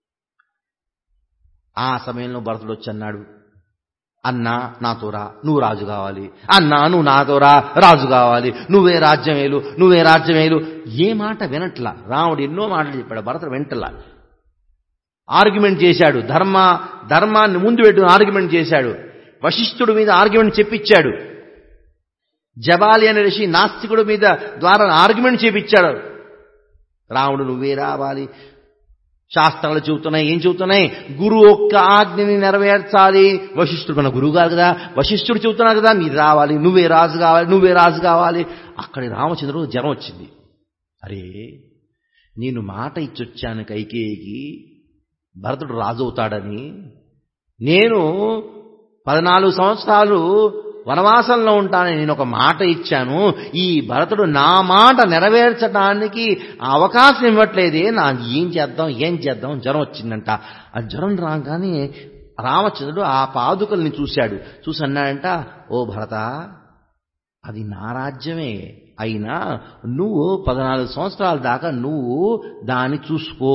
ఆ సమయంలో భరతుడు వచ్చి అన్నాడు అన్నా నాతో రా నువ్వు రాజు కావాలి అన్నా నువ్వు నాతో రా రాజు కావాలి నువ్వే రాజ్యం వేలు నువ్వే రాజ్యం వేలు ఏ మాట వినట్లా రాముడు ఎన్నో మాటలు చెప్పాడు భరతుడు వెంటలా ఆర్గ్యుమెంట్ చేశాడు ధర్మ ధర్మాన్ని ముందు పెట్టు ఆర్గ్యుమెంట్ చేశాడు వశిష్ఠుడి మీద ఆర్గ్యుమెంట్ చెప్పించాడు జబాలి అనే ఋషి నాస్తికుడి మీద ద్వారా ఆర్గ్యుమెంట్ చేపించాడు రాముడు నువ్వే రావాలి శాస్త్రాలు చెబుతున్నాయి ఏం చెబుతున్నాయి గురువు ఒక్క ఆజ్ఞని నెరవేర్చాలి వశిష్ఠుడు మన గురువు గారు కదా వశిష్ఠుడు చెబుతున్నాడు కదా మీరు రావాలి నువ్వే రాజు కావాలి నువ్వే రాజు కావాలి అక్కడి రామచంద్రుడు జ్వరం వచ్చింది అరే నేను మాట ఇచ్చొచ్చాను కైకేయికి భరతుడు రాజు అవుతాడని నేను పద్నాలుగు సంవత్సరాలు వనవాసంలో ఉంటానని నేను ఒక మాట ఇచ్చాను ఈ భరతుడు నా మాట నెరవేర్చడానికి అవకాశం ఇవ్వట్లేదే నా ఏం చేద్దాం ఏం చేద్దాం జ్వరం వచ్చిందంట ఆ జ్వరం రాగానే రామచంద్రుడు ఆ పాదుకల్ని చూశాడు చూసి అన్నాడంట ఓ భరత అది నా రాజ్యమే అయినా నువ్వు పద్నాలుగు సంవత్సరాల దాకా నువ్వు దాన్ని చూసుకో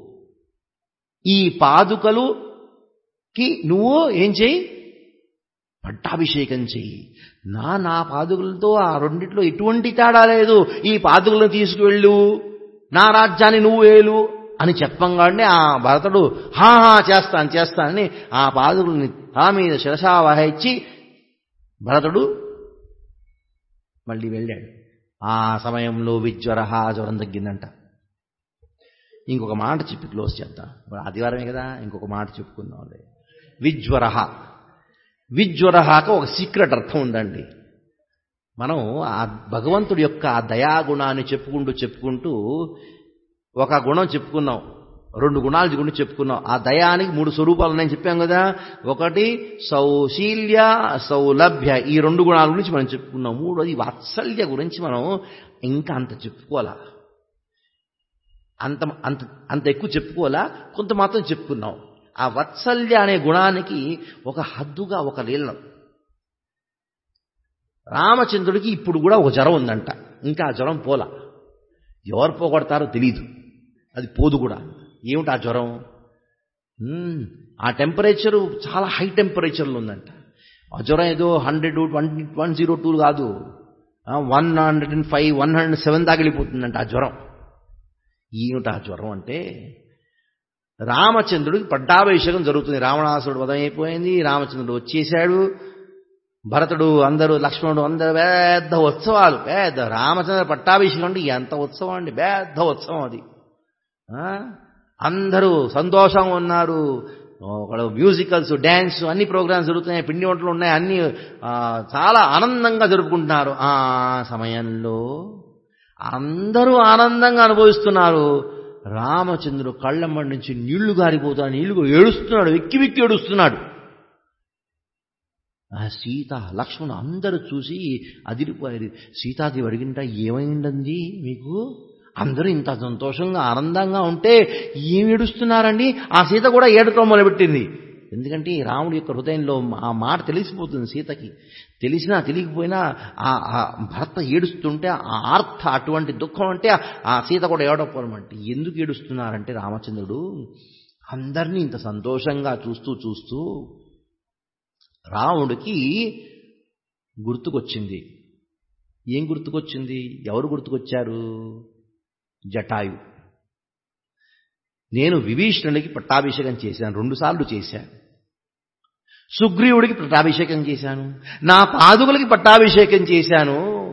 ఈ పాదుకలుకి నువ్వు ఏం చేయి పట్టాభిషేకం చెయ్యి నా నా పాదుకలతో ఆ రెండిట్లో ఎటువంటి తేడా లేదు ఈ పాదుకలను తీసుకువెళ్ళు నా రాజ్యాన్ని నువ్వు వేలు అని చెప్పంగానే ఆ భరతుడు హా హా చేస్తాను చేస్తానని ఆ పాదుకుల్ని ఆ మీద శిరసావహించి భరతుడు మళ్ళీ వెళ్ళాడు ఆ సమయంలో విజ్వర జ్వరం తగ్గిందంట ఇంకొక మాట చెప్పి క్లోజ్ చేద్దాం ఇప్పుడు ఆదివారమే కదా ఇంకొక మాట చెప్పుకుందాం అదే విజ్వర విజ్వరహాకు ఒక సీక్రెట్ అర్థం ఉందండి మనం ఆ భగవంతుడి యొక్క ఆ దయాగుణాన్ని చెప్పుకుంటూ చెప్పుకుంటూ ఒక గుణం చెప్పుకున్నాం రెండు గుణాలు గురించి చెప్పుకున్నాం ఆ దయానికి మూడు స్వరూపాలు ఉన్నాయని చెప్పాం కదా ఒకటి సౌశీల్య సౌలభ్య ఈ రెండు గుణాల గురించి మనం చెప్పుకున్నాం మూడోది వాత్సల్య గురించి మనం ఇంకా అంత చెప్పుకోవాలా అంత అంత అంత ఎక్కువ చెప్పుకోవాలా కొంత మాత్రం చెప్పుకున్నాం ఆ వత్సల్య అనే గుణానికి ఒక హద్దుగా ఒక లీలం రామచంద్రుడికి ఇప్పుడు కూడా ఒక జ్వరం ఉందంట ఇంకా ఆ జ్వరం పోలా ఎవరు పోగొడతారో తెలీదు అది పోదు కూడా ఏమిటి ఆ జ్వరం మ్మ్, ఆ టెంపరేచరు చాలా హై టెంపరేచర్లో ఉందంట ఆ జ్వరం ఏదో hundred one one zero two కాదు one hundred and five one hundred seven దాకా వెళ్ళిపోతుందంట ఆ జ్వరం ఏమిటి ఆ జ్వరం అంటే రామచంద్రుడికి పట్టాభిషేకం జరుగుతుంది రావణాసురుడు వధం అయిపోయింది రామచంద్రుడు వచ్చేసాడు భరతుడు అందరూ లక్ష్మణుడు అందరూ పెద్ద ఉత్సవాలు పెద్ద రామచంద్ర పట్టాభిషేకం అంటే ఎంత ఉత్సవం అండి పెద్ద ఉత్సవం అది ఆ? అందరూ సంతోషంగా ఉన్నారు అక్కడ మ్యూజికల్స్ డ్యాన్స్ అన్ని ప్రోగ్రామ్స్ జరుగుతున్నాయి పిండి వంటలు ఉన్నాయి అన్ని ఆ, చాలా ఆనందంగా జరుపుకుంటున్నారు ఆ సమయంలో అందరూ ఆనందంగా అనుభవిస్తున్నారు రామచంద్రుడు కళ్ళమ్మడి నుంచి నీళ్లు గారిపోతా నీళ్లు ఏడుస్తున్నాడు వెక్కి వెక్కి ఏడుస్తున్నాడు ఆ సీత లక్ష్మణ్ అందరూ చూసి అదిరిపోయారు సీతాదేవి అడిగింట ఏమైందండి మీకు అందరూ ఇంత సంతోషంగా ఆనందంగా ఉంటే ఏమి ఏడుస్తున్నారండి ఆ సీత కూడా ఏడటం మొదలుపెట్టింది ఎందుకంటే ఈ రాముడి యొక్క హృదయంలో ఆ మాట తెలిసిపోతుంది సీతకి తెలిసినా తెలియకపోయినా ఆ ఆ భర్త ఏడుస్తుంటే ఆ ఆర్త అటువంటి దుఃఖం అంటే ఆ సీత కూడా ఏడకపోవడం ఎందుకు ఏడుస్తున్నారంటే రామచంద్రుడు అందరినీ ఇంత సంతోషంగా చూస్తూ చూస్తూ రాముడికి గుర్తుకొచ్చింది ఏం గుర్తుకొచ్చింది ఎవరు గుర్తుకొచ్చారు జటాయు నేను విభీషణుడికి పట్టాభిషేకం చేశాను రెండుసార్లు చేశాను సుగ్రీవుడికి పట్టాభిషేకం చేశాను నా పాదుకులకి పట్టాభిషేకం చేశాను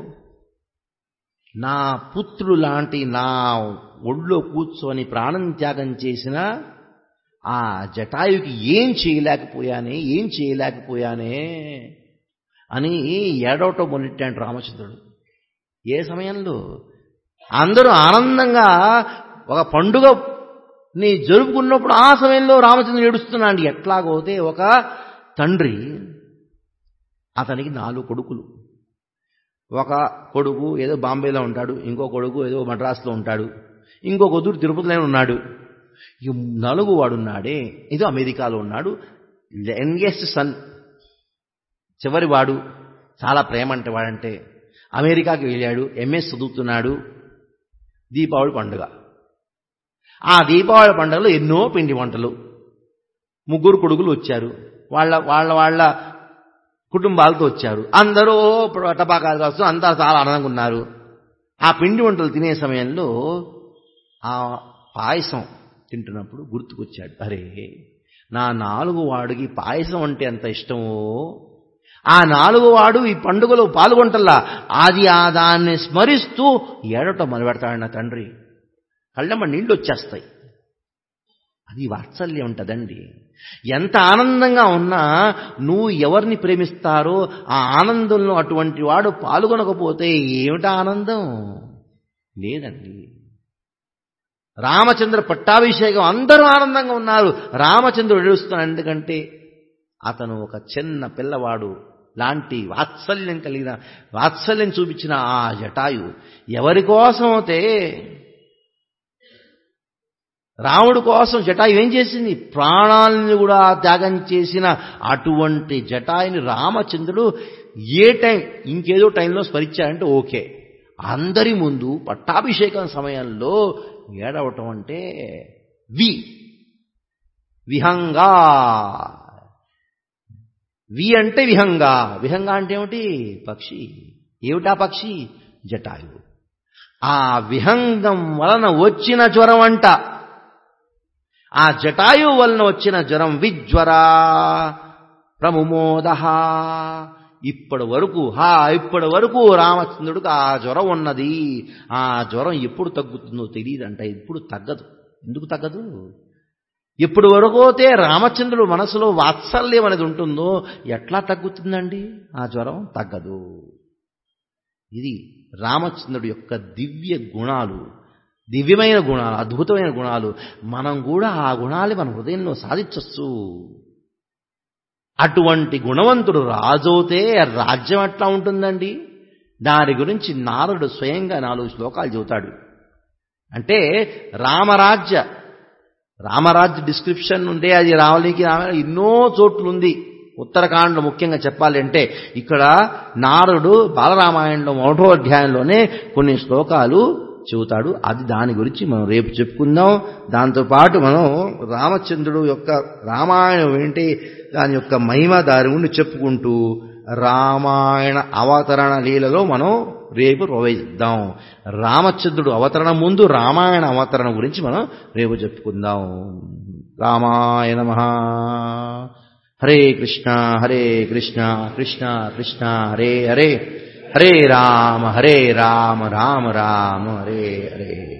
నా పుత్రుడు లాంటి నా ఒళ్ళో కూర్చొని ప్రాణం త్యాగం చేసిన ఆ జటాయుకి ఏం చేయలేకపోయానే ఏం చేయలేకపోయానే అని ఏడవటం మొదలెట్టాడు రామచంద్రుడు ఏ సమయంలో అందరూ ఆనందంగా ఒక పండుగని జరుపుకున్నప్పుడు ఆ సమయంలో రామచంద్రుడు ఏడుస్తున్నాడు ఎట్లాగోతే ఒక తండ్రి అతనికి నాలుగు కొడుకులు ఒక కొడుకు ఏదో బాంబేలో ఉంటాడు ఇంకో కొడుకు ఏదో మద్రాసులో ఉంటాడు ఇంకో కొడుకు తిరుపతిలో ఉన్నాడు ఈ నలుగు వాడున్నాడే ఏదో అమెరికాలో ఉన్నాడు యంగెస్ట్ సన్ చివరి వాడు చాలా ప్రేమ అంటే వాడంటే అమెరికాకి వెళ్ళాడు ఎంఎస్ చదువుతున్నాడు దీపావళి పండుగ ఆ దీపావళి పండుగలో ఎన్నో పిండి వంటలు ముగ్గురు కొడుకులు వచ్చారు వాళ్ళ వాళ్ళ వాళ్ళ కుటుంబాలతో వచ్చారు అందరూ టపాకాలు కాస్తూ అంతా చాలా ఆనందంగా ఉన్నారు ఆ పిండి వంటలు తినే సమయంలో ఆ పాయసం తింటున్నప్పుడు గుర్తుకొచ్చాడు అరే నా నాలుగు వాడికి పాయసం అంటే ఎంత ఇష్టమో ఆ నాలుగు వాడు ఈ పండుగలో పాల్గొంటల్లా అది ఆ దాన్ని స్మరిస్తూ ఏడటం మొదలుపెడతాడు నా తండ్రి కళ్ళమ్మ నీళ్ళు వచ్చేస్తాయి అది వాత్సల్యం ఉంటుందండి ఎంత ఆనందంగా ఉన్నా నువ్వు ఎవరిని ప్రేమిస్తారో ఆ ఆనందంలో అటువంటి వాడు పాల్గొనకపోతే ఏమిటా ఆనందం లేదండి రామచంద్ర పట్టాభిషేకం అందరూ ఆనందంగా ఉన్నారు రామచంద్రుడు ఏడుస్తున్నాడు ఎందుకంటే అతను ఒక చిన్న పిల్లవాడు లాంటి వాత్సల్యం కలిగిన వాత్సల్యం చూపించిన ఆ జటాయు ఎవరి కోసం అయితే రాముడు కోసం జటాయు ఏం చేసింది ప్రాణాలను కూడా త్యాగం చేసిన అటువంటి జటాయుని రామచంద్రుడు ఏ టైం ఇంకేదో టైంలో స్మరించాడంటే ఓకే అందరి ముందు పట్టాభిషేకం సమయంలో ఏడవటం అంటే వి విహంగా వి అంటే విహంగా విహంగా అంటే ఏమిటి పక్షి ఏమిటా పక్షి జటాయు ఆ విహంగం వలన వచ్చిన జ్వరం అంట ఆ జటాయు వలన వచ్చిన జ్వరం విజ్వర ప్రముమోద ఇప్పటి వరకు హా ఇప్పటి వరకు రామచంద్రుడికి ఆ జ్వరం ఉన్నది ఆ జ్వరం ఎప్పుడు తగ్గుతుందో తెలియదంట ఎప్పుడు తగ్గదు ఎందుకు తగ్గదు ఎప్పుడు వరకైతే రామచంద్రుడు మనసులో వాత్సల్యం అనేది ఉంటుందో ఎట్లా తగ్గుతుందండి ఆ జ్వరం తగ్గదు ఇది రామచంద్రుడి యొక్క దివ్య గుణాలు దివ్యమైన గుణాలు అద్భుతమైన గుణాలు మనం కూడా ఆ గుణాలు మన హృదయంలో సాధించచ్చు అటువంటి గుణవంతుడు రాజవుతే రాజ్యం ఎట్లా ఉంటుందండి దాని గురించి నారదుడు స్వయంగా నాలుగు శ్లోకాలు చెబుతాడు అంటే రామరాజ్య రామరాజ్య డిస్క్రిప్షన్ ఉంటే అది రావలికి రామ ఎన్నో చోట్లు ఉంది ఉత్తరకాండ ముఖ్యంగా చెప్పాలి అంటే ఇక్కడ నారదుడు బాలరామాయణంలో మొదటో అధ్యాయంలోనే కొన్ని శ్లోకాలు చెబుతాడు అది దాని గురించి మనం రేపు చెప్పుకుందాం దాంతోపాటు మనం రామచంద్రుడు యొక్క రామాయణం ఏంటి దాని యొక్క మహిమ దాని గురించి చెప్పుకుంటూ రామాయణ అవతరణ లీలలో మనం రేపు ప్రవేశిద్దాం రామచంద్రుడు అవతరణ ముందు రామాయణ అవతరణ గురించి మనం రేపు చెప్పుకుందాం రామాయణ మహా హరే కృష్ణ హరే కృష్ణ కృష్ణ కృష్ణ హరే హరే హరే రామ హరే రామ రామ రామ హరే హరే